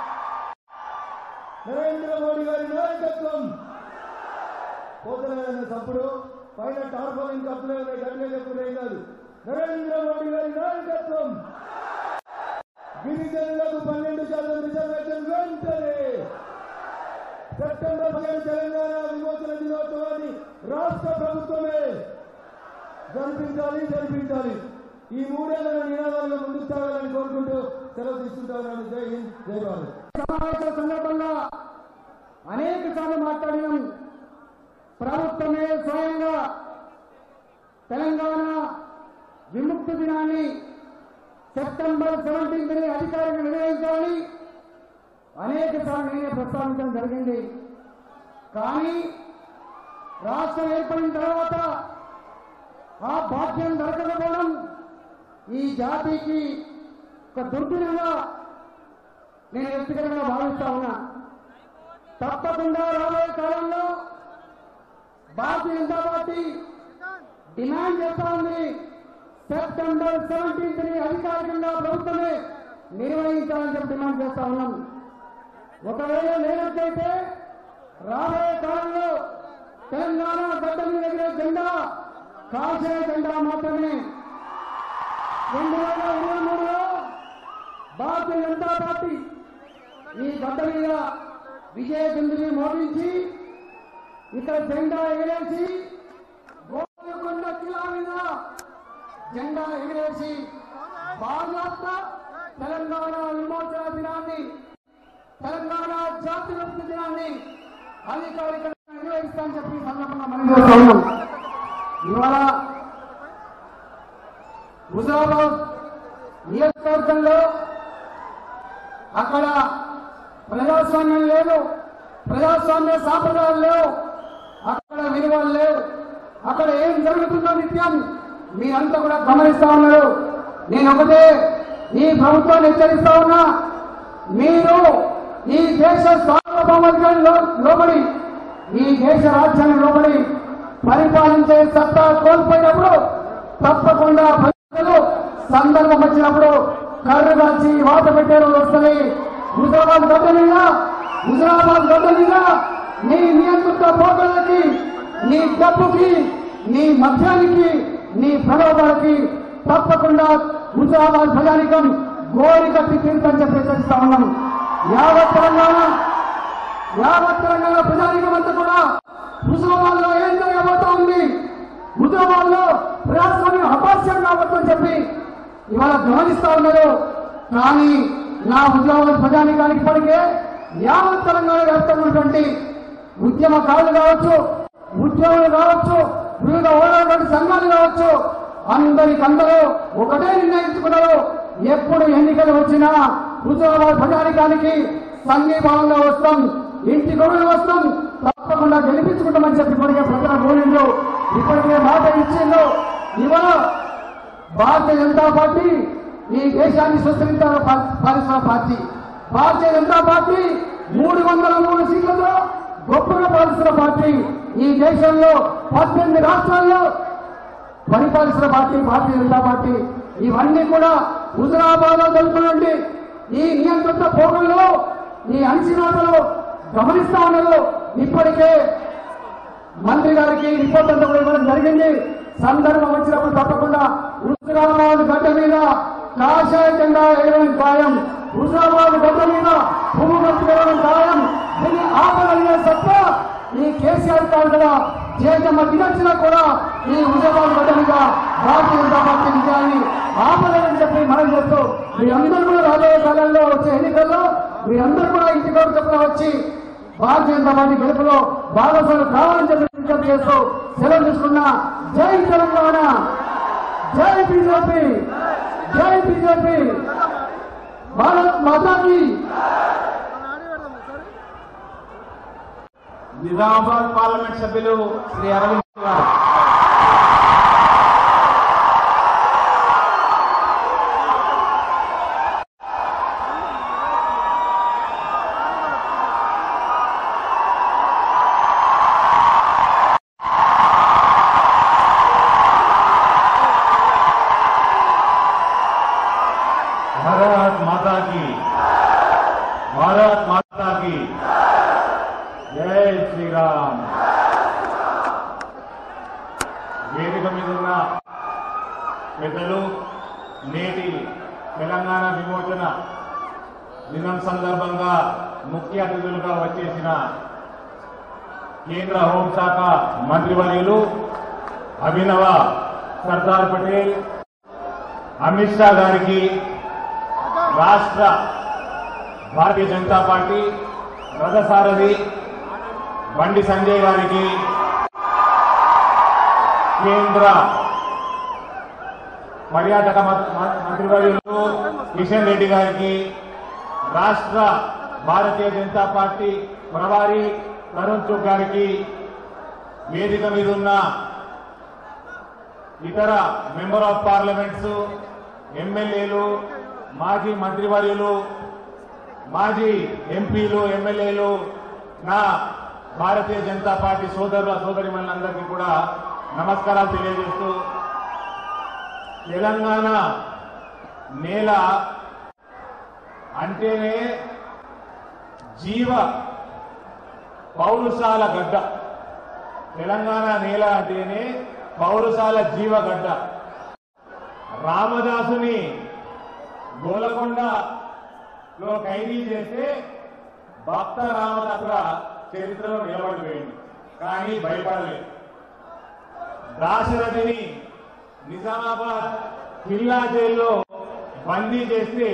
నరేంద్ర మోడీ గారి నాయకత్వం పోతలేదన్న తప్పుడు పైన టార్పలింగ్ కప్పులే ఉన్నాయి గట్టిగా చెప్పుడే కాదు నరేంద్ర మోడీ గారి నాయకత్వం గిరిజనులకు పన్నెండు శాతం రిజర్వేషన్ వెంటనే సెప్టెంబర్ పదిహేను తెలంగాణ విమోచన దినోత్సవాన్ని రాష్ట్ర ప్రభుత్వమే జరిపించాలి జరిపించాలి ఈ మూడేళ్ల నినాదాలను ముందుకు సాగాలని కోరుకుంటూ సెలవు తీసుకుంటా ఉన్నాను జై హింద్ జై భారత్ సమావేశం సందర్భంగా అనేక సార్లు మాట్లాడినాం ప్రభుత్వమే స్వయంగా తెలంగాణ విముక్తి దినాన్ని సెప్టెంబర్ సెవెంటీన్త్ ని అధికారికంగా నిర్వహించాలని అనేక సార్లు నేనే ప్రస్తావించడం జరిగింది కానీ రాష్ట్రం ఏర్పడిన తర్వాత ఆ భాగ్యం దొరకకపోవడం ఈ జాతికి ఒక దుర్దినంగా నేను వ్యక్తిగతంగా భావిస్తా ఉన్నా తప్పకుండా రాబోయే కాలంలో భారతీయ జనతా పార్టీ డిమాండ్ చేస్తా ఉంది సెప్టెంబర్ సెవెంటీన్త్ ని అధికారికంగా ప్రభుత్వమే నిర్వహించాలని చెప్పి డిమాండ్ చేస్తా ఉన్నాం ఒకవేళ లేనట్లయితే రాబోయే కాలంలో తెలంగాణ గడ్డ మీద ఎగిరే జెండా కాషాయ జెండా మాత్రమే రెండు వేల ఇరవై మూడులో భారతీయ జనతా పార్టీ ఈ గడ్డ మీద విజయ బిందుని మోగించి ఇక్కడ జెండా ఎగరేసి గోల్కొండ కిలా మీద జెండా ఎగరేసి భారత తెలంగాణ విమోచన దినాన్ని తెలంగాణ జాతి విముక్తి దినాన్ని అధికారికంగా ఇస్తా అని చెప్పి ఈ సందర్భంగా మనం చేస్తా ఉన్నాం ఇవాళ హుజరాబాద్ నియోజకవర్గంలో అక్కడ ప్రజాస్వామ్యం లేదు ప్రజాస్వామ్య సాంప్రదాయాలు లేవు అక్కడ విలువలు లేవు అక్కడ ఏం జరుగుతుందో నిత్యం మీరంతా కూడా గమనిస్తా ఉన్నారు నేను ఒకటే ఈ ప్రభుత్వాన్ని హెచ్చరిస్తా ఉన్నా మీరు ఈ దేశ సార్వభౌమాధికారి లోబడి ఈ దేశ రాజ్యాన్ని లోబడి పరిపాలించే సత్తా కోల్పోయినప్పుడు తప్పకుండా ప్రజలు సందర్భం వచ్చినప్పుడు కర్రు కాల్చి వాత పెట్టే రోజు వస్తుంది హుజరాబాద్ గడ్డ మీద హుజరాబాద్ గడ్డ మీద నీ నియంత్రిత పోకలకి నీ డబ్బుకి నీ మద్యానికి నీ ప్రలోభాలకి తప్పకుండా హుజరాబాద్ ప్రజానికం గోరి కట్టి తీర్థని చెప్పి హెచ్చరిస్తా ఉన్నాం యావత్ తెలంగాణ యావత్ తెలంగాణ ప్రజానికం అంతా కూడా హుజరాబాద్ లో ఏం జరగబోతా ఉంది హుజరాబాద్ లో ప్రజాస్వామ్యం అపాస్యం కాబోతుందని చెప్పి ఇవాళ గమనిస్తా ఉన్నారు కానీ నా హుజరాబాద్ ప్రజానికానికి ఇప్పటికే యావత్ తెలంగాణ వ్యాప్తంగా ఉన్నటువంటి ఉద్యమకారులు కావచ్చు ఉద్యోగులు కావచ్చు వివిధ ఓడటువంటి సంఘాలు కావచ్చు అందరికందరూ ఒకటే నిర్ణయించుకున్నారు ఎప్పుడు ఎన్నికలు వచ్చినా హుజరాబాద్ ప్రజానికానికి సంఘీభావంగా వస్తాం ఇంటి గొడవలు వస్తాం తప్పకుండా గెలిపించుకుంటామని చెప్పి ఇప్పటికే ప్రజల గోలిండు ఇప్పటికే మాట ఇచ్చిండు ఇవాళ భారతీయ జనతా పార్టీ ఈ దేశాన్ని సుస్థిరించాల పాలిస్తున్న పార్టీ భారతీయ జనతా పార్టీ మూడు వందల మూడు సీట్లతో గొప్పగా పాలిస్తున్న పార్టీ ఈ దేశంలో పద్దెనిమిది రాష్ట్రాల్లో పరిపాలిస్తున్న పార్టీ భారతీయ జనతా పార్టీ ఇవన్నీ కూడా హుజరాబాద్ లో జరుగుతున్నటువంటి ఈ నియంత్రిత పోగల్లో ఈ అణిచినాటలు గమనిస్తా ఉన్నారు ఇప్పటికే మంత్రి గారికి రిపోర్ట్ అంతా కూడా ఇవ్వడం జరిగింది సందర్భం వచ్చినప్పుడు తప్పకుండా హుజరాబాద్ గడ్డ మీద కాషాయ జెండా వేయడం ఖాయం హుజరాబాద్ గడ్డ మీద పువ్వు గుర్తు వేయడం ఖాయం దీన్ని ఆపగలిగే సత్త ఈ కేసీఆర్ కాదు కదా జేజమ్మ దినచ్చినా కూడా ఈ హుజరాబాద్ గడ్డ మీద భారతీయ జనతా పార్టీ విజయాన్ని ఆపలేదని చెప్పి మనం చేస్తూ మీరందరూ కూడా రాబోయే కాలంలో వచ్చే ఎన్నికల్లో మీరందరూ కూడా ఇంటికి చెప్పిన వచ్చి భారతీయ జనతా పార్టీ గెలుపులో భాగస్వాములు కావాలని చెప్పి విజ్ఞప్తి చేస్తూ సెలవు తీసుకున్నా జై తెలంగాణ జై బీజేపీ జై బీజేపీ భారత్ మాతాకి నిజామాబాద్ పార్లమెంట్ సభ్యులు శ్రీ అరవింద్ గారు भारत माता की भारत माता की జై శ్రీరామ్ వేదిక మీద ఉన్న పెద్దలు నేటి తెలంగాణ విమోచన దినం సందర్భంగా ముఖ్య అతిథులుగా వచ్చేసిన కేంద్ర హోంశాఖ మంత్రివర్యులు అభినవ సర్దార్ పటేల్ అమిత్ షా గారికి రాష్ట్ర భారతీయ జనతా పార్టీ రథసారథి బండి సంజయ్ గారికి కేంద్ర పర్యాటక మం- మం- మంత్రివర్యులు కిషన్ రెడ్డి గారికి రాష్ట్ర భారతీయ జనతా పార్టీ ప్రభారి తరుణ్ చుక్ గారికి వేదిక మీద ఉన్న ఇతర మెంబర్ ఆఫ్ పార్లమెంట్స్ ఎమ్మెల్యేలు మాజీ మంత్రివర్యులు మాజీ ఎంపీలు ఎమ్మెల్యేలు నా భారతీయ జనతా పార్టీ సోదరుల సోదరిమణులందరికీ కూడా నమస్కారాలు తెలియజేస్తూ తెలంగాణ నేల అంటేనే జీవ పౌరుషాల గడ్డ తెలంగాణ నేల అంటేనే పౌరుషాల జీవగడ్డ రామదాసుని గోలకొండలో ఖైదీ చేస్తే భక్త రామదాసుల చరిత్రలో నిలబడిపోయింది కానీ భయపడలేదు దాశరథిని నిజామాబాద్ కిల్లా జైల్లో బందీ చేస్తే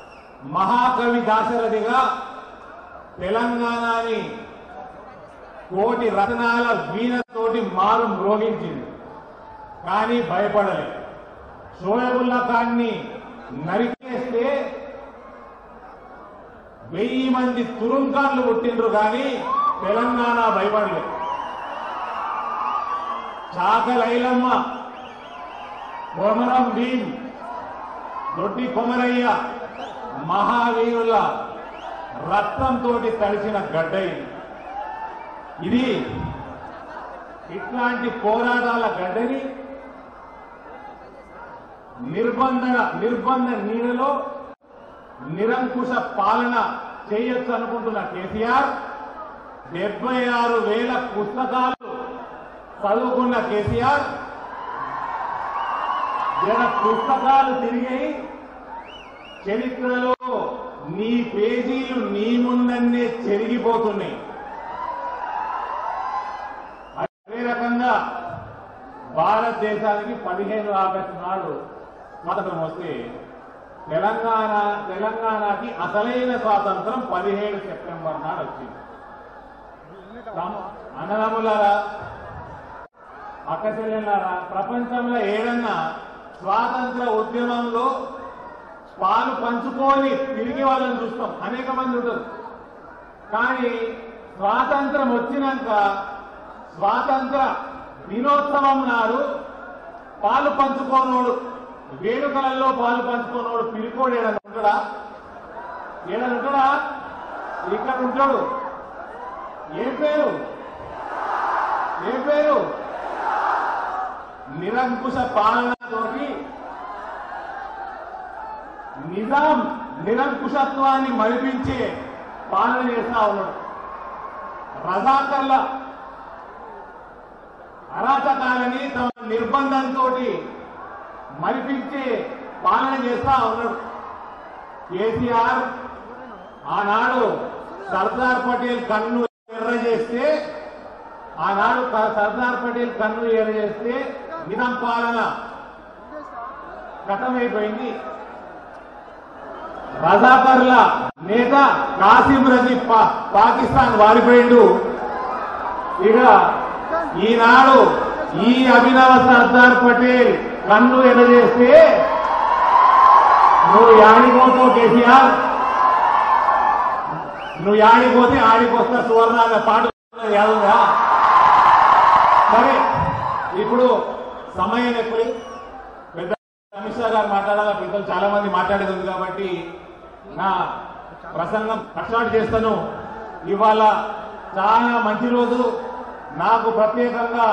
మహాకవి దాశరథిగా తెలంగాణని కోటి రత్నాల వీణతోటి మారు మ్రోగించింది కానీ భయపడలేదు షోయబుల్లా ఖాన్ని నరికేస్తే వెయ్యి మంది తురుంకాన్లు పుట్టిండ్రు కానీ తెలంగాణ భయపడలేదు చాకలైలమ్మ కొమరం భీం దొడ్డి కొమరయ్య మహావీరుల రక్తంతో తడిసిన గడ్డ ఇది ఇది ఇట్లాంటి పోరాటాల గడ్డని నిర్బంధ నిర్బంధ నీడలో నిరంకుశ పాలన చేయొచ్చు అనుకుంటున్న కేసీఆర్ డెబ్బై ఆరు వేల పుస్తకాలు చదువుకున్న కేసీఆర్ జన పుస్తకాలు తిరిగి చరిత్రలో నీ పేజీలు నీ ముందన్నే చెరిగిపోతున్నాయి అదే రకంగా భారతదేశానికి పదిహేను ఆగస్టు నాడు స్వాతంత్రం వస్తే తెలంగాణ తెలంగాణకి అసలైన స్వాతంత్రం పదిహేడు సెప్టెంబర్ నాడు వచ్చింది తమ- అన్నదమ్ములారా అక్క చెల్లెళ్ళారా ప్రపంచంలో ఏదన్నా స్వాతంత్ర ఉద్యమంలో పాలు పంచుకొని తిరిగి వాళ్ళని చూస్తాం అనేక మంది ఉంటారు కానీ స్వాతంత్రం వచ్చినాక స్వాతంత్ర దినోత్సవం నాడు పాలు పంచుకోనోడు వేడుకలలో పాలు పంచుకోనోడు పిరికోడు ఏడని ఉంటాడా ఏడని ఉంటాడా ఇక్కడ ఉంటాడు ఏ పేరు ఏ పేరు నిరంకుశ పాలనతోటి నిజాం నిరంకుశత్వాన్ని మరిపించే పాలన చేస్తా ఉన్నాడు రజాకర్ల అరాచకాలని తమ నిర్బంధంతో మరిపించే పాలన చేస్తా ఉన్నాడు కేసీఆర్ ఆనాడు సర్దార్ పటేల్ కన్ను ఎర్ర చేస్తే ఆనాడు క- సర్దార్ పటేల్ కన్ను ఎర్ర చేస్తే నిజాం పాలన గతమైపోయింది రజాకర్ల నేత కాసిం రజీబ్ పా- పాకిస్తాన్ వారిపోయిండు ఇక ఈనాడు ఈ అభినవ సర్దార్ పటేల్ కన్ను ఎడజేస్తే నువ్వు యాడిపోతావు కేసీఆర్ నువ్వు యాడిపోతే ఆడికొస్తా సువర్ణ అనే పాట ఉన్నది యాదుందా సరే ఇప్పుడు సమయం ఎక్కువ పెద్ద అమిత్ షా గారు మాట్లాడాలా పెద్దలు చాలా మంది మాట్లాడేది ఉంది కాబట్టి నా ప్రసంగం కట్నాటు చేస్తాను ఇవాళ చాలా మంచి రోజు నాకు ప్రత్యేకంగా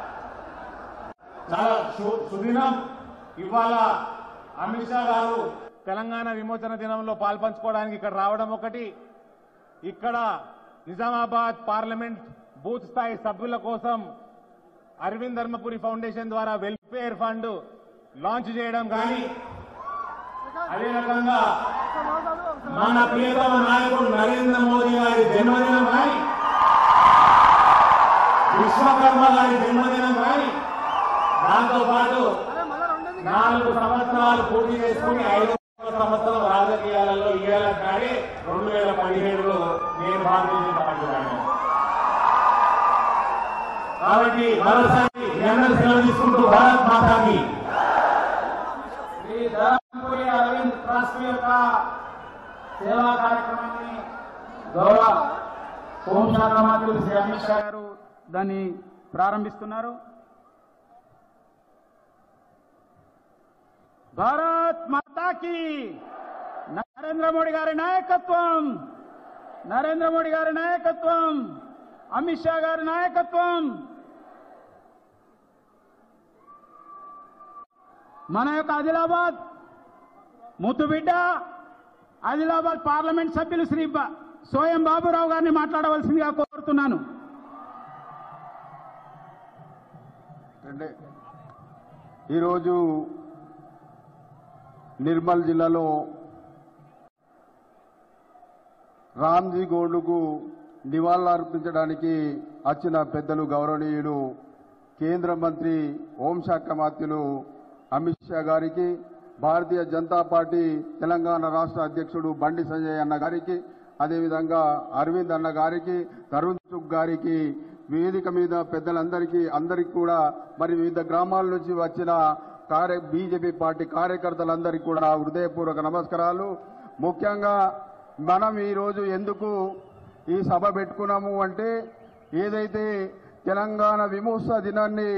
చాలా శు- సుదినం ఇవాళ అమిత్ షా గారు తెలంగాణ విమోచన దినంలో పాల్పంచుకోవడానికి ఇక్కడ రావడం ఒకటి ఇక్కడ నిజామాబాద్ పార్లమెంట్ బూత్ స్థాయి సభ్యుల కోసం అరవింద్ ధర్మపురి ఫౌండేషన్ ద్వారా వెల్ఫేర్ ఫండ్ లాంచ్ చేయడం కానీ అదే రకంగా మన ప్రియతమ నాయకుడు నరేంద్ర మోదీ గారి జన్మదినం కానీ విశ్వకర్మ గారి జన్మదినం కానీ దాంతో పాటు నాలుగు సంవత్సరాలు పూర్తి చేసుకుని ఐదు సంవత్సరం రాజకీయాలలో ఇవాళ కానీ రెండు వేల పదిహేడులో నేను భారతీయ జనతా పార్టీ రాను. కాబట్టి మరోసారి మీ అందరి సెలవు తీసుకుంటూ భారత్ మాతాకి శ్రీ ధర్మపురి అరవింద్ ట్రస్ట్ యొక్క సేవా కార్యక్రమాన్ని గౌరవ హోంశాఖ మంత్రి శ్రీ అమిత్ షా గారు దాన్ని ప్రారంభిస్తున్నారు భారత్ మాతాకి నరేంద్ర మోడీ గారి నాయకత్వం నరేంద్ర మోడీ గారి నాయకత్వం అమిత్ షా గారి నాయకత్వం మన యొక్క ఆదిలాబాద్ ముద్దుబిడ్డ ఆదిలాబాద్ పార్లమెంట్ సభ్యులు శ్రీ బ- సోయం బాబురావు గారిని మాట్లాడవలసిందిగా కోరుతున్నాను అంటే ఈరోజు నిర్మల్ జిల్లాలో రామ్జీ గోల్డ్కు నివాళులర్పించడానికి వచ్చిన పెద్దలు గౌరవనీయులు కేంద్ర మంత్రి హోంశాఖ మంత్రులు అమిత్ షా గారికి భారతీయ జనతా పార్టీ తెలంగాణ రాష్ట్ర అధ్యక్షుడు బండి సంజయ్ అన్న గారికి అదేవిధంగా అరవింద్ అన్న గారికి తరుణ్ చుక్ గారికి వేదిక మీద పెద్దలందరికీ అందరికీ కూడా మరి వివిధ గ్రామాల నుంచి వచ్చిన కార్య బీజేపీ పార్టీ కార్యకర్తలందరికీ కూడా నా హృదయపూర్వక నమస్కారాలు ముఖ్యంగా మనం ఈరోజు ఎందుకు ఈ సభ పెట్టుకున్నాము అంటే ఏదైతే తెలంగాణ విమోచన దినాన్ని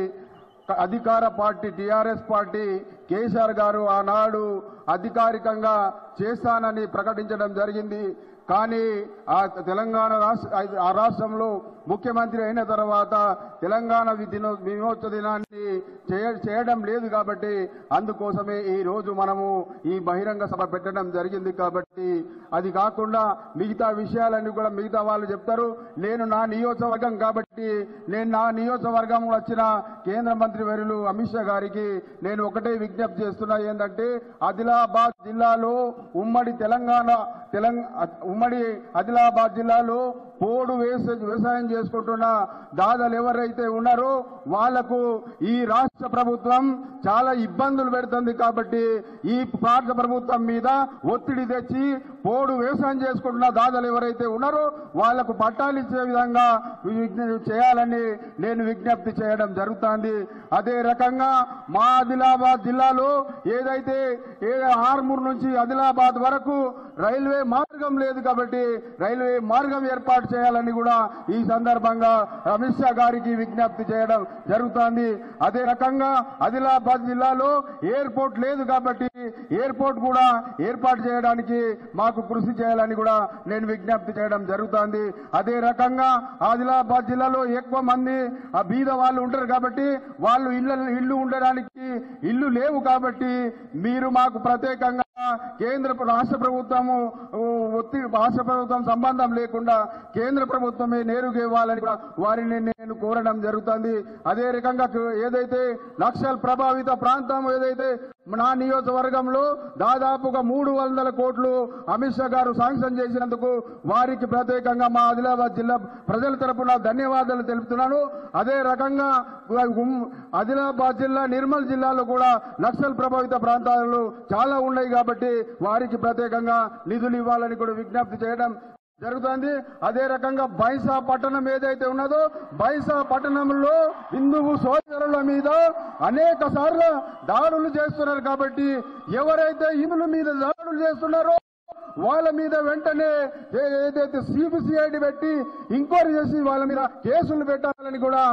అధికార పార్టీ టీఆర్ఎస్ పార్టీ కేసీఆర్ గారు ఆనాడు అధికారికంగా చేస్తానని ప్రకటించడం జరిగింది కానీ ఆ తెలంగాణ రాష్ట్ర ఆ రాష్ట్రంలో ముఖ్యమంత్రి అయిన తర్వాత తెలంగాణ దినో విమోచన దినాన్ని చేయ- చేయడం లేదు కాబట్టి అందుకోసమే ఈ రోజు మనము ఈ బహిరంగ సభ పెట్టడం జరిగింది కాబట్టి అది కాకుండా మిగతా విషయాలన్నీ కూడా మిగతా వాళ్ళు చెప్తారు నేను నా నియోజకవర్గం కాబట్టి నేను నా నియోజకవర్గం వచ్చిన కేంద్ర మంత్రి వర్యులు అమిత్ షా గారికి నేను ఒకటే విజ్ఞప్తి చేస్తున్నా ఏంటంటే ఆదిలాబాద్ జిల్లాలో ఉమ్మడి తెలంగాణ తెలంగాణ ఉమ్మడి ఆదిలాబాద్ జిల్లాలో పోడు వేస వ్యవసాయం చేసుకుంటున్న దాదాలు ఎవరైతే ఉన్నారో వాళ్లకు ఈ రాష్ట్ర ప్రభుత్వం చాలా ఇబ్బందులు పెడుతుంది కాబట్టి ఈ రాష్ట్ర ప్రభుత్వం మీద ఒత్తిడి తెచ్చి పోడు వ్యవసాయం చేసుకుంటున్న దాదాలు ఎవరైతే ఉన్నారో వాళ్లకు పట్టాలు ఇచ్చే విధంగా విజ్ఞ- చేయాలని నేను విజ్ఞప్తి చేయడం జరుగుతుంది అదే రకంగా మా ఆదిలాబాద్ జిల్లాలో ఏదైతే ఏ ఆర్మూర్ నుంచి ఆదిలాబాద్ వరకు రైల్వే మార్గం లేదు కాబట్టి రైల్వే మార్గం ఏర్పాటు చేయాలని కూడా ఈ సందర్భంగా అమిత్ షా గారికి విజ్ఞప్తి చేయడం జరుగుతోంది అదే రకంగా ఆదిలాబాద్ జిల్లాలో ఎయిర్పోర్ట్ లేదు కాబట్టి ఎయిర్పోర్ట్ కూడా ఏర్పాటు చేయడానికి మాకు కృషి చేయాలని కూడా నేను విజ్ఞప్తి చేయడం జరుగుతోంది అదే రకంగా ఆదిలాబాద్ జిల్లాలో ఎక్కువ మంది ఆ బీద వాళ్ళు ఉంటారు కాబట్టి వాళ్ళు ఇళ్ళ ఇల్లు ఉండడానికి ఇల్లు లేవు కాబట్టి మీరు మాకు ప్రత్యేకంగా కేంద్ర రాష్ట్ర ప్రభుత్వము ఊ, ఒత్తిడి రాష్ట్ర ప్రభుత్వం సంబంధం లేకుండా కేంద్ర ప్రభుత్వమే నేరుగా ఇవ్వాలని కూడా వారిని నేను కోరడం జరుగుతుంది అదే రకంగా ఏదైతే నక్సల్ ప్రభావిత ప్రాంతం ఏదైతే నా నియోజకవర్గంలో దాదాపుగా మూడు వందల కోట్లు అమిత్ షా గారు శాంక్షన్ చేసినందుకు వారికి ప్రత్యేకంగా మా ఆదిలాబాద్ జిల్లా ప్రజల తరపున ధన్యవాదాలు తెలుపుతున్నాను అదే రకంగా ఉమ్, ఆదిలాబాద్ జిల్లా నిర్మల్ జిల్లాలో కూడా నక్సల్ ప్రభావిత ప్రాంతాలు చాలా ఉన్నాయి కాబట్టి వారికి ప్రత్యేకంగా నిధులు ఇవ్వాలని కూడా విజ్ఞప్తి చేయడం జరుగుతుంది అదే రకంగా బైసా పట్టణం ఏదైతే ఉన్నదో బైసా పట్టణంలో హిందువు సోదరుల మీద అనేక సార్లు దాడులు చేస్తున్నారు కాబట్టి ఎవరైతే హిందువుల మీద దాడులు చేస్తున్నారో వాళ్ళ మీద వెంటనే ఏ- ఏదైతే సిబిసిఐడి పెట్టి ఎంక్వైరీ చేసి వాళ్ళ మీద కేసులు పెట్టాలని కూడా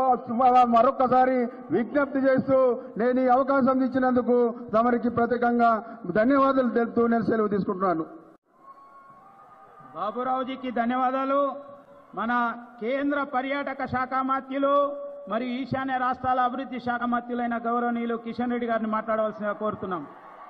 అవ- మరొక్కసారి విజ్ఞప్తి చేస్తూ నేను ఈ అవకాశం ఇచ్చినందుకు తమరికి ప్రత్యేకంగా ధన్యవాదాలు తెలుపుతూ నేను సెలవు తీసుకుంటున్నాను బాబురావుజీకి ధన్యవాదాలు మన కేంద్ర పర్యాటక శాఖ మంత్రులు మరియు ఈశాన్య రాష్ట్రాల అభివృద్ధి శాఖ మంత్రులైన గౌరవనీయులు కిషన్ రెడ్డి గారిని మాట్లాడవలసిందిగా కోరుతున్నాం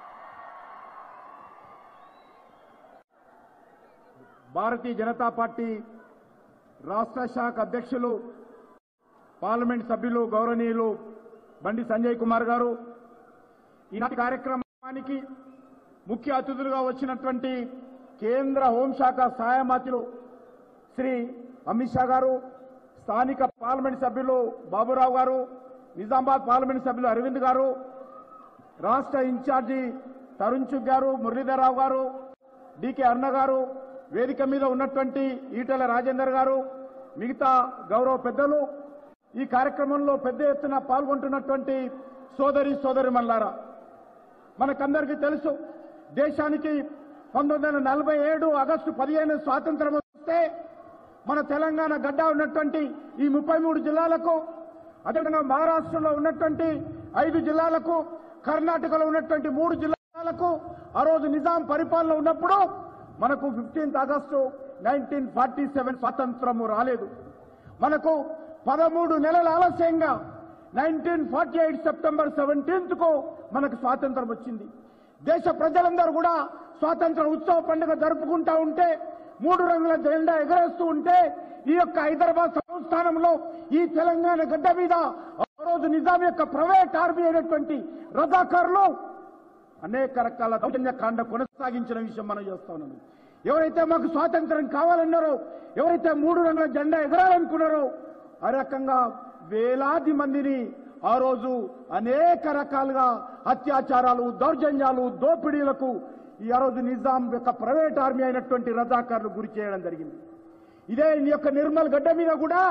భారతీయ జనతా పార్టీ రాష్ట్ర శాఖ అధ్యక్షులు పార్లమెంట్ సభ్యులు గౌరవనీయులు బండి సంజయ్ కుమార్ గారు ఈనాటి కార్యక్రమానికి ముఖ్య అతిథులుగా వచ్చినటువంటి కేంద్ర హోంశాఖ సహాయ మంత్రులు శ్రీ అమిత్ షా గారు స్థానిక పార్లమెంట్ సభ్యులు బాబురావు గారు నిజామాబాద్ పార్లమెంట్ సభ్యులు అరవింద్ గారు రాష్ట్ర ఇన్ఛార్జి తరుణ్ చుగ్ గారు మురళీధరరావు గారు డికే అరుణ గారు వేదిక మీద ఉన్నటువంటి ఈటెల రాజేందర్ గారు మిగతా గౌరవ పెద్దలు ఈ కార్యక్రమంలో పెద్ద ఎత్తున పాల్గొంటున్నటువంటి సోదరి సోదరి మల్లారా మనకందరికీ తెలుసు దేశానికి పంతొమ్మిది వందల నలభై ఏడు ఆగస్టు పదిహేను స్వాతంత్రం వస్తే మన తెలంగాణ గడ్డ ఉన్నటువంటి ఈ ముప్పై మూడు జిల్లాలకు అదేవిధంగా మహారాష్ట్రలో ఉన్నటువంటి ఐదు జిల్లాలకు కర్ణాటకలో ఉన్నటువంటి మూడు జిల్లాలకు ఆ రోజు నిజాం పరిపాలన ఉన్నప్పుడు మనకు fifteenth August nineteen forty seven స్వాతంత్రము రాలేదు మనకు పదమూడు నెలల ఆలస్యంగా nineteen forty eight September seventeenth కు మనకు స్వాతంత్రం వచ్చింది దేశ ప్రజలందరూ కూడా స్వాతంత్ర ఉత్సవ పండుగ జరుపుకుంటా ఉంటే మూడు రంగుల జెండా ఎగరేస్తూ ఉంటే ఈ యొక్క హైదరాబాద్ సంస్థానంలో ఈ తెలంగాణ గడ్డ మీద ఆ రోజు నిజాం యొక్క ప్రైవేట్ ఆర్మీ అయినటువంటి రజాకారులు అనేక రకాల దౌర్జన్య కాండ కొనసాగించిన విషయం మనం చేస్తా ఉన్నాం ఎవరైతే మాకు స్వాతంత్రం కావాలన్నారో ఎవరైతే మూడు రంగుల జెండా ఎగరాలనుకున్నారో ఆ రకంగా వేలాది మందిని ఆ రోజు అనేక రకాలుగా అత్యాచారాలు దౌర్జన్యాలు దోపిడీలకు ఈ ఆ రోజు నిజాం యొక్క ప్రైవేట్ ఆర్మీ అయినటువంటి రజాకారులు గురి చేయడం జరిగింది ఇదే ఈ యొక్క నిర్మల్ గడ్డ మీద కూడా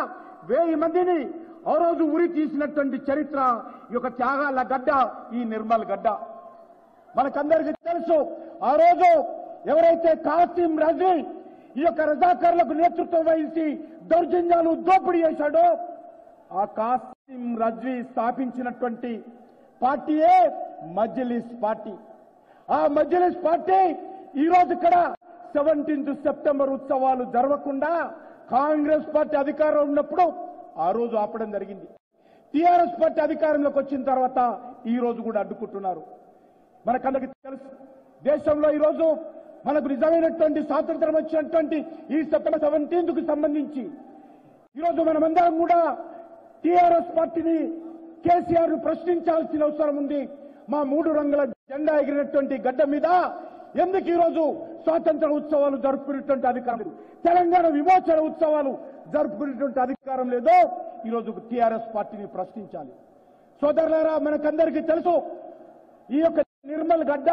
వెయ్యి మందిని ఆ రోజు ఉరి తీసినటువంటి చరిత్ర ఈ యొక్క త్యాగాల గడ్డ ఈ నిర్మల్ గడ్డ మనకందరికీ తెలుసు ఆ రోజు ఎవరైతే కాసిం రజీ ఈ యొక్క రజాకారులకు నేతృత్వం వహించి దౌర్జన్యాలు దోపిడీ చేశాడో ఆ కాసిం రజ్వీ స్థాపించినటువంటి పార్టీయే మజ్లిస్ పార్టీ ఆ మజ్లిస్ పార్టీ ఈ రోజు ఇక్కడ సెవెంటీన్త్ సెప్టెంబర్ ఉత్సవాలు జరగకుండా కాంగ్రెస్ పార్టీ అధికారం ఉన్నప్పుడు ఆ రోజు ఆపడం జరిగింది టీఆర్ఎస్ పార్టీ అధికారంలోకి వచ్చిన తర్వాత ఈ రోజు కూడా అడ్డుకుంటున్నారు మనకందరికి తెలుసు దేశంలో ఈ రోజు మనకు నిజమైనటువంటి స్వాతంత్రం వచ్చినటువంటి ఈ సెప్టెంబర్ సెవెంటీన్త్ కు సంబంధించి ఈరోజు మనమందరం కూడా టీఆర్ఎస్ పార్టీని కేసీఆర్ ను ప్రశ్నించాల్సిన అవసరం ఉంది మా మూడు రంగుల జెండా ఎగిరినటువంటి గడ్డ మీద ఎందుకు ఈరోజు స్వాతంత్ర ఉత్సవాలు జరుపుకునేటువంటి అధికారం లేదు తెలంగాణ విమోచన ఉత్సవాలు జరుపుకునేటువంటి అధికారం లేదో ఈరోజు టీఆర్ఎస్ పార్టీని ప్రశ్నించాలి సోదరులారా మనకందరికీ తెలుసు ఈ యొక్క నిర్మల్ గడ్డ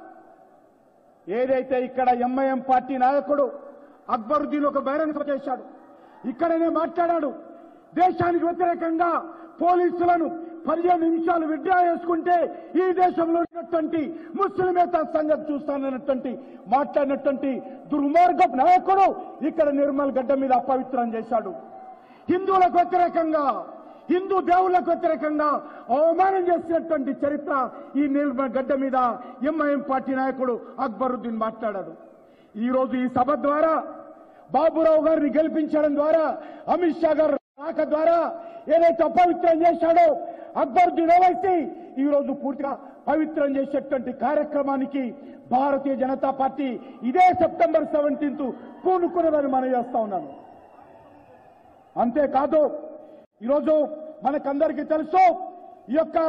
ఏదైతే ఇక్కడ ఎంఐఎం పార్టీ నాయకుడు అక్బరుద్దీన్ ఒక బహిరంగ సభ చేశాడు ఇక్కడనే మాట్లాడాడు దేశానికి వ్యతిరేకంగా పోలీసులను పదిహేను నిమిషాలు విడ్డా చేసుకుంటే ఈ దేశంలో ఉన్నటువంటి ముస్లిమేతర సంగతి చూస్తానన్నటువంటి మాట్లాడినటువంటి దుర్మార్గపు నాయకుడు ఇక్కడ నిర్మల్ గడ్డ మీద అపవిత్రం చేశాడు హిందువులకు వ్యతిరేకంగా హిందూ దేవుళ్లకు వ్యతిరేకంగా అవమానం చేసినటువంటి చరిత్ర ఈ నిర్మల్ గడ్డ మీద ఎంఐఎం పార్టీ నాయకుడు అక్బరుద్దీన్ మాట్లాడాడు ఈ రోజు ఈ సభ ద్వారా బాబురావు గారిని గెలిపించడం ద్వారా అమిత్ షా గారు రాక ద్వారా ఏదైతే అపవిత్రం చేశాడో అక్బరుద్దీన్ ఓవైసీ ఈ రోజు పూర్తిగా పవిత్రం చేసేటువంటి కార్యక్రమానికి భారతీయ జనతా పార్టీ ఇదే సెప్టెంబర్ సెవెంటీన్త్ పూనుకున్నదని మనం చేస్తా ఉన్నాను అంతేకాదు ఈరోజు మనకందరికీ తెలుసు ఈ యొక్క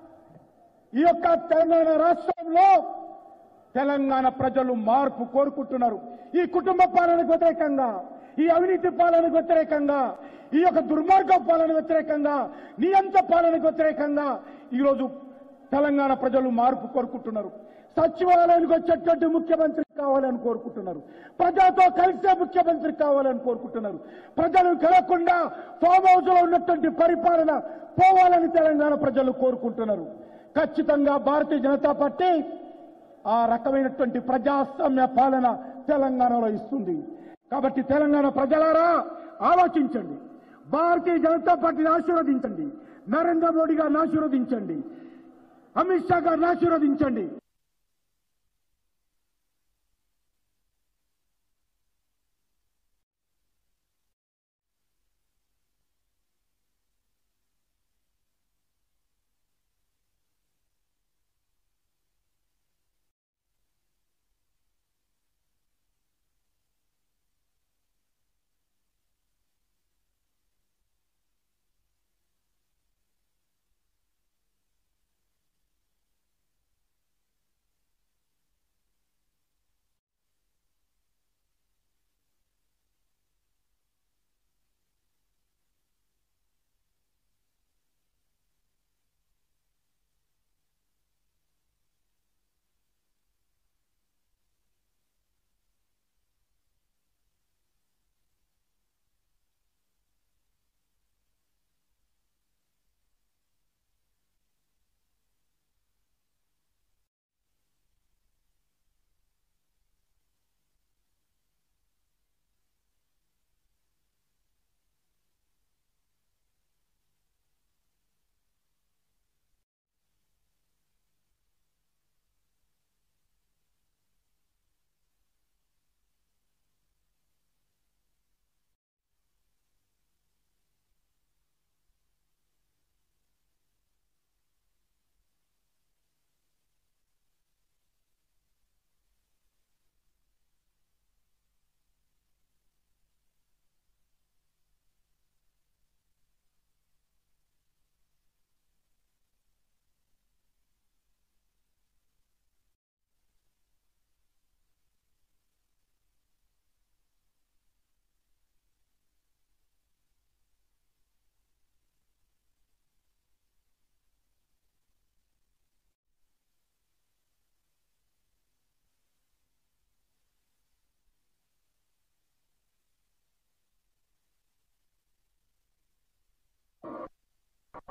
ఈ యొక్క తెలంగాణ రాష్ట్రంలో తెలంగాణ ప్రజలు మార్పు కోరుకుంటున్నారు ఈ కుటుంబ పాలనకు వ్యతిరేకంగా ఈ అవినీతి పాలనకు వ్యతిరేకంగా ఈ యొక్క దుర్మార్గ పాలన వ్యతిరేకంగా నియంత పాలనకు వ్యతిరేకంగా ఈరోజు తెలంగాణ ప్రజలు మార్పు కోరుకుంటున్నారు సచివాలయానికి వచ్చేటువంటి ముఖ్యమంత్రి కావాలని కోరుకుంటున్నారు ప్రజలతో కలిసే ముఖ్యమంత్రి కావాలని కోరుకుంటున్నారు ప్రజలు కలగకుండా ఫామ్ హౌస్ లో ఉన్నటువంటి పరిపాలన పోవాలని తెలంగాణ ప్రజలు కోరుకుంటున్నారు ఖచ్చితంగా భారతీయ జనతా పార్టీ ఆ రకమైనటువంటి ప్రజాస్వామ్య పాలన తెలంగాణలో ఇస్తుంది కాబట్టి తెలంగాణ ప్రజలారా ఆలోచించండి భారతీయ జనతా పార్టీని ఆశీర్వదించండి నరేంద్ర మోడీ గారిని ఆశీర్వదించండి అమిత్ షా గారిని ఆశీర్వదించండి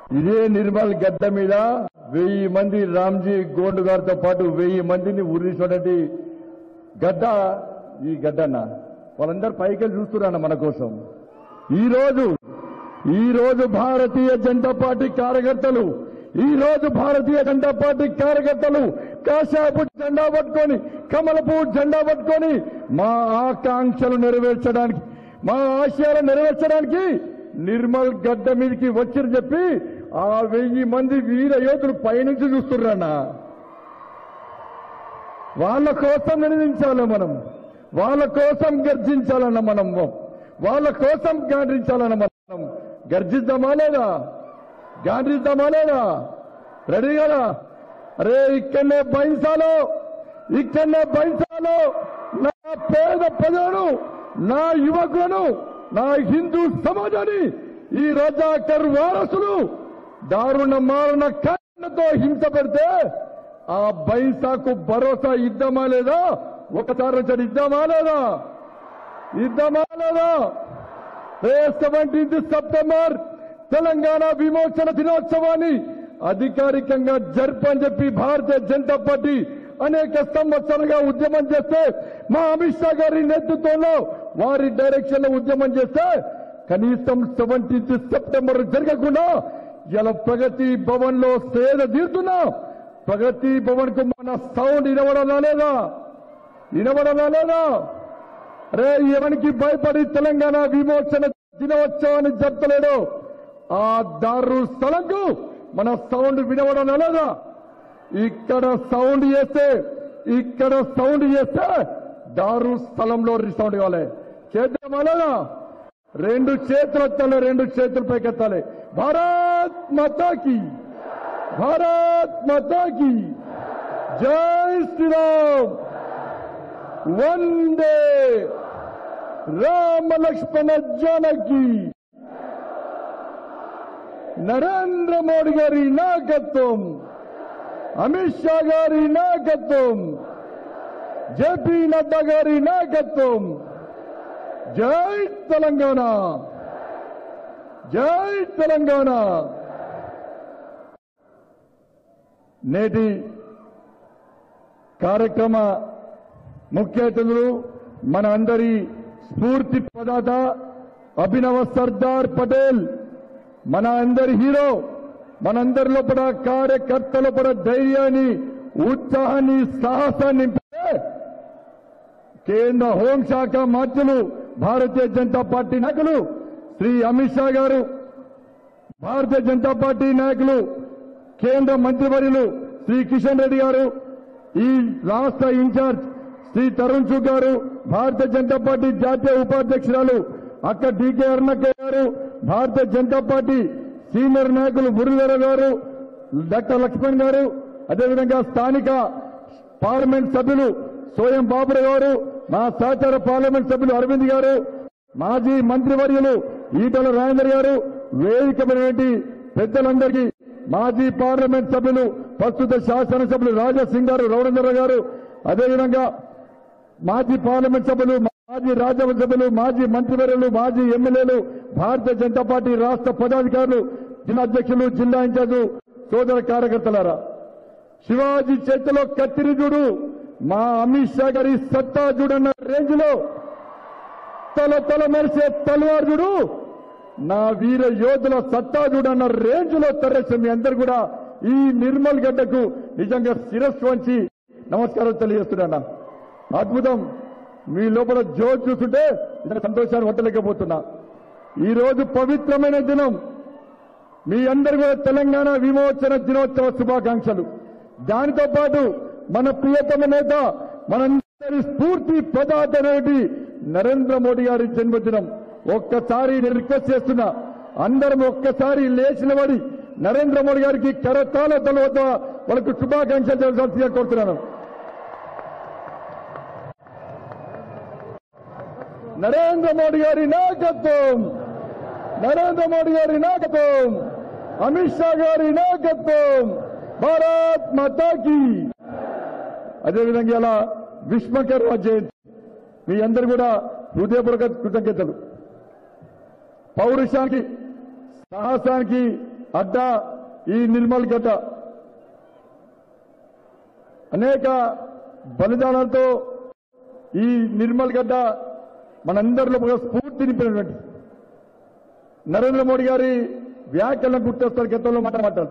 ఇదే నిర్మల్ గడ్డ మీద వెయ్యి మంది రామ్జీ గోండు గారితో పాటు వెయ్యి మందిని ఉరిసినటువంటి గడ్డ ఈ గడ్డన్న వాళ్ళందరూ పైకి చూస్తున్నారన్న మన కోసం ఈ రోజు ఈ రోజు భారతీయ జనతా పార్టీ కార్యకర్తలు ఈ రోజు భారతీయ జనతా పార్టీ కార్యకర్తలు కాశాపు జెండా పట్టుకొని కమలపు జెండా పట్టుకొని మా ఆకాంక్షలు నెరవేర్చడానికి మా ఆశయాలు నెరవేర్చడానికి నిర్మల్ గడ్డ మీదకి వచ్చిని చెప్పి ఆ వెయ్యి మంది వీర యోధులు పైనుంచి చూస్తున్నారన్నా వాళ్ళ కోసం నినదించాలి మనం వాళ్ళ కోసం గర్జించాలన్న మనం వాళ్ళ కోసం గాండ్రించాలన్న మనం గర్జిద్దామా లేదా గాండ్రిద్దామా లేదా రెడీ కదా అరే ఇక్కడనే బైంసాలో ఇక్కడనే బైంసాలో నా పేద ప్రజలను నా యువకులను నా హిందూ సమాజాన్ని ఈ రజాకర్ వారసులు దారుణ మారణ కారణతో హింస పెడితే ఆ బైసాకు భరోసా ఇద్దామా లేదా ఒకసారి వచ్చాడు ఇద్దామా లేదా ఇద్దామా లేదా సెవెంటీన్త్ సెప్టెంబర్ తెలంగాణ విమోచన దినోత్సవాన్ని అధికారికంగా జరపని చెప్పి భారతీయ జనతా పార్టీ అనేక సంవత్సరాలుగా ఉద్యమం చేస్తే మా అమిత్ షా గారి నేతృత్వంలో వారి డైరెక్షన్ లో ఉద్యమం చేస్తే కనీసం సెవెంటీన్త్ సెప్టెంబర్ జరగకుండా ఇలా ప్రగతి భవన్ లో సేద తీరుతున్నాం ప్రగతి భవన్ కు మన సౌండ్ వినవడలా లేదా వినవడలా లేదా రే ఎవరికి భయపడి తెలంగాణ విమోచన దినోత్సవాన్ని జరపలేడు ఆ దారు స్థలంకు మన సౌండ్ వినవడం లేదా ఇక్కడ సౌండ్ చేస్తే ఇక్కడ సౌండ్ చేస్తే దారు స్థలంలో సౌండ్ కావాలి చేద్దామా లేదా రెండు చేతులు ఎత్తాలి రెండు చేతులు పైకెత్తాలి భారత్ మాతాకి భారత్ మాతాకి జై శ్రీరామ్ వందే రామ లక్ష్మణ జానకి నరేంద్ర మోడీ గారి నాయకత్వం అమిత్ షా గారి నాయకత్వం జేపీ నడ్డా గారి నాయకత్వం జై తెలంగాణ జై తెలంగాణ నేటి కార్యక్రమ ముఖ్య అతిథులు మన అందరి స్ఫూర్తి ప్రదాత అభినవ సర్దార్ పటేల్ మన అందరి హీరో మనందరి లోపల కార్యకర్తల లోపల ధైర్యాన్ని ఉత్సాహాన్ని సాహసాన్ని నింపే కేంద్ర హోంశాఖ మంత్రులు భారతీయ జనతా పార్టీ నాయకులు శ్రీ అమిత్ షా గారు భారతీయ జనతా పార్టీ నాయకులు కేంద్ర మంత్రివర్యులు శ్రీ కిషన్ రెడ్డి గారు ఈ రాష్ట్ర ఇన్ఛార్జ్ శ్రీ తరుణ్ చుగ్ గారు భారతీయ జనతా పార్టీ జాతీయ ఉపాధ్యక్షురాలు అక్క డీకే అరుణక్క గారు భారతీయ జనతా పార్టీ సీనియర్ నాయకులు మురళీధర గారు డాక్టర్ లక్ష్మణ్ గారు అదేవిధంగా స్థానిక పార్లమెంట్ సభ్యులు సోయం బాబురావు గారు మా సహచార పార్లమెంట్ సభ్యులు అరవింద్ గారు మాజీ మంత్రివర్యులు ఈటల రాజేందర్ గారు వేదికమైనటువంటి పెద్దలందరికీ మాజీ పార్లమెంట్ సభ్యులు ప్రస్తుత శాసనసభ్యులు రాజాసింగ్ గారు రవణేంద్ర గారు అదేవిధంగా మాజీ పార్లమెంట్ సభ్యులు మాజీ రాజ్యసభ సభ్యులు మాజీ మంత్రివర్యులు మాజీ ఎమ్మెల్యేలు భారతీయ జనతా పార్టీ రాష్ట్ర పదాధికారులు జిల్లా అధ్యక్షులు జిల్లా ఇన్ఛార్జు సోదర కార్యకర్తలారా శివాజీ చేతిలో కత్తిరి చూడు మా అమిత్ షా గారి సత్తా చూడన్న రేంజ్ లో తల తల మెరిసే తలవారు చూడు నా వీర యోధుల సత్తా చూడన్న రేంజ్ లో తరలిసి మీ అందరు కూడా ఈ నిర్మల్ గడ్డకు నిజంగా శిరస్సు వంచి నమస్కారం తెలియజేస్తున్నా అద్భుతం మీ లోపల జోష్ చూస్తుంటే నిజంగా సంతోషాన్ని వద్దలేకపోతున్నా ఈ రోజు పవిత్రమైన దినం మీ అందరి కూడా తెలంగాణ విమోచన దినోత్సవ శుభాకాంక్షలు దానితో పాటు మన ప్రియతమ నేత మనందరి స్ఫూర్తి ప్రదాత అనేటి నరేంద్ర మోడీ గారి జన్మదినం ఒక్కసారి నేను రిక్వెస్ట్ చేస్తున్నా అందరం ఒక్కసారి లేచిన పడి నరేంద్ర మోడీ గారికి కరతాల తలవద్ద వాళ్ళకు శుభాకాంక్షలు చేయాల్సిందిగా కోరుతున్నాను నరేంద్ర మోడీ గారి నాయకత్వం నరేంద్ర మోడీ గారి నాయకత్వం అమిత్ షా గారి నాయకత్వం భారత్ మాతాకి అదేవిధంగా ఇలా విశ్వకర్మ జయంతి మీ అందరు కూడా హృదయపూర్వక కృతజ్ఞతలు పౌరుషానికి సాహసానికి అడ్డ ఈ నిర్మల్ గడ్డ అనేక బలిదానాలతో ఈ నిర్మల్ గడ్డ మనందరిలో ఒక స్ఫూర్తి నింపినటువంటి నరేంద్ర మోడీ గారి వ్యాఖ్యలను గుర్తొస్తారు గతంలో మాట్లాడతారు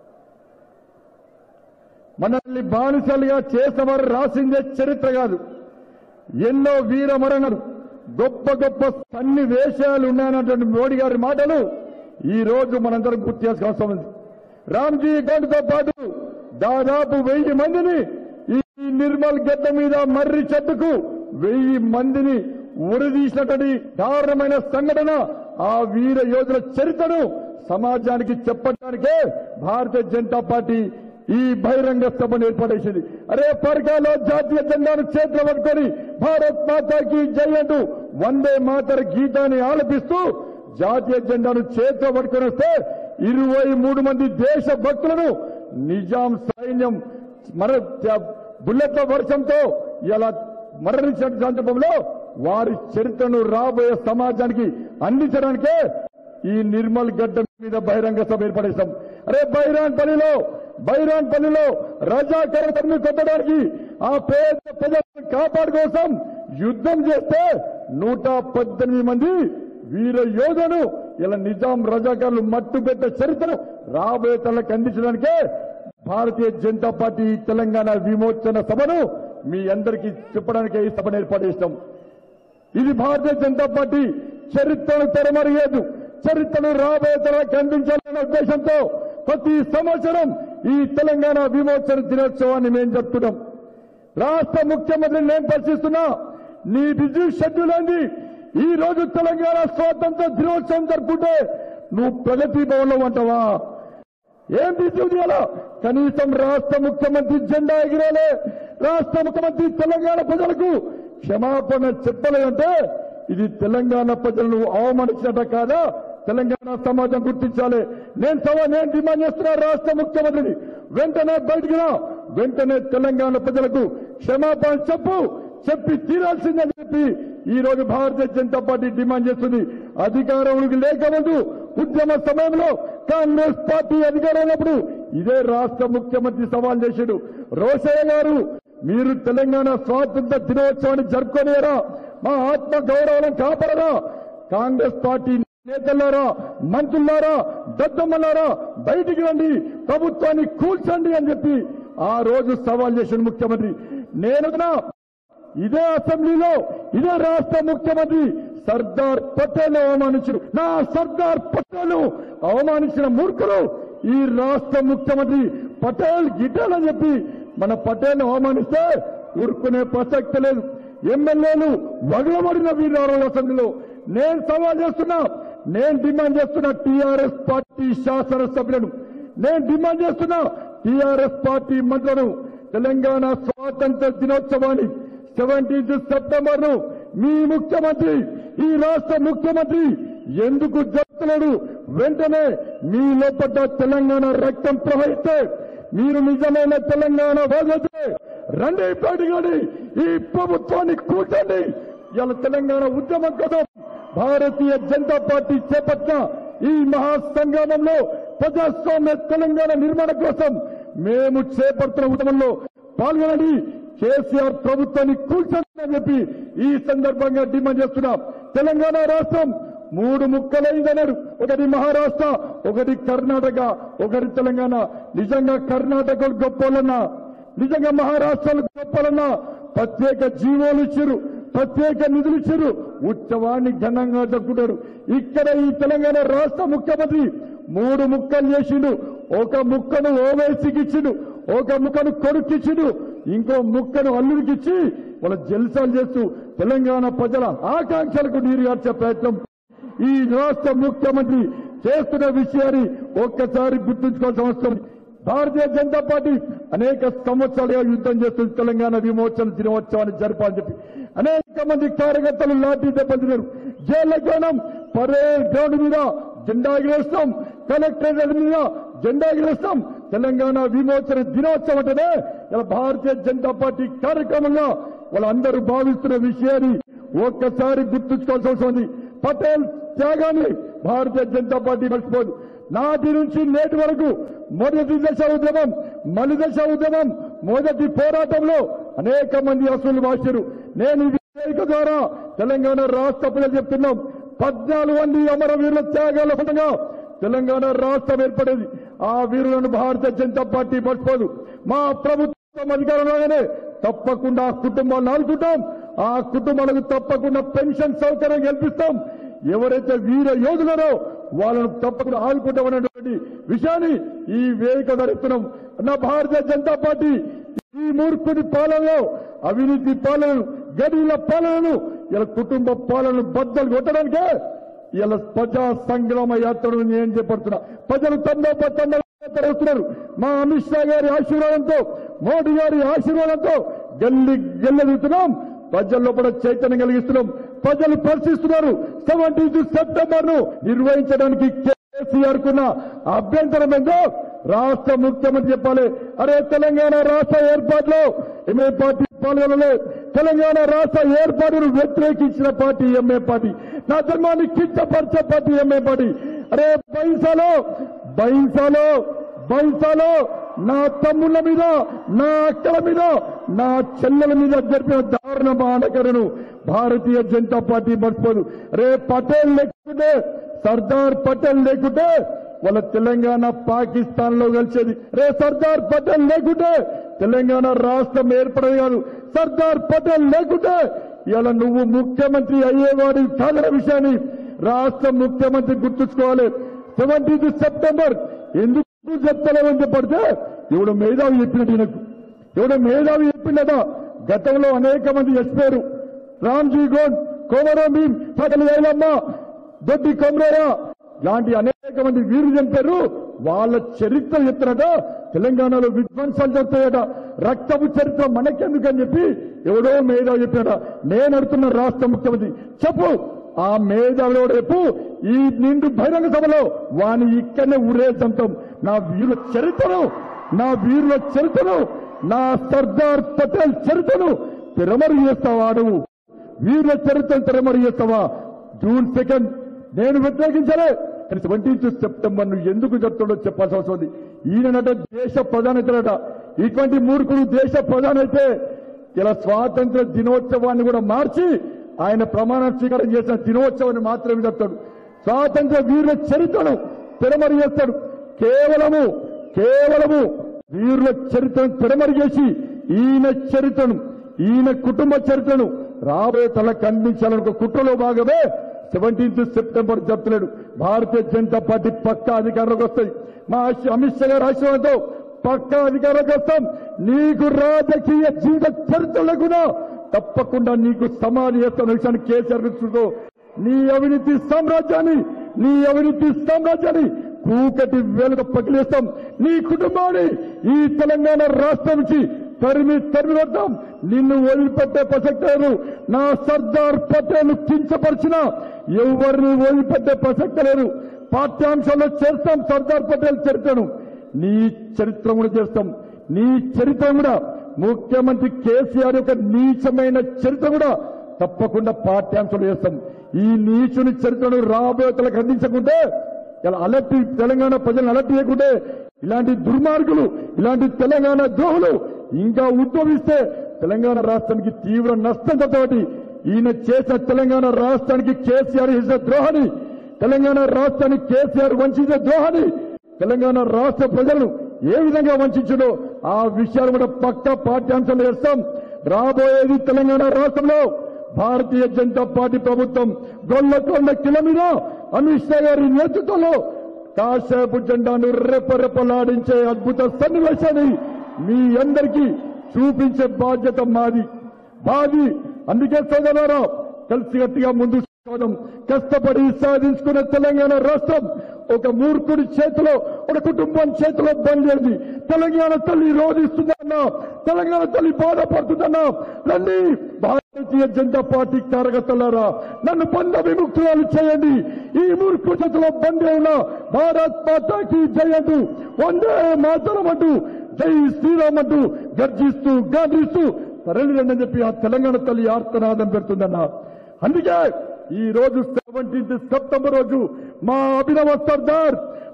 మనల్ని బానిసలుగా చేసేవారు రాసిందే చరిత్ర కాదు ఎన్నో వీర మరణాలు గొప్ప గొప్ప సన్నివేశాలు ఉన్నాయన్నటువంటి మోడీ గారి మాటలు ఈ రోజు మనందరం గుర్తు చేసుకోవాల్సి ఉంది రామ్జీ గండ్తో పాటు దాదాపు వెయ్యి మందిని ఈ నిర్మల్ గడ్డ మీద మర్రి చెట్టుకు వెయ్యి మందిని ఉరిదీసినటువంటి దారుణమైన సంఘటన ఆ వీర యోధుల చరిత్రను సమాజానికి చెప్పడానికే భారతీయ జనతా పార్టీ ఈ బహిరంగ సభను ఏర్పాటేసింది అరే పర్గాలో జాతీయ జెండాను చేతిలో పట్టుకొని భారత్ మాతాకి జై అంటూ వందే మాతర గీతాన్ని ఆలపిస్తూ జాతీయ జెండాను చేతిలో పట్టుకొని వస్తే ఇరవై మూడు మంది దేశ భక్తులను నిజాం సైన్యం మర బుల్లెట్ల వర్షంతో ఇలా మరణించిన సందర్భంలో వారి చరిత్రను రాబోయే సమాజానికి అందించడానికే ఈ నిర్మల్ గడ్డ మీద బహిరంగ సభ ఏర్పడేశాం అరే బైరాన్ పల్లిలో బైరాన్ పల్లిలో రజాకర తమ్మి కొట్టడానికి ఆ పేద ప్రజలను కాపాడు కోసం యుద్ధం చేస్తే నూట పద్దెనిమిది మంది వీర యోధులు ఇలా నిజాం రజాకారులు మట్టు పెట్టే చరిత్రను రాబోయే తనకు అందించడానికే భారతీయ జనతా పార్టీ తెలంగాణ విమోచన సభను మీ అందరికీ చెప్పడానికి ఈ సభను ఏర్పాటు చేస్తాం ఇది భారతీయ జనతా పార్టీ చరిత్రను తెరమరిగేదు చరిత్రను రాబోయే తరానికి అందించాలనే ఉద్దేశంతో ప్రతి సంవత్సరం ఈ తెలంగాణ విమోచన దినోత్సవాన్ని మేము జరుపుతున్నాం రాష్ట్ర ముఖ్యమంత్రిని నేను పరిశీలిస్తున్నా నీ బిజీ షెడ్యూల్ ఏంది ఈ రోజు తెలంగాణ స్వాతంత్ర దినోత్సవం జరుపుకుంటే నువ్వు ప్రగతి భవన్లో ఉంటావా ఏం తీసుకుని కనీసం రాష్ట్ర ముఖ్యమంత్రి జెండా ఎగిరేలే రాష్ట్ర ముఖ్యమంత్రి తెలంగాణ ప్రజలకు క్షమాపణ చెప్పలేదంటే ఇది తెలంగాణ ప్రజలను అవమానించినట్ట కాదా తెలంగాణ సమాజం గుర్తించాలి నేను సవా నేను డిమాండ్ చేస్తున్నా రాష్ట్ర ముఖ్యమంత్రిని వెంటనే బయటికి రా వెంటనే తెలంగాణ ప్రజలకు క్షమాపణ చెప్పు చెప్పి తీరాల్సిందని చెప్పి ఈ రోజు భారతీయ జనతా పార్టీ డిమాండ్ చేస్తుంది అధికారంలోకి లేకముందు ఉద్యమ సమయంలో కాంగ్రెస్ పార్టీ అధికారం ఉన్నప్పుడు ఇదే రాష్ట్ర ముఖ్యమంత్రి సవాల్ చేశాడు రోషయ్య గారు మీరు తెలంగాణ స్వాతంత్ర దినోత్సవాన్ని జరుపుకోలేరా మా ఆత్మ గౌరవాలను కాపాడరా కాంగ్రెస్ పార్టీ నేతలారా మంత్రులారా దద్దమ్మలారా బయటికి రండి ప్రభుత్వాన్ని కూల్చండి అని చెప్పి ఆ రోజు సవాల్ చేసిన ముఖ్యమంత్రి నేను ఇదే అసెంబ్లీలో ఇదే రాష్ట్ర ముఖ్యమంత్రి సర్దార్ పటేల్ అవమానించారు నా సర్దార్ పటేల్ అవమానించిన మూర్ఖులు ఈ రాష్ట్ర ముఖ్యమంత్రి పటేల్ గిటాల్ అని చెప్పి మన పటేల్ అవమానిస్తే ఊరుకునే ప్రసక్తి లేదు ఎమ్మెల్యేలు వగలబడిన వీరారోల అసెంబ్లీలో నేను సవాల్ చేస్తున్నా నేను డిమాండ్ చేస్తున్నా టీఆర్ఎస్ పార్టీ శాసనసభ్యులను నేను డిమాండ్ చేస్తున్నా టీఆర్ఎస్ పార్టీ మంత్రులను తెలంగాణ స్వాతంత్ర దినోత్సవాన్ని సెవెంటీన్త్ సెప్టెంబర్ ను మీ ముఖ్యమంత్రి ఈ రాష్ట్ర ముఖ్యమంత్రి ఎందుకు జరుపుతున్నాడు వెంటనే మీ లోపల తెలంగాణ రక్తం ప్రవహిస్తే మీరు నిజమైన తెలంగాణ వాదతే రండి బయటగాడి ఈ ప్రభుత్వాన్ని కూర్చండి ఇలా తెలంగాణ ఉద్యమం కోసం భారతీయ జనతా పార్టీ చేపట్టిన ఈ మహాసంగ్రామంలో ప్రజాస్వామ్య తెలంగాణ నిర్మాణం కోసం మేము చేపడుతున్న ఉద్యమంలో పాల్గొనండి కేసీఆర్ ప్రభుత్వాన్ని కూల్చండి అని చెప్పి ఈ సందర్భంగా డిమాండ్ చేస్తున్నాం తెలంగాణ రాష్ట్రం మూడు ముక్కలైందన్నారు ఒకటి మహారాష్ట్ర ఒకటి కర్ణాటక ఒకటి తెలంగాణ నిజంగా కర్ణాటకలు గొప్పలన్నా నిజంగా మహారాష్ట్రలు గొప్పలన్నా ప్రత్యేక జీవోలు ఇచ్చారు ప్రత్యేక నిధులు ఇచ్చారు ఉత్సవాన్ని ఘనంగా జరుపుకుంటారు ఇక్కడ ఈ తెలంగాణ రాష్ట్ర ముఖ్యమంత్రి మూడు ముక్కలు చేసిండు ఒక ముక్కను ఓవైసీకి ఇచ్చిండు ఒక ముక్కను కొడుకిచ్చిండు ఇంకో ముక్కను అల్లుడికిచ్చి వాళ్ళ జల్సాలు చేస్తూ తెలంగాణ ప్రజల ఆకాంక్షలకు నీరు గార్చే ప్రయత్నం ఈ రాష్ట్ర ముఖ్యమంత్రి చేస్తున్న విషయాన్ని ఒక్కసారి గుర్తుంచుకోవాల్సిన అవసరం ఉంది. భారతీయ జనతా పార్టీ అనేక సంవత్సరాలుగా యుద్ధం చేస్తుంది తెలంగాణ విమోచన దినోత్సవాన్ని జరపాలని చెప్పి అనేక మంది కార్యకర్తలు లాఠీ దెబ్బతిన్నారు జైళ్ల కోణం పరేడ్ గ్రౌండ్ మీద జెండా ఎగిరేస్తాం కలెక్టరేట్ మీద జెండా ఎగిరేస్తాం తెలంగాణ విమోచన దినోత్సవం అంటేనే ఇలా భారతీయ జనతా పార్టీ కార్యక్రమంగా వాళ్ళందరూ భావిస్తున్న విషయాన్ని ఒక్కసారి గుర్తుంచుకోవాల్సి అవసరం ఉంది పటేల్ త్యాగాన్ని భారతీయ జనతా పార్టీ మర్చిపోదు నాటి నుంచి నేటి వరకు మొదటి దశ ఉద్యమం మలి దశ ఉద్యమం మొదటి పోరాటంలో అనేక మంది అసలు వాచారు నేను ఈ వేదిక ద్వారా తెలంగాణ రాష్ట్ర ప్రజలు చెప్తున్నాం పద్నాలుగు మంది అమరవీరుల త్యాగాల ఫలంగా తెలంగాణ రాష్ట్రం ఏర్పడేది ఆ వీరులను భారతీయ జనతా పార్టీ మర్చిపోదు మా ప్రభుత్వం అధికారంలోనే తప్పకుండా ఆ కుటుంబాలను ఆదుకుంటాం ఆ కుటుంబాలకు తప్పకుండా పెన్షన్ సౌకర్యం కల్పిస్తాం ఎవరైతే వీర యోధులరో వాళ్ళను తప్పకుండా ఆదుకుంటామనేటువంటి విషయాన్ని ఈ వేదిక ధరిస్తున్నాం నా భారతీయ జనతా పార్టీ ఈ మూర్ఖుడి పాలనలో అవినీతి పాలనను గడిల పాలనను ఇలా కుటుంబ పాలనను బద్దలు కొట్టడానికే ఇలా ప్రజా సంగ్రామ యాత్రను నేను చేపడుతున్నా ప్రజలు తండోపతండ వస్తున్నారు మా అమిత్ షా గారి ఆశీర్వాదంతో మోడీ గారి ఆశీర్వాదంతో గల్లి గెల్లెదుతున్నాం ప్రజల్లో కూడా చైతన్యం కలిగిస్తున్నాం ప్రజలు పరిశీలిస్తున్నారు సెవెంటీ సెప్టెంబర్ ను నిర్వహించడానికి కేసీఆర్ కున్న అభ్యంతరం ఏందో రాష్ట్ర ముఖ్యమంత్రి చెప్పాలి అరే తెలంగాణ రాష్ట్ర ఏర్పాటులో ఎంఏ పార్టీ పాల్గొనలే తెలంగాణ రాష్ట్ర ఏర్పాటును వ్యతిరేకించిన పార్టీ ఎంఏ పార్టీ నా ధర్మాన్ని కించపరిచే పార్టీ ఎంఏ పార్టీ అరే బైంసాలో బైంసాలో బైంసాలో నా తమ్ముళ్ళ మీద నా అక్కల మీద నా చెల్లెల మీద జరిపిన దారుణ మానకరను భారతీయ జనతా పార్టీ మర్చిపోదు రే పటేల్ లేకుంటే సర్దార్ పటేల్ లేకుంటే వాళ్ళ తెలంగాణ పాకిస్తాన్ లో కలిసేది రే సర్దార్ పటేల్ లేకుంటే తెలంగాణ రాష్ట్రం ఏర్పడేది కాదు సర్దార్ పటేల్ లేకుంటే ఇలా నువ్వు ముఖ్యమంత్రి అయ్యేవాడి కాదన విషయాన్ని రాష్ట్ర ముఖ్యమంత్రి గుర్తుంచుకోవాలి సెవెంటీన్త్ సెప్టెంబర్ ఎందుకు చెప్తలేమని చెప్పడితే ఎవడు మేధావి చెప్పినట్టు ఈయనకు ఎవడో మేధావి చెప్పిండట గతంలో అనేక మంది చచ్చిపోయారు రామ్జీ గోడ్ కోమరం భీం సకలి ఐలమ్మ దొడ్డి కొమరేరా లాంటి అనేక మంది వీరులు చంపారు వాళ్ళ చరిత్ర చెప్తారట తెలంగాణలో విధ్వంసాలు జరుగుతాయట రక్తపు చరిత్ర మనకెందుకని చెప్పి ఎవడో మేధావి చెప్పాడ నేను అడుగుతున్న రాష్ట్ర ముఖ్యమంత్రి చెప్పు ఆ మేధావిలో రేపు ఈ నిండు బహిరంగ సభలో వాని ఇక్కడనే ఊరేసంతం నా వీరుల చరిత్రను నా వీరుల చరిత్రను నా సర్దార్ పటేల్ చరిత్రను తిరమరు చేస్తావా నువ్వు వీరుల చరిత్రను తిరమరు చేస్తావా జూన్ సెకండ్ నేను వ్యతిరేకించలే సెవెంటీన్త్ సెప్టెంబర్ ను ఎందుకు చెప్తాడో చెప్పాల్సిన అవసరం ఉంది ఈయనట దేశ ప్రధానతలట ఇటువంటి మూర్ఖుడు దేశ ప్రధానైతే ఇలా స్వాతంత్ర దినోత్సవాన్ని కూడా మార్చి ఆయన ప్రమాణ స్వీకారం చేసిన దినోత్సవాన్ని మాత్రమే చెప్తాడు స్వాతంత్ర వీరుల చరిత్రను తిరమరి చేస్తాడు కేవలము కేవలము వీరుల చరిత్రను తిరమరి చేసి ఈయన చరిత్రను ఈయన కుటుంబ చరిత్రను రాబోయే తల ఖండించాలని ఒక కుట్రలో భాగమే సెవెంటీన్త్ సెప్టెంబర్ చెప్తున్నాడు భారతీయ జనతా పార్టీ పక్కా అధికారంలోకి వస్తుంది మా ఆశ- అమిత్ షా గారి ఆశీర్వాదంతో పక్కా అధికారంలోకి వస్తాం నీకు రాజకీయ జీవిత చరిత్రలో కూడా తప్పకుండా నీకు సమాధి చేస్తున్న విషయాన్ని కేసీఆర్ గుర్తుందో నీ అవినీతి సామ్రాజ్యాన్ని నీ అవినీతి సామ్రాజ్యాన్ని కూకటి వేలుగా పగిలేస్తాం నీ కుటుంబాన్ని ఈ తెలంగాణ రాష్ట్రం నుంచి తరిమి తరిమి కొడతాం నిన్ను వదిలిపెట్టే ప్రసక్తి లేదు నా సర్దార్ పటేల్ కించపరిచిన ఎవరిని వదిలిపెట్టే ప్రసక్తి లేదు పాఠ్యాంశాల్లో చేస్తాం సర్దార్ పటేల్ చరిత్రను నీ చరిత్ర కూడా చేస్తాం నీ చరిత్ర కూడా ముఖ్యమంత్రి కేసీఆర్ యొక్క నీచమైన చరిత్ర కూడా తప్పకుండా పాఠ్యాంశాలు చేస్తాం ఈ నీచుని చరిత్రను రాబోయే తలకు అందించకుంటే ఇలా అలర్ట్ తెలంగాణ ప్రజలను అలర్ట్ చేయకుంటే ఇలాంటి దుర్మార్గులు ఇలాంటి తెలంగాణ ద్రోహులు ఇంకా ఉద్భవిస్తే తెలంగాణ రాష్ట్రానికి తీవ్ర నష్టం కాబట్టి ఈయన చేసిన తెలంగాణ రాష్ట్రానికి కేసీఆర్ చేసిన ద్రోహాన్ని తెలంగాణ రాష్ట్రానికి కేసీఆర్ వంచించే ద్రోహాన్ని తెలంగాణ రాష్ట్ర ప్రజలను ఏ విధంగా వంచించడో ఆ విషయాలు కూడా పక్క పాఠ్యాంశాలు చేస్తాం రాబోయేది తెలంగాణ రాష్ట్రంలో భారతీయ జనతా పార్టీ ప్రభుత్వం గొల్లకొండ కిల మీద అమిత్ షా గారి నేతృత్వంలో కాసేపు జెండాను రెప్పరెప్పలాడించే అద్భుత సన్నివేశాన్ని మీ అందరికీ చూపించే బాధ్యత మాది బాది అందుకే సోదరారా కలిసికట్టుగా ముందు సాగం కష్టపడి సాధించుకున్న తెలంగాణ రాష్ట్రం ఒక మూర్ఖుడి చేతిలో ఒక కుటుంబం చేతిలో బందేది తెలంగాణ తల్లి రోధిస్తుందన్నా తెలంగాణ తల్లి బాధపడుతుందన్నా రండి భారతీయ జనతా పార్టీ కార్యకర్తలారా నన్ను బంధ విముక్తురాలు చేయండి ఈ మూర్ఖు చేతిలో బందే ఉన్న భారత్ మాతాకి జయంతు వందే మాతరం అంటూ జై శ్రీరామ్ అంటూ గర్జిస్తూ గాంధిస్తూ తరలి రండి అని చెప్పి ఆ తెలంగాణ తల్లి ఆర్తనాదం పెడుతుందన్నా అందుకే ఈ రోజు సెవెంటీన్త్ సెప్టెంబర్ రోజు మా అభినవ సర్దార్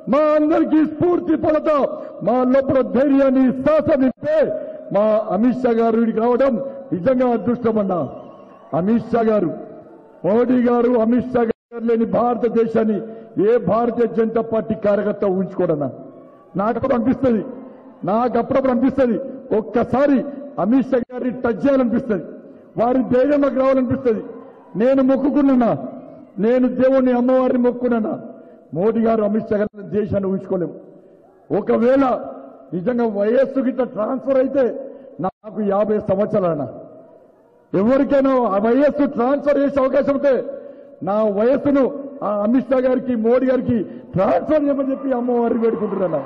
మా అందరికీ స్ఫూర్తి పడత మా లోపల ధైర్యాన్ని శ్వాస నింపే మా అమిత్ షా గారు ఇక్కడికి రావడం నిజంగా అదృష్టమన్నా అమిత్ షా గారు మోడీ గారు అమిత్ షా గారు లేని భారతదేశాన్ని ఏ భారతీయ జనతా పార్టీ కార్యకర్త ఊహించుకోడన్నా నాకు అప్పుడు అనిపిస్తుంది నాకు అప్పుడప్పుడు అనిపిస్తుంది ఒక్కసారి అమిత్ షా గారిని టచ్ చేయాలనిపిస్తుంది వారి ధైర్యంలోకి రావాలనిపిస్తుంది నేను మొక్కుకున్నా నేను దేవుణ్ణి అమ్మవారిని మొక్కుకున్నా మోడీ గారు అమిత్ షా గారు దేశాన్ని ఊహించుకోలేము ఒకవేళ నిజంగా వయస్సు గిట్ట ట్రాన్స్ఫర్ అయితే నాకు యాభై సంవత్సరాలన్నా ఎవరికైనా ఆ వయస్సు ట్రాన్స్ఫర్ చేసే అవకాశం ఉంటే నా వయస్సును ఆ అమిత్ షా గారికి మోడీ గారికి ట్రాన్స్ఫర్ చేయమని చెప్పి అమ్మవారిని వేడుకుంటున్నా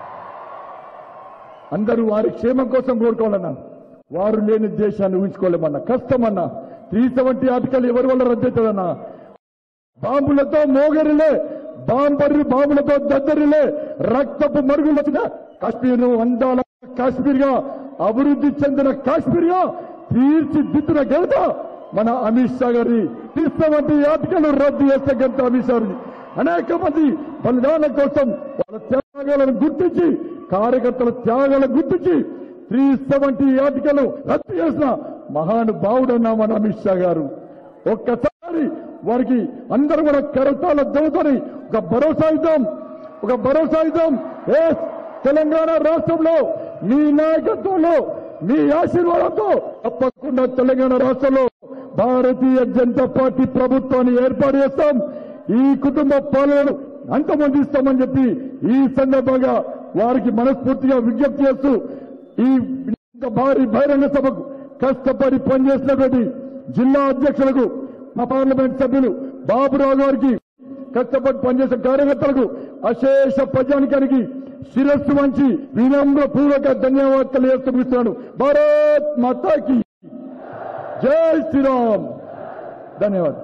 అందరూ వారి క్షేమం కోసం కోరుకోవాలన్నా వారు లేని దేశాన్ని ఊహించుకోలేమన్నా కష్టమన్నా త్రీ సెవెంటీ ఆర్టికల్ ఎవరి వల్ల రద్దవుతుందన్నా బాంబులతో మోగరిలే బాంబరి బాంబులతో దద్దరిలే రక్తపు మరుగులు వచ్చిన కాశ్మీర్ అందాల కాశ్మీర్ గా అభివృద్ధి చెందిన కాశ్మీర్ గా తీర్చిదిద్దిన ఘనత మన అమిత్ షా గారి వంటి ఆర్టికల్ రద్దు చేస్తే ఘనత అమిత్ షా గారిది. అనేక మంది బలిదానం కోసం వాళ్ళ త్యాగాలను గుర్తించి కార్యకర్తల త్యాగాలను గుర్తించి త్రీ సెవెంటీ ఆర్టికల్ రద్దు చేసిన మహానుభావుడన్నా మన అమిత్ షా గారు ఒక్కసారి వారికి అందరూ కూడా కరతాల దొంగతని ఒక భరోసా ఇద్దాం ఒక భరోసా ఇద్దాం ఎస్ తెలంగాణ రాష్ట్రంలో మీ నాయకత్వంలో మీ ఆశీర్వాదంతో తప్పకుండా తెలంగాణ రాష్ట్రంలో భారతీయ జనతా పార్టీ ప్రభుత్వాన్ని ఏర్పాటు చేస్తాం ఈ కుటుంబ పాలనను అంతమందిస్తామని చెప్పి ఈ సందర్భంగా వారికి మనస్ఫూర్తిగా విజ్ఞప్తి చేస్తూ ఈ ఇంత భారీ బహిరంగ సభకు కష్టపడి పనిచేసినటువంటి జిల్లా అధ్యక్షులకు మా పార్లమెంట్ సభ్యులు బాబురావు గారికి కష్టపడి పనిచేసిన కార్యకర్తలకు అశేష ప్రజానికానికి శిరస్సు వంచి వినమ్ర పూర్వక ధన్యవాదాలు తెలియజేస్తున్నాను భారత్ మాతాకి జై శ్రీరామ్ ధన్యవాదాలు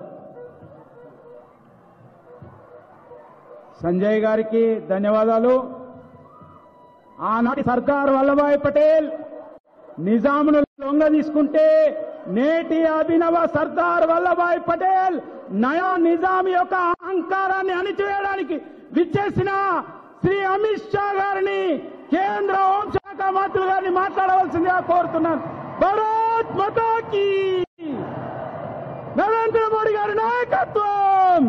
సంజయ్ గారికి ధన్యవాదాలు ఆనాటి సర్దార్ వల్లభాయ్ పటేల్ నిజామును లొంగ తీసుకుంటే నేటి అభినవ సర్దార్ వల్లభాయ్ పటేల్ నయా నిజాం యొక్క అహంకారాన్ని అణిచివేయడానికి విచ్చేసిన శ్రీ అమిత్ షా గారిని కేంద్ర హోంశాఖ మంత్రి గారిని మాట్లాడవలసిందిగా కోరుతున్నాను భారత్ మతాకి నరేంద్ర మోడీ గారి నాయకత్వం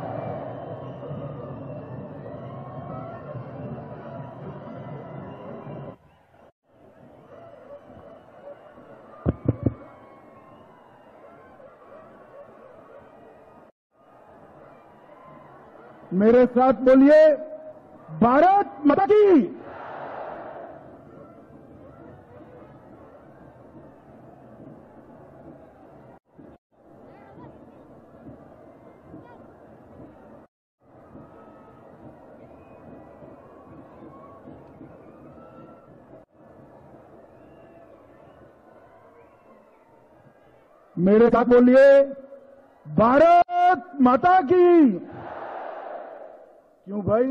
मेरे साथ बोलिए भारत माता की मेरे साथ बोलिए भारत माता की क्यों भाई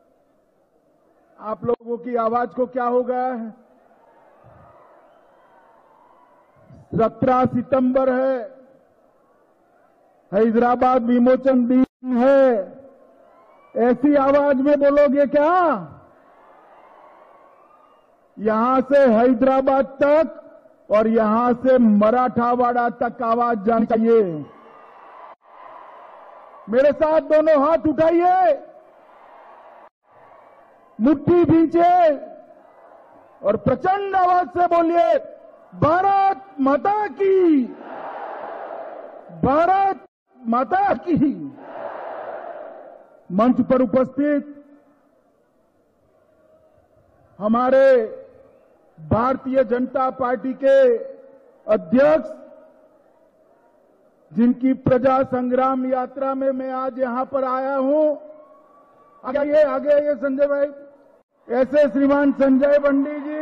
आप लोगों की आवाज को क्या हो गया है सत्रह सितंबर है हैदराबाद विमोचन दिन है ऐसी आवाज में बोलोगे क्या यहां से हैदराबाद तक और यहां से मराठावाड़ा तक आवाज जानी चाहिए मेरे साथ दोनों हाथ उठाइए मुट्ठी भींचे और प्रचंड आवाज से बोलिए भारत माता की भारत माता की मंच पर उपस्थित हमारे भारतीय जनता पार्टी के अध्यक्ष जिनकी प्रजा संग्राम यात्रा में मैं आज यहां पर आया हूं आगे आइए आगे आइए संजय भाई ऐसे श्रीमान संजय बंडी जी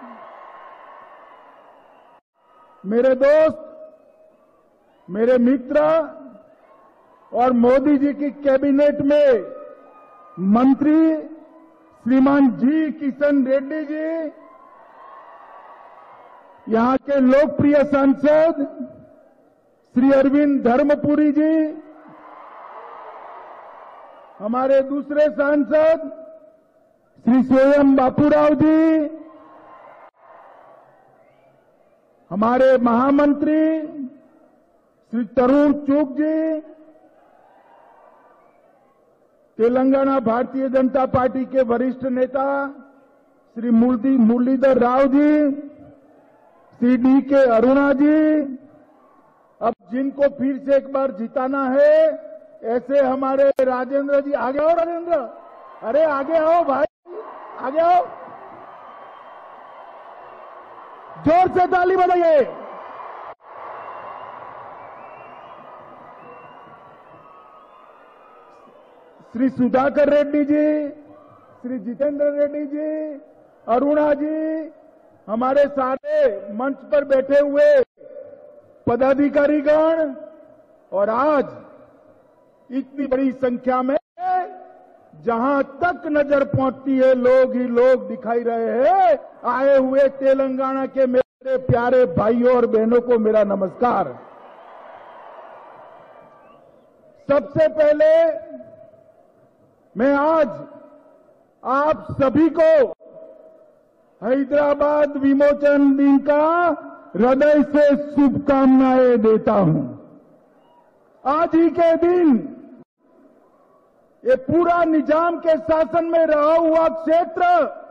मेरे दोस्त मेरे मित्र और मोदी जी की कैबिनेट में मंत्री श्रीमान जी किशन रेड्डी जी यहां के लोकप्रिय सांसद श्री अरविंद धर्मपुरी जी हमारे दूसरे सांसद श्री स्वयं बापूराव जी हमारे महामंत्री श्री तरुण चूक जी तेलंगाना भारतीय जनता पार्टी के वरिष्ठ नेता श्री मुरली मुरलीधर राव जी श्री डी के अरुणा जी अब जिनको फिर से एक बार जिताना है ऐसे हमारे राजेंद्र जी आगे आओ राजेंद्र अरे आगे आओ भाई आगे आओ जोर से ताली बजाइए श्री सुधाकर रेड्डी जी श्री जितेंद्र रेड्डी जी अरुणा जी हमारे सारे मंच पर बैठे हुए पदाधिकारीगण और आज इतनी बड़ी संख्या में जहां तक नजर पहुंचती है लोग ही लोग दिखाई रहे हैं आए हुए तेलंगाना के मेरे प्यारे भाइयों और बहनों को मेरा नमस्कार सबसे पहले मैं आज आप सभी को हैदराबाद विमोचन दिन का हृदय से शुभकामनाएं देता हूं आज ही के दिन ये पूरा निजाम के शासन में रहा हुआ क्षेत्र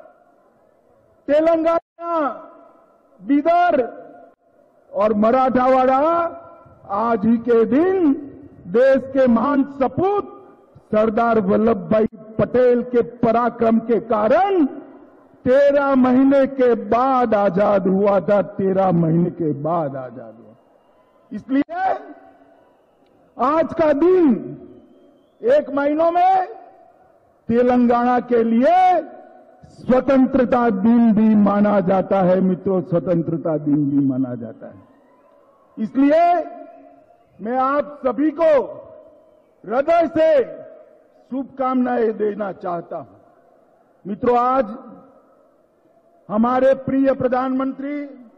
तेलंगाना बिदर और मराठावाड़ा आज ही के दिन देश के महान सपूत सरदार वल्लभ भाई पटेल के पराक्रम के कारण तेरह महीने के बाद आजाद हुआ था तेरह महीने के बाद आजाद हुआ इसलिए आज का दिन एक महीनों में तेलंगाना के लिए स्वतंत्रता दिन भी माना जाता है मित्रों स्वतंत्रता दिन भी माना जाता है इसलिए मैं आप सभी को हृदय से शुभकामनाएं देना चाहता हूं मित्रों आज हमारे प्रिय प्रधानमंत्री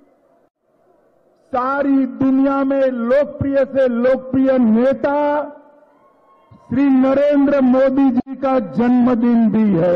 सारी दुनिया में लोकप्रिय से लोकप्रिय नेता श्री नरेंद्र मोदी जी का जन्मदिन भी है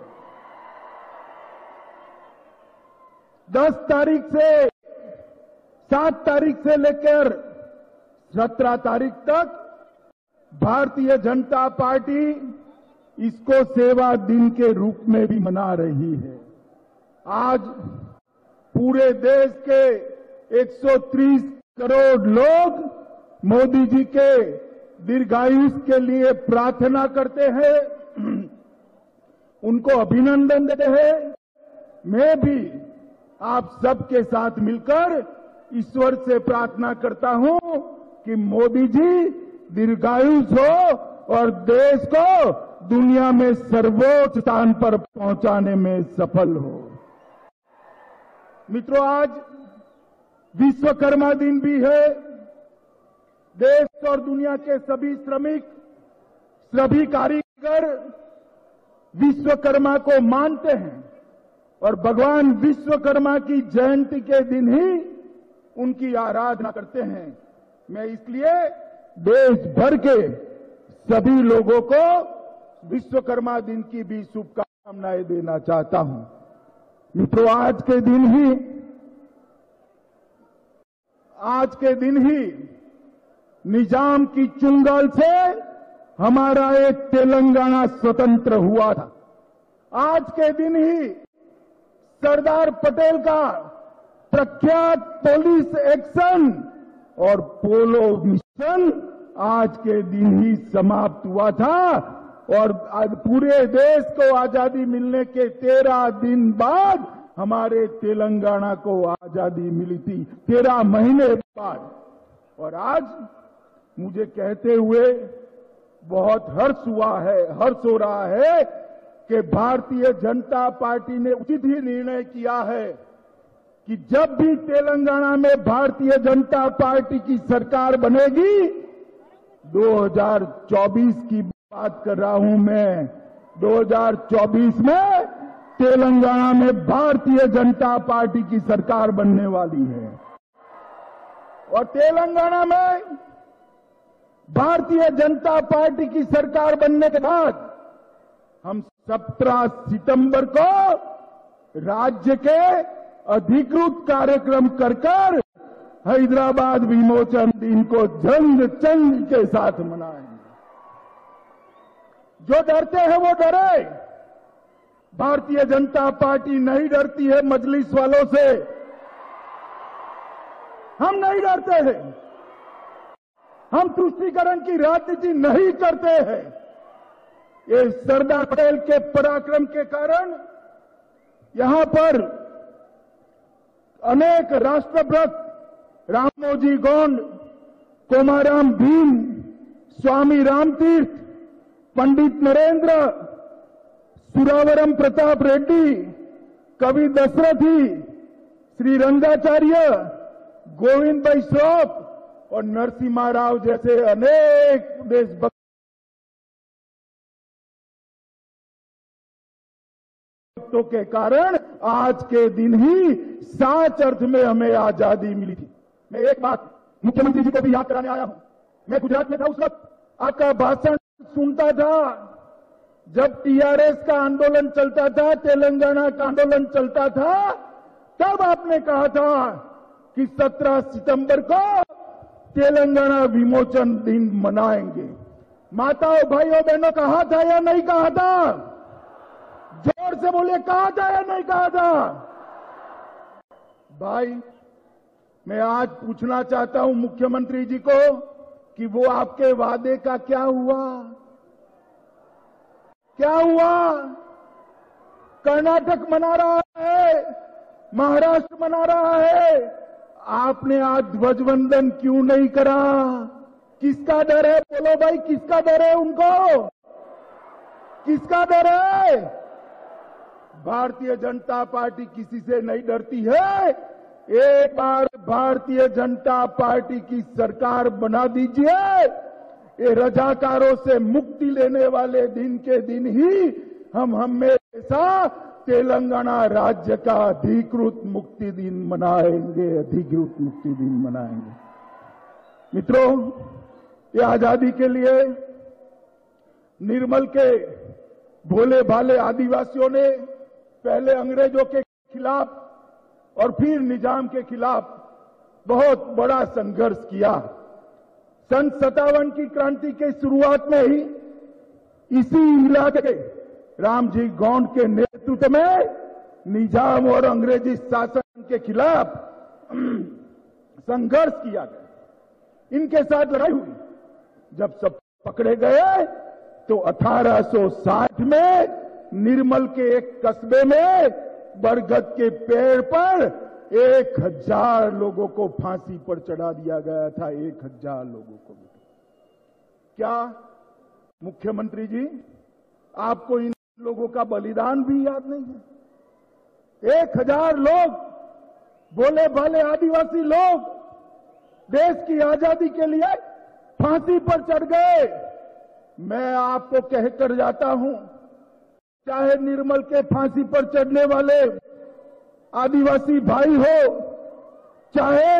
10 तारीख से 7 तारीख से लेकर 17 तारीख तक भारतीय जनता पार्टी इसको सेवा दिन के रूप में भी मना रही है आज पूरे देश के 130 करोड़ लोग मोदी जी के दीर्घायुष के लिए प्रार्थना करते हैं उनको अभिनंदन देते हैं मैं भी आप सबके साथ मिलकर ईश्वर से प्रार्थना करता हूं कि मोदी जी दीर्घायुष हो और देश को दुनिया में सर्वोच्च स्थान पर पहुंचाने में सफल हो मित्रों आज विश्वकर्मा दिन भी है देश और दुनिया के सभी श्रमिक सभी कारीगर विश्वकर्मा को मानते हैं और भगवान विश्वकर्मा की जयंती के दिन ही उनकी आराधना करते हैं मैं इसलिए देश भर के सभी लोगों को विश्वकर्मा दिन की भी शुभकामनाएं देना चाहता हूं मित्रों आज के दिन ही आज के दिन ही निजाम की चुंगल से हमारा एक तेलंगाना स्वतंत्र हुआ था आज के दिन ही सरदार पटेल का प्रख्यात पुलिस एक्शन और पोलो मिशन आज के दिन ही समाप्त हुआ था और आज पूरे देश को आजादी मिलने के तेरह दिन बाद हमारे तेलंगाना को आजादी मिली थी तेरह महीने बाद और आज मुझे कहते हुए बहुत हर्ष हुआ है हर्ष हो रहा है कि भारतीय जनता पार्टी ने उचित ही निर्णय किया है कि जब भी तेलंगाना में भारतीय जनता पार्टी की सरकार बनेगी 2024 की बात कर रहा हूं मैं 2024 में तेलंगाना में भारतीय जनता पार्टी की सरकार बनने वाली है और तेलंगाना में भारतीय जनता पार्टी की सरकार बनने के बाद हम सत्रह सितंबर को राज्य के अधिकृत कार्यक्रम कर कर हैदराबाद विमोचन दिन को जंग चंग के साथ मनाएंगे जो डरते हैं वो डरे भारतीय जनता पार्टी नहीं डरती है मजलिस वालों से हम नहीं डरते हैं हम तुष्टीकरण की राजनीति नहीं करते हैं ये सरदार पटेल के पराक्रम के कारण यहां पर अनेक राष्ट्रभक्त रामोजी गोंड कोमाराम भीम स्वामी रामतीर्थ पंडित नरेंद्र सुरावरम प्रताप रेड्डी कवि दशरथी श्री रंगाचार्य गोविंद भाई श्रॉफ और नरसिम्हा राव जैसे अनेक देशभक्त भक्तों के कारण आज के दिन ही साच अर्थ में हमें आजादी मिली थी मैं एक बात मुख्यमंत्री जी को भी याद कराने आया हूं मैं गुजरात में था उस वक्त आपका भाषण सुनता था जब टीआरएस का आंदोलन चलता था तेलंगाना का आंदोलन चलता था तब आपने कहा था कि 17 सितंबर को तेलंगाना विमोचन दिन मनाएंगे माताओं भाइयों बहनों कहा था या नहीं कहा था जोर से बोलिए कहा था या नहीं कहा था भाई मैं आज पूछना चाहता हूं मुख्यमंत्री जी को कि वो आपके वादे का क्या हुआ क्या हुआ कर्नाटक मना रहा है महाराष्ट्र मना रहा है आपने आज ध्वजवंदन क्यों नहीं करा किसका डर है बोलो भाई किसका डर है उनको किसका डर है भारतीय जनता पार्टी किसी से नहीं डरती है एक बार भारतीय जनता पार्टी की सरकार बना दीजिए ये रजाकारों से मुक्ति लेने वाले दिन के दिन ही हम हमेशा तेलंगाना राज्य का अधिकृत मुक्ति दिन मनाएंगे अधिकृत मुक्ति दिन मनाएंगे मित्रों ये आजादी के लिए निर्मल के भोले भाले आदिवासियों ने पहले अंग्रेजों के खिलाफ और फिर निजाम के खिलाफ बहुत बड़ा संघर्ष किया सन सत्तावन की क्रांति के शुरुआत में ही इसी इलाके के रामजी गौंड के नेतृत्व में निजाम और अंग्रेजी शासन के खिलाफ संघर्ष किया गया इनके साथ लड़ाई हुई जब सब पकड़े गए तो 1860 में निर्मल के एक कस्बे में बरगद के पेड़ पर एक हजार लोगों को फांसी पर चढ़ा दिया गया था एक हजार लोगों को क्या मुख्यमंत्री जी आपको इन लोगों का बलिदान भी याद नहीं है एक हजार लोग बोले भाले आदिवासी लोग देश की आजादी के लिए फांसी पर चढ़ गए मैं आपको कहकर जाता हूं चाहे निर्मल के फांसी पर चढ़ने वाले आदिवासी भाई हो चाहे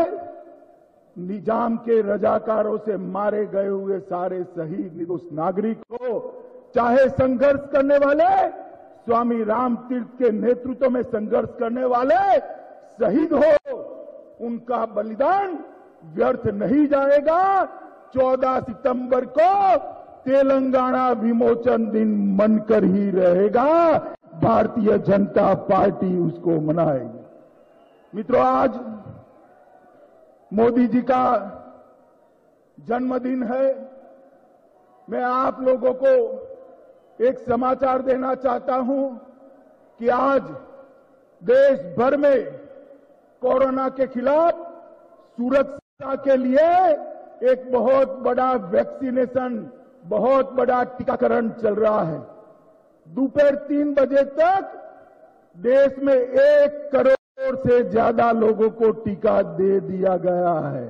निजाम के रजाकारों से मारे गए हुए सारे शहीद निर्दोष नागरिक हो चाहे संघर्ष करने वाले स्वामी राम तीर्थ के नेतृत्व में संघर्ष करने वाले शहीद हो उनका बलिदान व्यर्थ नहीं जाएगा 14 सितंबर को तेलंगाना विमोचन दिन मनकर ही रहेगा भारतीय जनता पार्टी उसको मनाएगी मित्रों आज मोदी जी का जन्मदिन है मैं आप लोगों को एक समाचार देना चाहता हूं कि आज देश भर में कोरोना के खिलाफ सुरक्षा के लिए एक बहुत बड़ा वैक्सीनेशन बहुत बड़ा टीकाकरण चल रहा है दोपहर तीन बजे तक देश में एक करोड़ से ज्यादा लोगों को टीका दे दिया गया है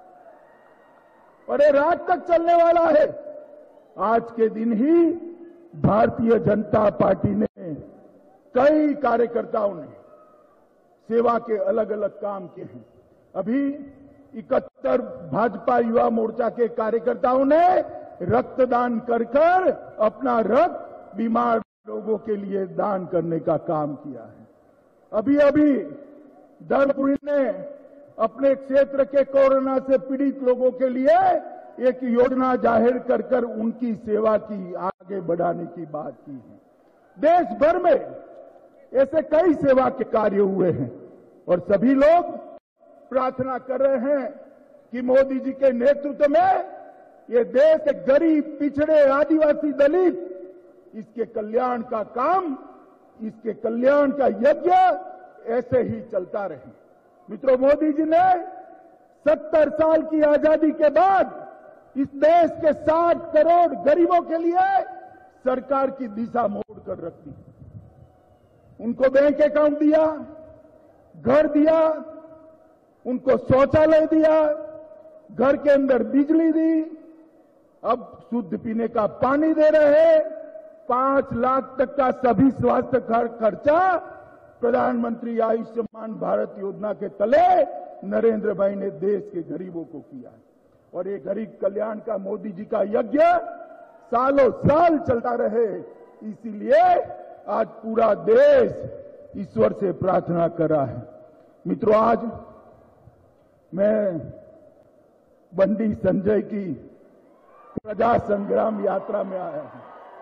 और ये रात तक चलने वाला है आज के दिन ही भारतीय जनता पार्टी ने कई कार्यकर्ताओं ने सेवा के अलग अलग काम किए हैं अभी इकहत्तर भाजपा युवा मोर्चा के कार्यकर्ताओं ने रक्तदान कर कर अपना रक्त बीमार लोगों के लिए दान करने का काम किया है अभी अभी धर्मपुरी ने अपने क्षेत्र के कोरोना से पीड़ित लोगों के लिए एक योजना जाहिर कर कर उनकी सेवा की आगे बढ़ाने की बात की है देश भर में ऐसे कई सेवा के कार्य हुए हैं और सभी लोग प्रार्थना कर रहे हैं कि मोदी जी के नेतृत्व में ये देश के गरीब पिछड़े आदिवासी दलित इसके कल्याण का काम इसके कल्याण का यज्ञ ऐसे ही चलता रहे मित्रों मोदी जी ने सत्तर साल की आजादी के बाद इस देश के 60 करोड़ गरीबों के लिए सरकार की दिशा मोड़ कर रख दी उनको बैंक अकाउंट दिया घर दिया उनको शौचालय दिया घर के अंदर बिजली दी अब शुद्ध पीने का पानी दे रहे हैं पांच लाख तक का सभी स्वास्थ्य खर्चा प्रधानमंत्री आयुष्मान भारत योजना के तले नरेंद्र भाई ने देश के गरीबों को किया और ये गरीब कल्याण का मोदी जी का यज्ञ सालों साल चलता रहे इसीलिए आज पूरा देश ईश्वर से प्रार्थना कर रहा है मित्रों आज मैं बंडी संजय की प्रजा संग्राम यात्रा में आया हूं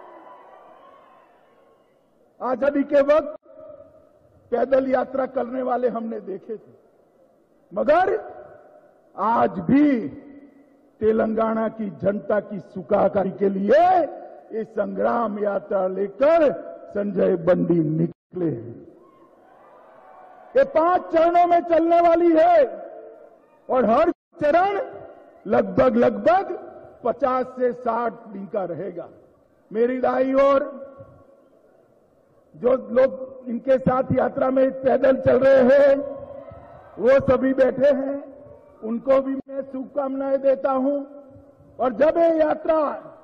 आजादी के वक्त पैदल यात्रा करने वाले हमने देखे थे मगर आज भी तेलंगाना की जनता की सुखाकारी के लिए ये संग्राम यात्रा लेकर संजय बंडी निकले हैं ये पांच चरणों में चलने वाली है और हर चरण लगभग लगभग 50 से 60 दिन का रहेगा मेरी दाई और जो लोग इनके साथ यात्रा में पैदल चल रहे हैं वो सभी बैठे हैं उनको भी मैं शुभकामनाएं देता हूं और जब ये यात्रा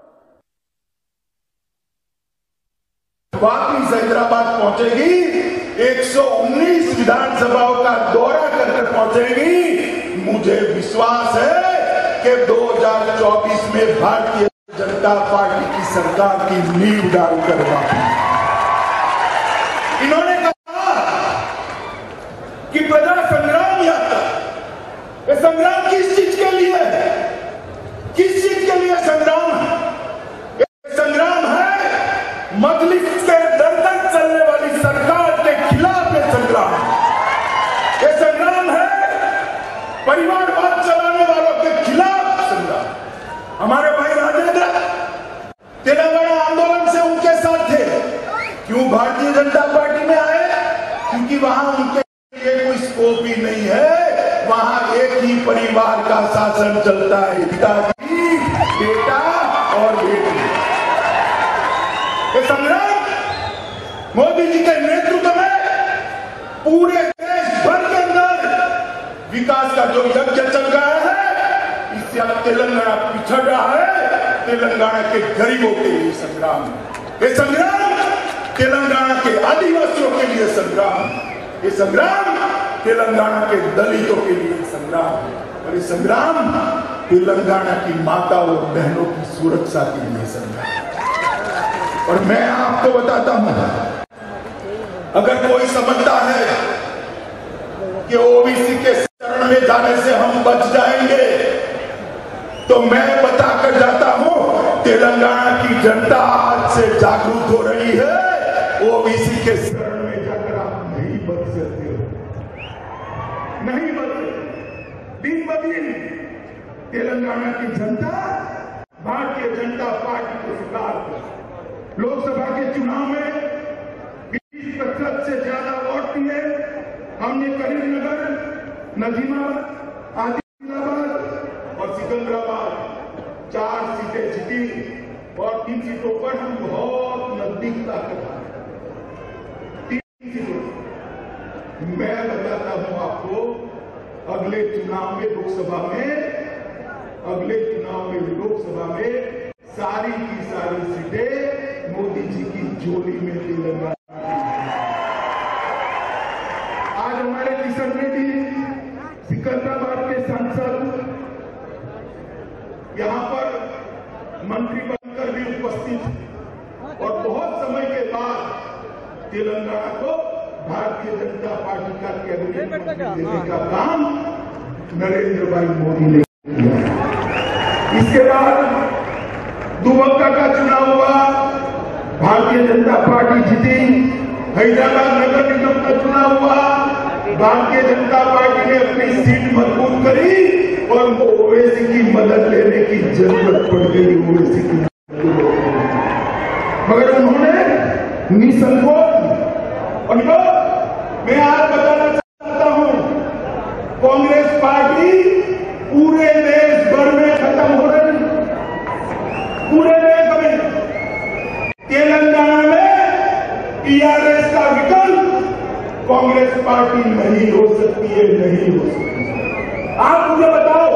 वापिस हैदराबाद पहुंचेगी 119 विधानसभाओं का दौरा करके पहुंचेगी मुझे विश्वास है कि 2024 में भारतीय जनता पार्टी की सरकार की नींव डालकर वापस इन्होंने कहा कि प्रजा संग्राम यात्रा ये संग्राम किस चीज के लिए है किस चीज के लिए संग्राम है ये संग्राम है मजलिस के दर तक चलने वाली सरकार के खिलाफ ये संग्राम है ये संग्राम है परिवारवाद चलाने वालों के खिलाफ संग्राम हमारे भाई राजेंद्र तेलंगाना आंदोलन से उनके साथ थे क्यों भारतीय जनता पार्टी में आए क्योंकि वहां उनके लिए कोई स्कोप ही नहीं है वहां एक ही परिवार का शासन चलता है पिताजी बेटा और बेटी ये संग्राम मोदी जी के नेतृत्व में पूरे देश भर के अंदर विकास का जो यज्ञ चल रहा है इससे अब तेलंगाना पिछड़ रहा है तेलंगाना के गरीबों के लिए संग्राम है ये संग्राम तेलंगाना के आदिवासियों के लिए संग्राम है ये संग्राम तेलंगाना के दलितों के लिए संग्राम है और ये संग्राम तेलंगाना की माता और बहनों की सुरक्षा के लिए संग्राम है। और मैं आपको बताता हूं अगर कोई समझता है कि ओबीसी के शरण में जाने से हम बच जाएंगे तो मैं बताकर जाता हूं तेलंगाना की जनता आज से जागरूक हो रही है ओबीसी के शरण में जाकर आप नहीं बच सकते हो नहीं बच सकते दिन ब दिन तेलंगाना की जनता भारतीय जनता पार्टी को स्वीकार कर लोकसभा के चुनाव में बीस प्रतिशत से ज्यादा वोट दिए हमने करीमनगर नजीमाबाद आदिलाबाद और सिकंदराबाद चार सीटें जीती और तीन सीटों पर हम बहुत नजदीक ताकत तीन सीटों पर। मैं बताता हूं आपको अगले चुनाव में लोकसभा में अगले चुनाव में लोकसभा में सारी की सारी सीटें मोदी जी की झोली में तेलंगाना आज हमारे किशन रेड्डी सिकंदराबाद के सांसद यहां पर मंत्री बनकर भी उपस्थित और बहुत समय के बाद तेलंगाना को भारतीय जनता पार्टी का कैबिनेट मंत्री देने का काम नरेंद्र भाई मोदी ने किया इसके बाद दुबक्का का चुनाव हुआ भारतीय जनता पार्टी जीती हैदराबाद नगर निगम का चुनाव हुआ भारतीय जनता पार्टी ने अपनी सीट मजबूत करी और ओवैसी की मदद लेने की जरूरत पड़ गई ओवैसी की मगर उन्होंने निसंकोच और यो, मैं आज बताना चाहता हूं कांग्रेस पार्टी पूरे देश भर में खत्म हो रही पूरे देश में तेलंगाना में टीआरएस का विकल्प कांग्रेस पार्टी नहीं हो सकती है नहीं हो सकती आप मुझे बताओ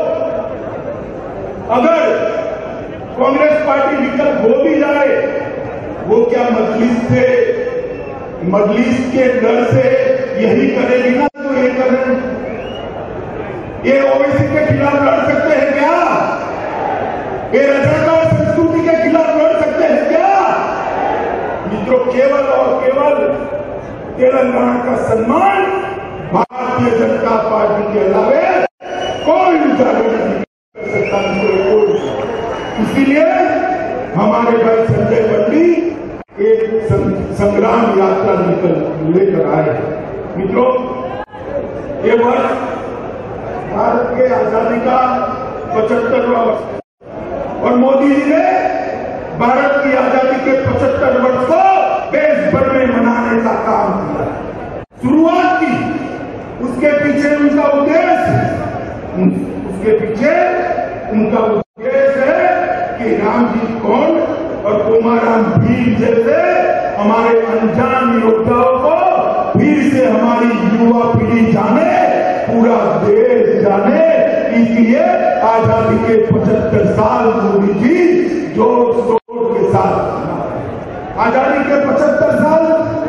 अगर कांग्रेस पार्टी विकल्प हो भी जाए वो क्या मजलिस से मजलिस के डर से यही करेगी ना जो ये कर रहे हैं ये ओबीसी के खिलाफ लड़ सकते हैं क्या ये रजाकार संस्कृति के खिलाफ लड़ सकते हैं क्या मित्रों केवल और केवल तेलंगाना का सम्मान भारतीय जनता पार्टी के अलावे कोई उजागर नहीं कर सकता मित्रों कोई इसीलिए हमारे भाई संजय बंडी एक सं- संग्राम यात्रा निकल लेकर आए मित्रों ये वर्ष भारत के आजादी का पचहत्तरवा वर्ष और मोदी जी ने भारत की आजादी के पचहत्तर वर्ष को देश भर में मनाने का काम किया शुरुआत की उसके पीछे उनका उद्देश्य उन- उसके पीछे उनका उद्देश्य है कि राम जी कौन और कुमाराम भीम जैसे हमारे अनजान योद्धाओं को फिर से हमारी युवा पीढ़ी जाने पूरा देश जाने इसलिए आजादी के पचहत्तर साल मोदी जी जोर शोर के साथ मना। आजादी के पचहत्तर साल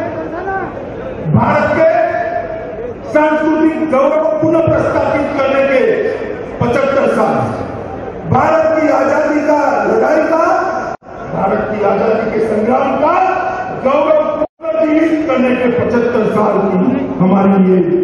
भारत के सांस्कृतिक गौरव को पुनः प्रस्तावित करने के पचहत्तर साल भारत की आजादी का लड़ाई का भारत की आजादी के संग्राम का गौरव पुनर्जीवित करने के पचहत्तर साल की हमारे लिए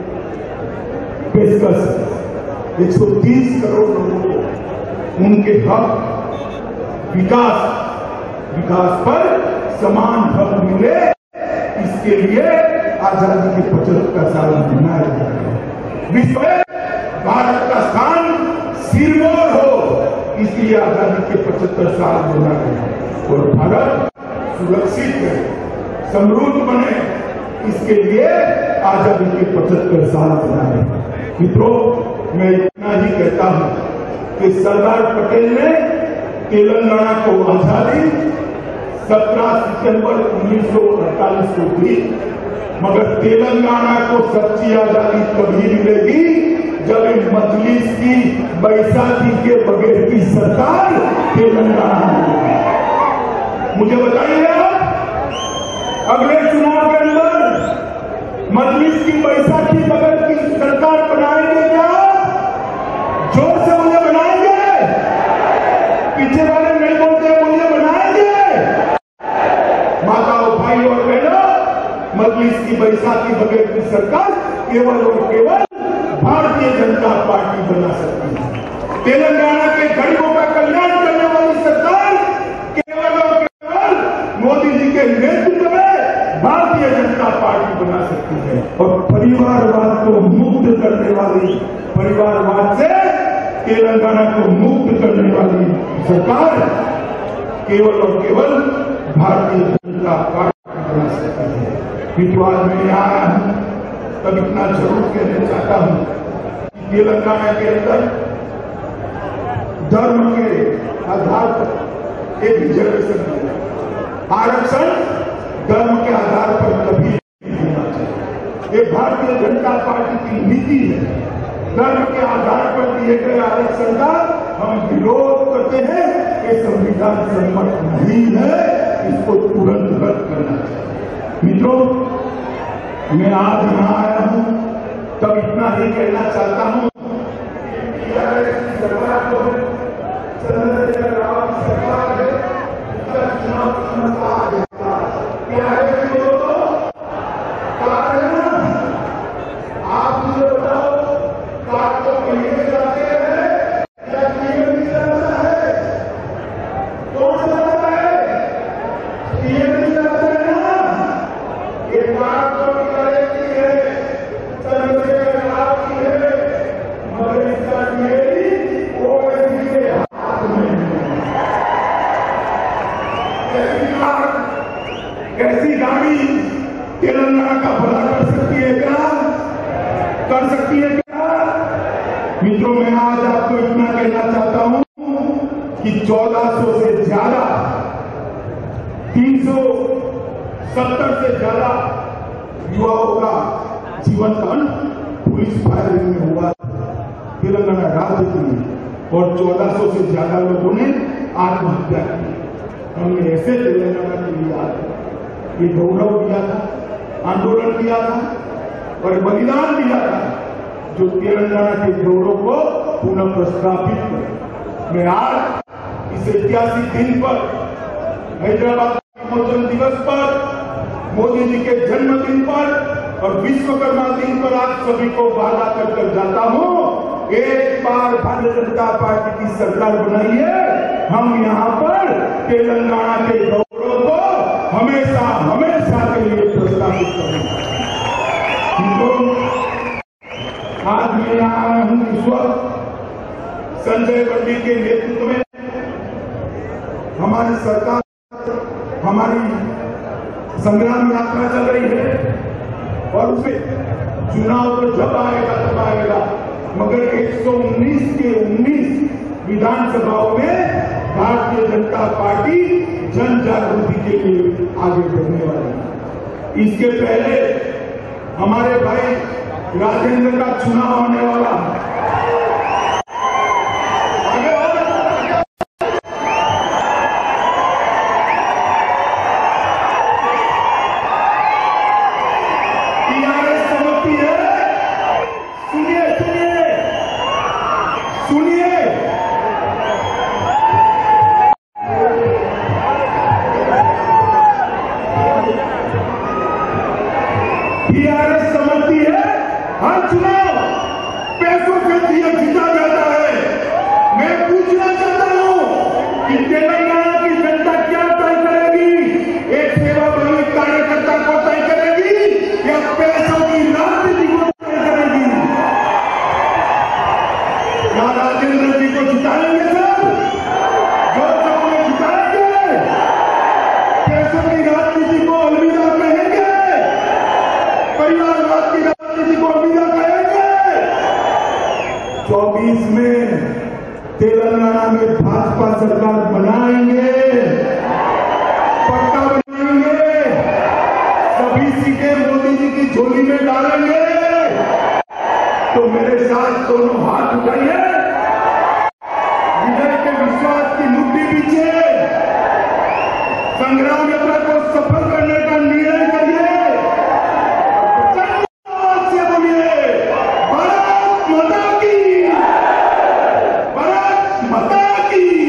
पेशकश एक सौ तीस करोड़ लोगों को उनके हक विकास विकास पर समान हक मिले इसके लिए आजादी के पचहत्तर साल मनाया जा रहा है विश्व में भारत का स्थान सिरमौर हो इसलिए आजादी के पचहत्तर साल मना रहे हैं और भारत सुरक्षित है समृद्ध बने इसके लिए आजादी के पचहत्तर साल मना रहे हैं मित्रों मैं इतना ही कहता हूं कि सरदार पटेल ने तेलंगाना को आजादी 17 सितंबर 1948 को दी मगर तेलंगाना को सच्ची आजादी तभी मिलेगी जब एक मजलिस की बैसाखी के बगैर की सरकार तेलंगाना में होगी। मुझे बताइए आप अगले चुनाव के अंदर मजलिस की बैसाखी बगैर की सरकार बनाएंगे क्या जोर से मुझे बनाएंगे पीछे वाले नहीं बोलते मुझे बनाएंगे माताओं भाई और बहनों मजलिस की बैसाखी बगैर की सरकार केवल और केवल भारतीय जनता पार्टी बना सकती है तेलंगाना के गरीबों का कल्याण करने वाली सरकार केवल और केवल मोदी जी के नेतृत्व में भारतीय जनता पार्टी बना सकती है और परिवारवाद को मुक्त करने वाली परिवारवाद से तेलंगाना को मुक्त करने वाली सरकार केवल और केवल भारतीय जनता पार्टी बना सकती है मित्रों आज मैं यहाँ आया हूँ तब इतना जरूर कहना चाहता हूँ कि तेलंगाना के अंदर धर्म के आधार पर एक रिजर्वेशन दिया आरक्षण धर्म के आधार पर कभी नहीं होना चाहिए ये भारतीय जनता पार्टी की नीति है धर्म के आधार पर दिए गए आरक्षण का हम विरोध करते हैं ये संविधान सम्मत नहीं है इसको तुरंत रद्द करना चाहिए मित्रों मैं आज यहां आया हूं तब इतना ही कहना चाहता हूं कि TRS की सरकार को चंद्रशेखर राव की सरकार है इसका चुनाव क्षमता आ गया TRS को तो ऐसी कार ऐसी गाड़ी तेलंगाना का भला कर सकती है क्या कर सकती है क्या मित्रों मैं आज आपको इतना कहना चाहता हूं कि 1400 से ज्यादा 370 से ज्यादा युवाओं का जीवन दान पुलिस फायरिंग में हुआ तेलंगाना राज्य के लिए और 1400 से ज्यादा लोगों ने आत्महत्या की हमने ऐसे तेलंगाना के लिए आज ये गौरव दिया था आंदोलन किया था और बलिदान दिया था जो तेलंगाना के गौरव को पुनः प्रस्थापित कर मैं आज इस ऐतिहासिक दिन पर हैदराबाद विमोचन दिवस पर मोदी जी के जन्मदिन पर और विश्वकर्मा दिन पर आप सभी को वादा कर कर जाता हूं एक बार भारतीय जनता पार्टी की सरकार बनाइए हम यहां पर तेलंगाना के गौरव को हमेशा हमेशा के लिए प्रस्तावित करेंगे तो आज मैं यहाँ आया हूं इस वक्त संजय बंडी के नेतृत्व में हमारी सरकार हमारी संग्राम यात्रा चल रही है और उसमें चुनाव तो जब आएगा तब आएगा मगर 119 के 19 विधानसभाओं में भारतीय जनता पार्टी जन जागृति के लिए आगे बढ़ने वाली है इसके पहले हमारे भाई राजेंद्र का चुनाव होने वाला है आगे और टीआरएस समझती है सुनिए सुनिए सुनिए टीआरएस समझती है हर चुनाव पैसों से दिया जीता जाता है मैं पूछना चाहता हूं कि तेलंगाना की जनता क्या तय करेगी एक सेवा भावी कार्यकर्ता को तय करेगी या पैसों की राजनीति को तय करेगी क्या राजेंद्र जी को जिताएंगे सर जो सब में जिताएंगे पैसों की राजनीति को अलविदा कहेंगे परिवारवाद की राजनीति को अलविदा कहेंगे चौबीस में तेलंगाना में भाजपा सरकार बनाएंगे पक्का बनाएंगे सभी सीटें मोदी जी की झोली में डालेंगे तो मेरे साथ दोनों हाथ उठाइए विजय के विश्वास की मुट्ठी पीछे संग्राम यात्रा को सफल करने का निर्णय करिए आवाज से बोलिए भारत माता की भारत माता की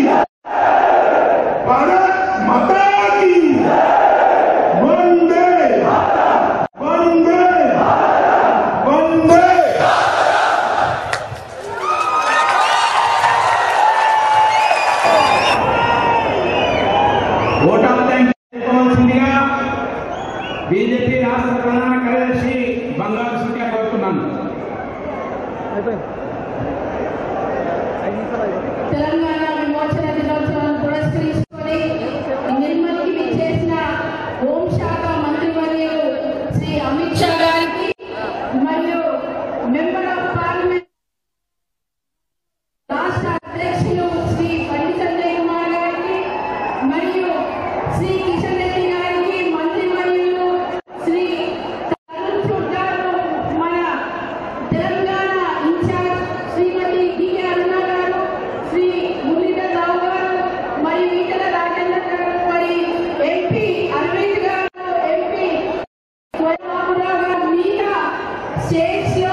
भारत माता की वंदे वंदे वंदे ఓట్ ఆఫ్ థ్యాంక్స్ చెప్పవలసిందిగా బీజేపీ రాష్ట్ర ప్రధాన కార్యదర్శి బంగారు సూర్య కోరుతున్నాను తెలంగాణ విమోచన దినోత్సవం పురస్కరించుకొని నిర్మల్కి విచ్చేసిన హోంశాఖ మంత్రివర్యులు శ్రీ అమిత్ షా గారికి మరియు మెంబర్ ఆఫ్ పార్లమెంట్ రాష్ట్ర అధ్యక్షులు శ్రీ బండి సంజయ్ కుమార్ గారికి మరియు శ్రీ కిషన్ రెడ్డి గారికి మంత్రివర్యులు శ్రీ తరుణ్ చుడ్ గారు మన తెలంగాణ ఇన్ఛార్జ్ శ్రీమతి డికే అరుణ గారు శ్రీ మురళీధర్ రావు గారు మరియు ఈటల రాజేంద్ర గారు మరి ఎంపీ అరవింద్ గారు ఎంపీ కోయరామరావు గారు మీద స్టేట్స్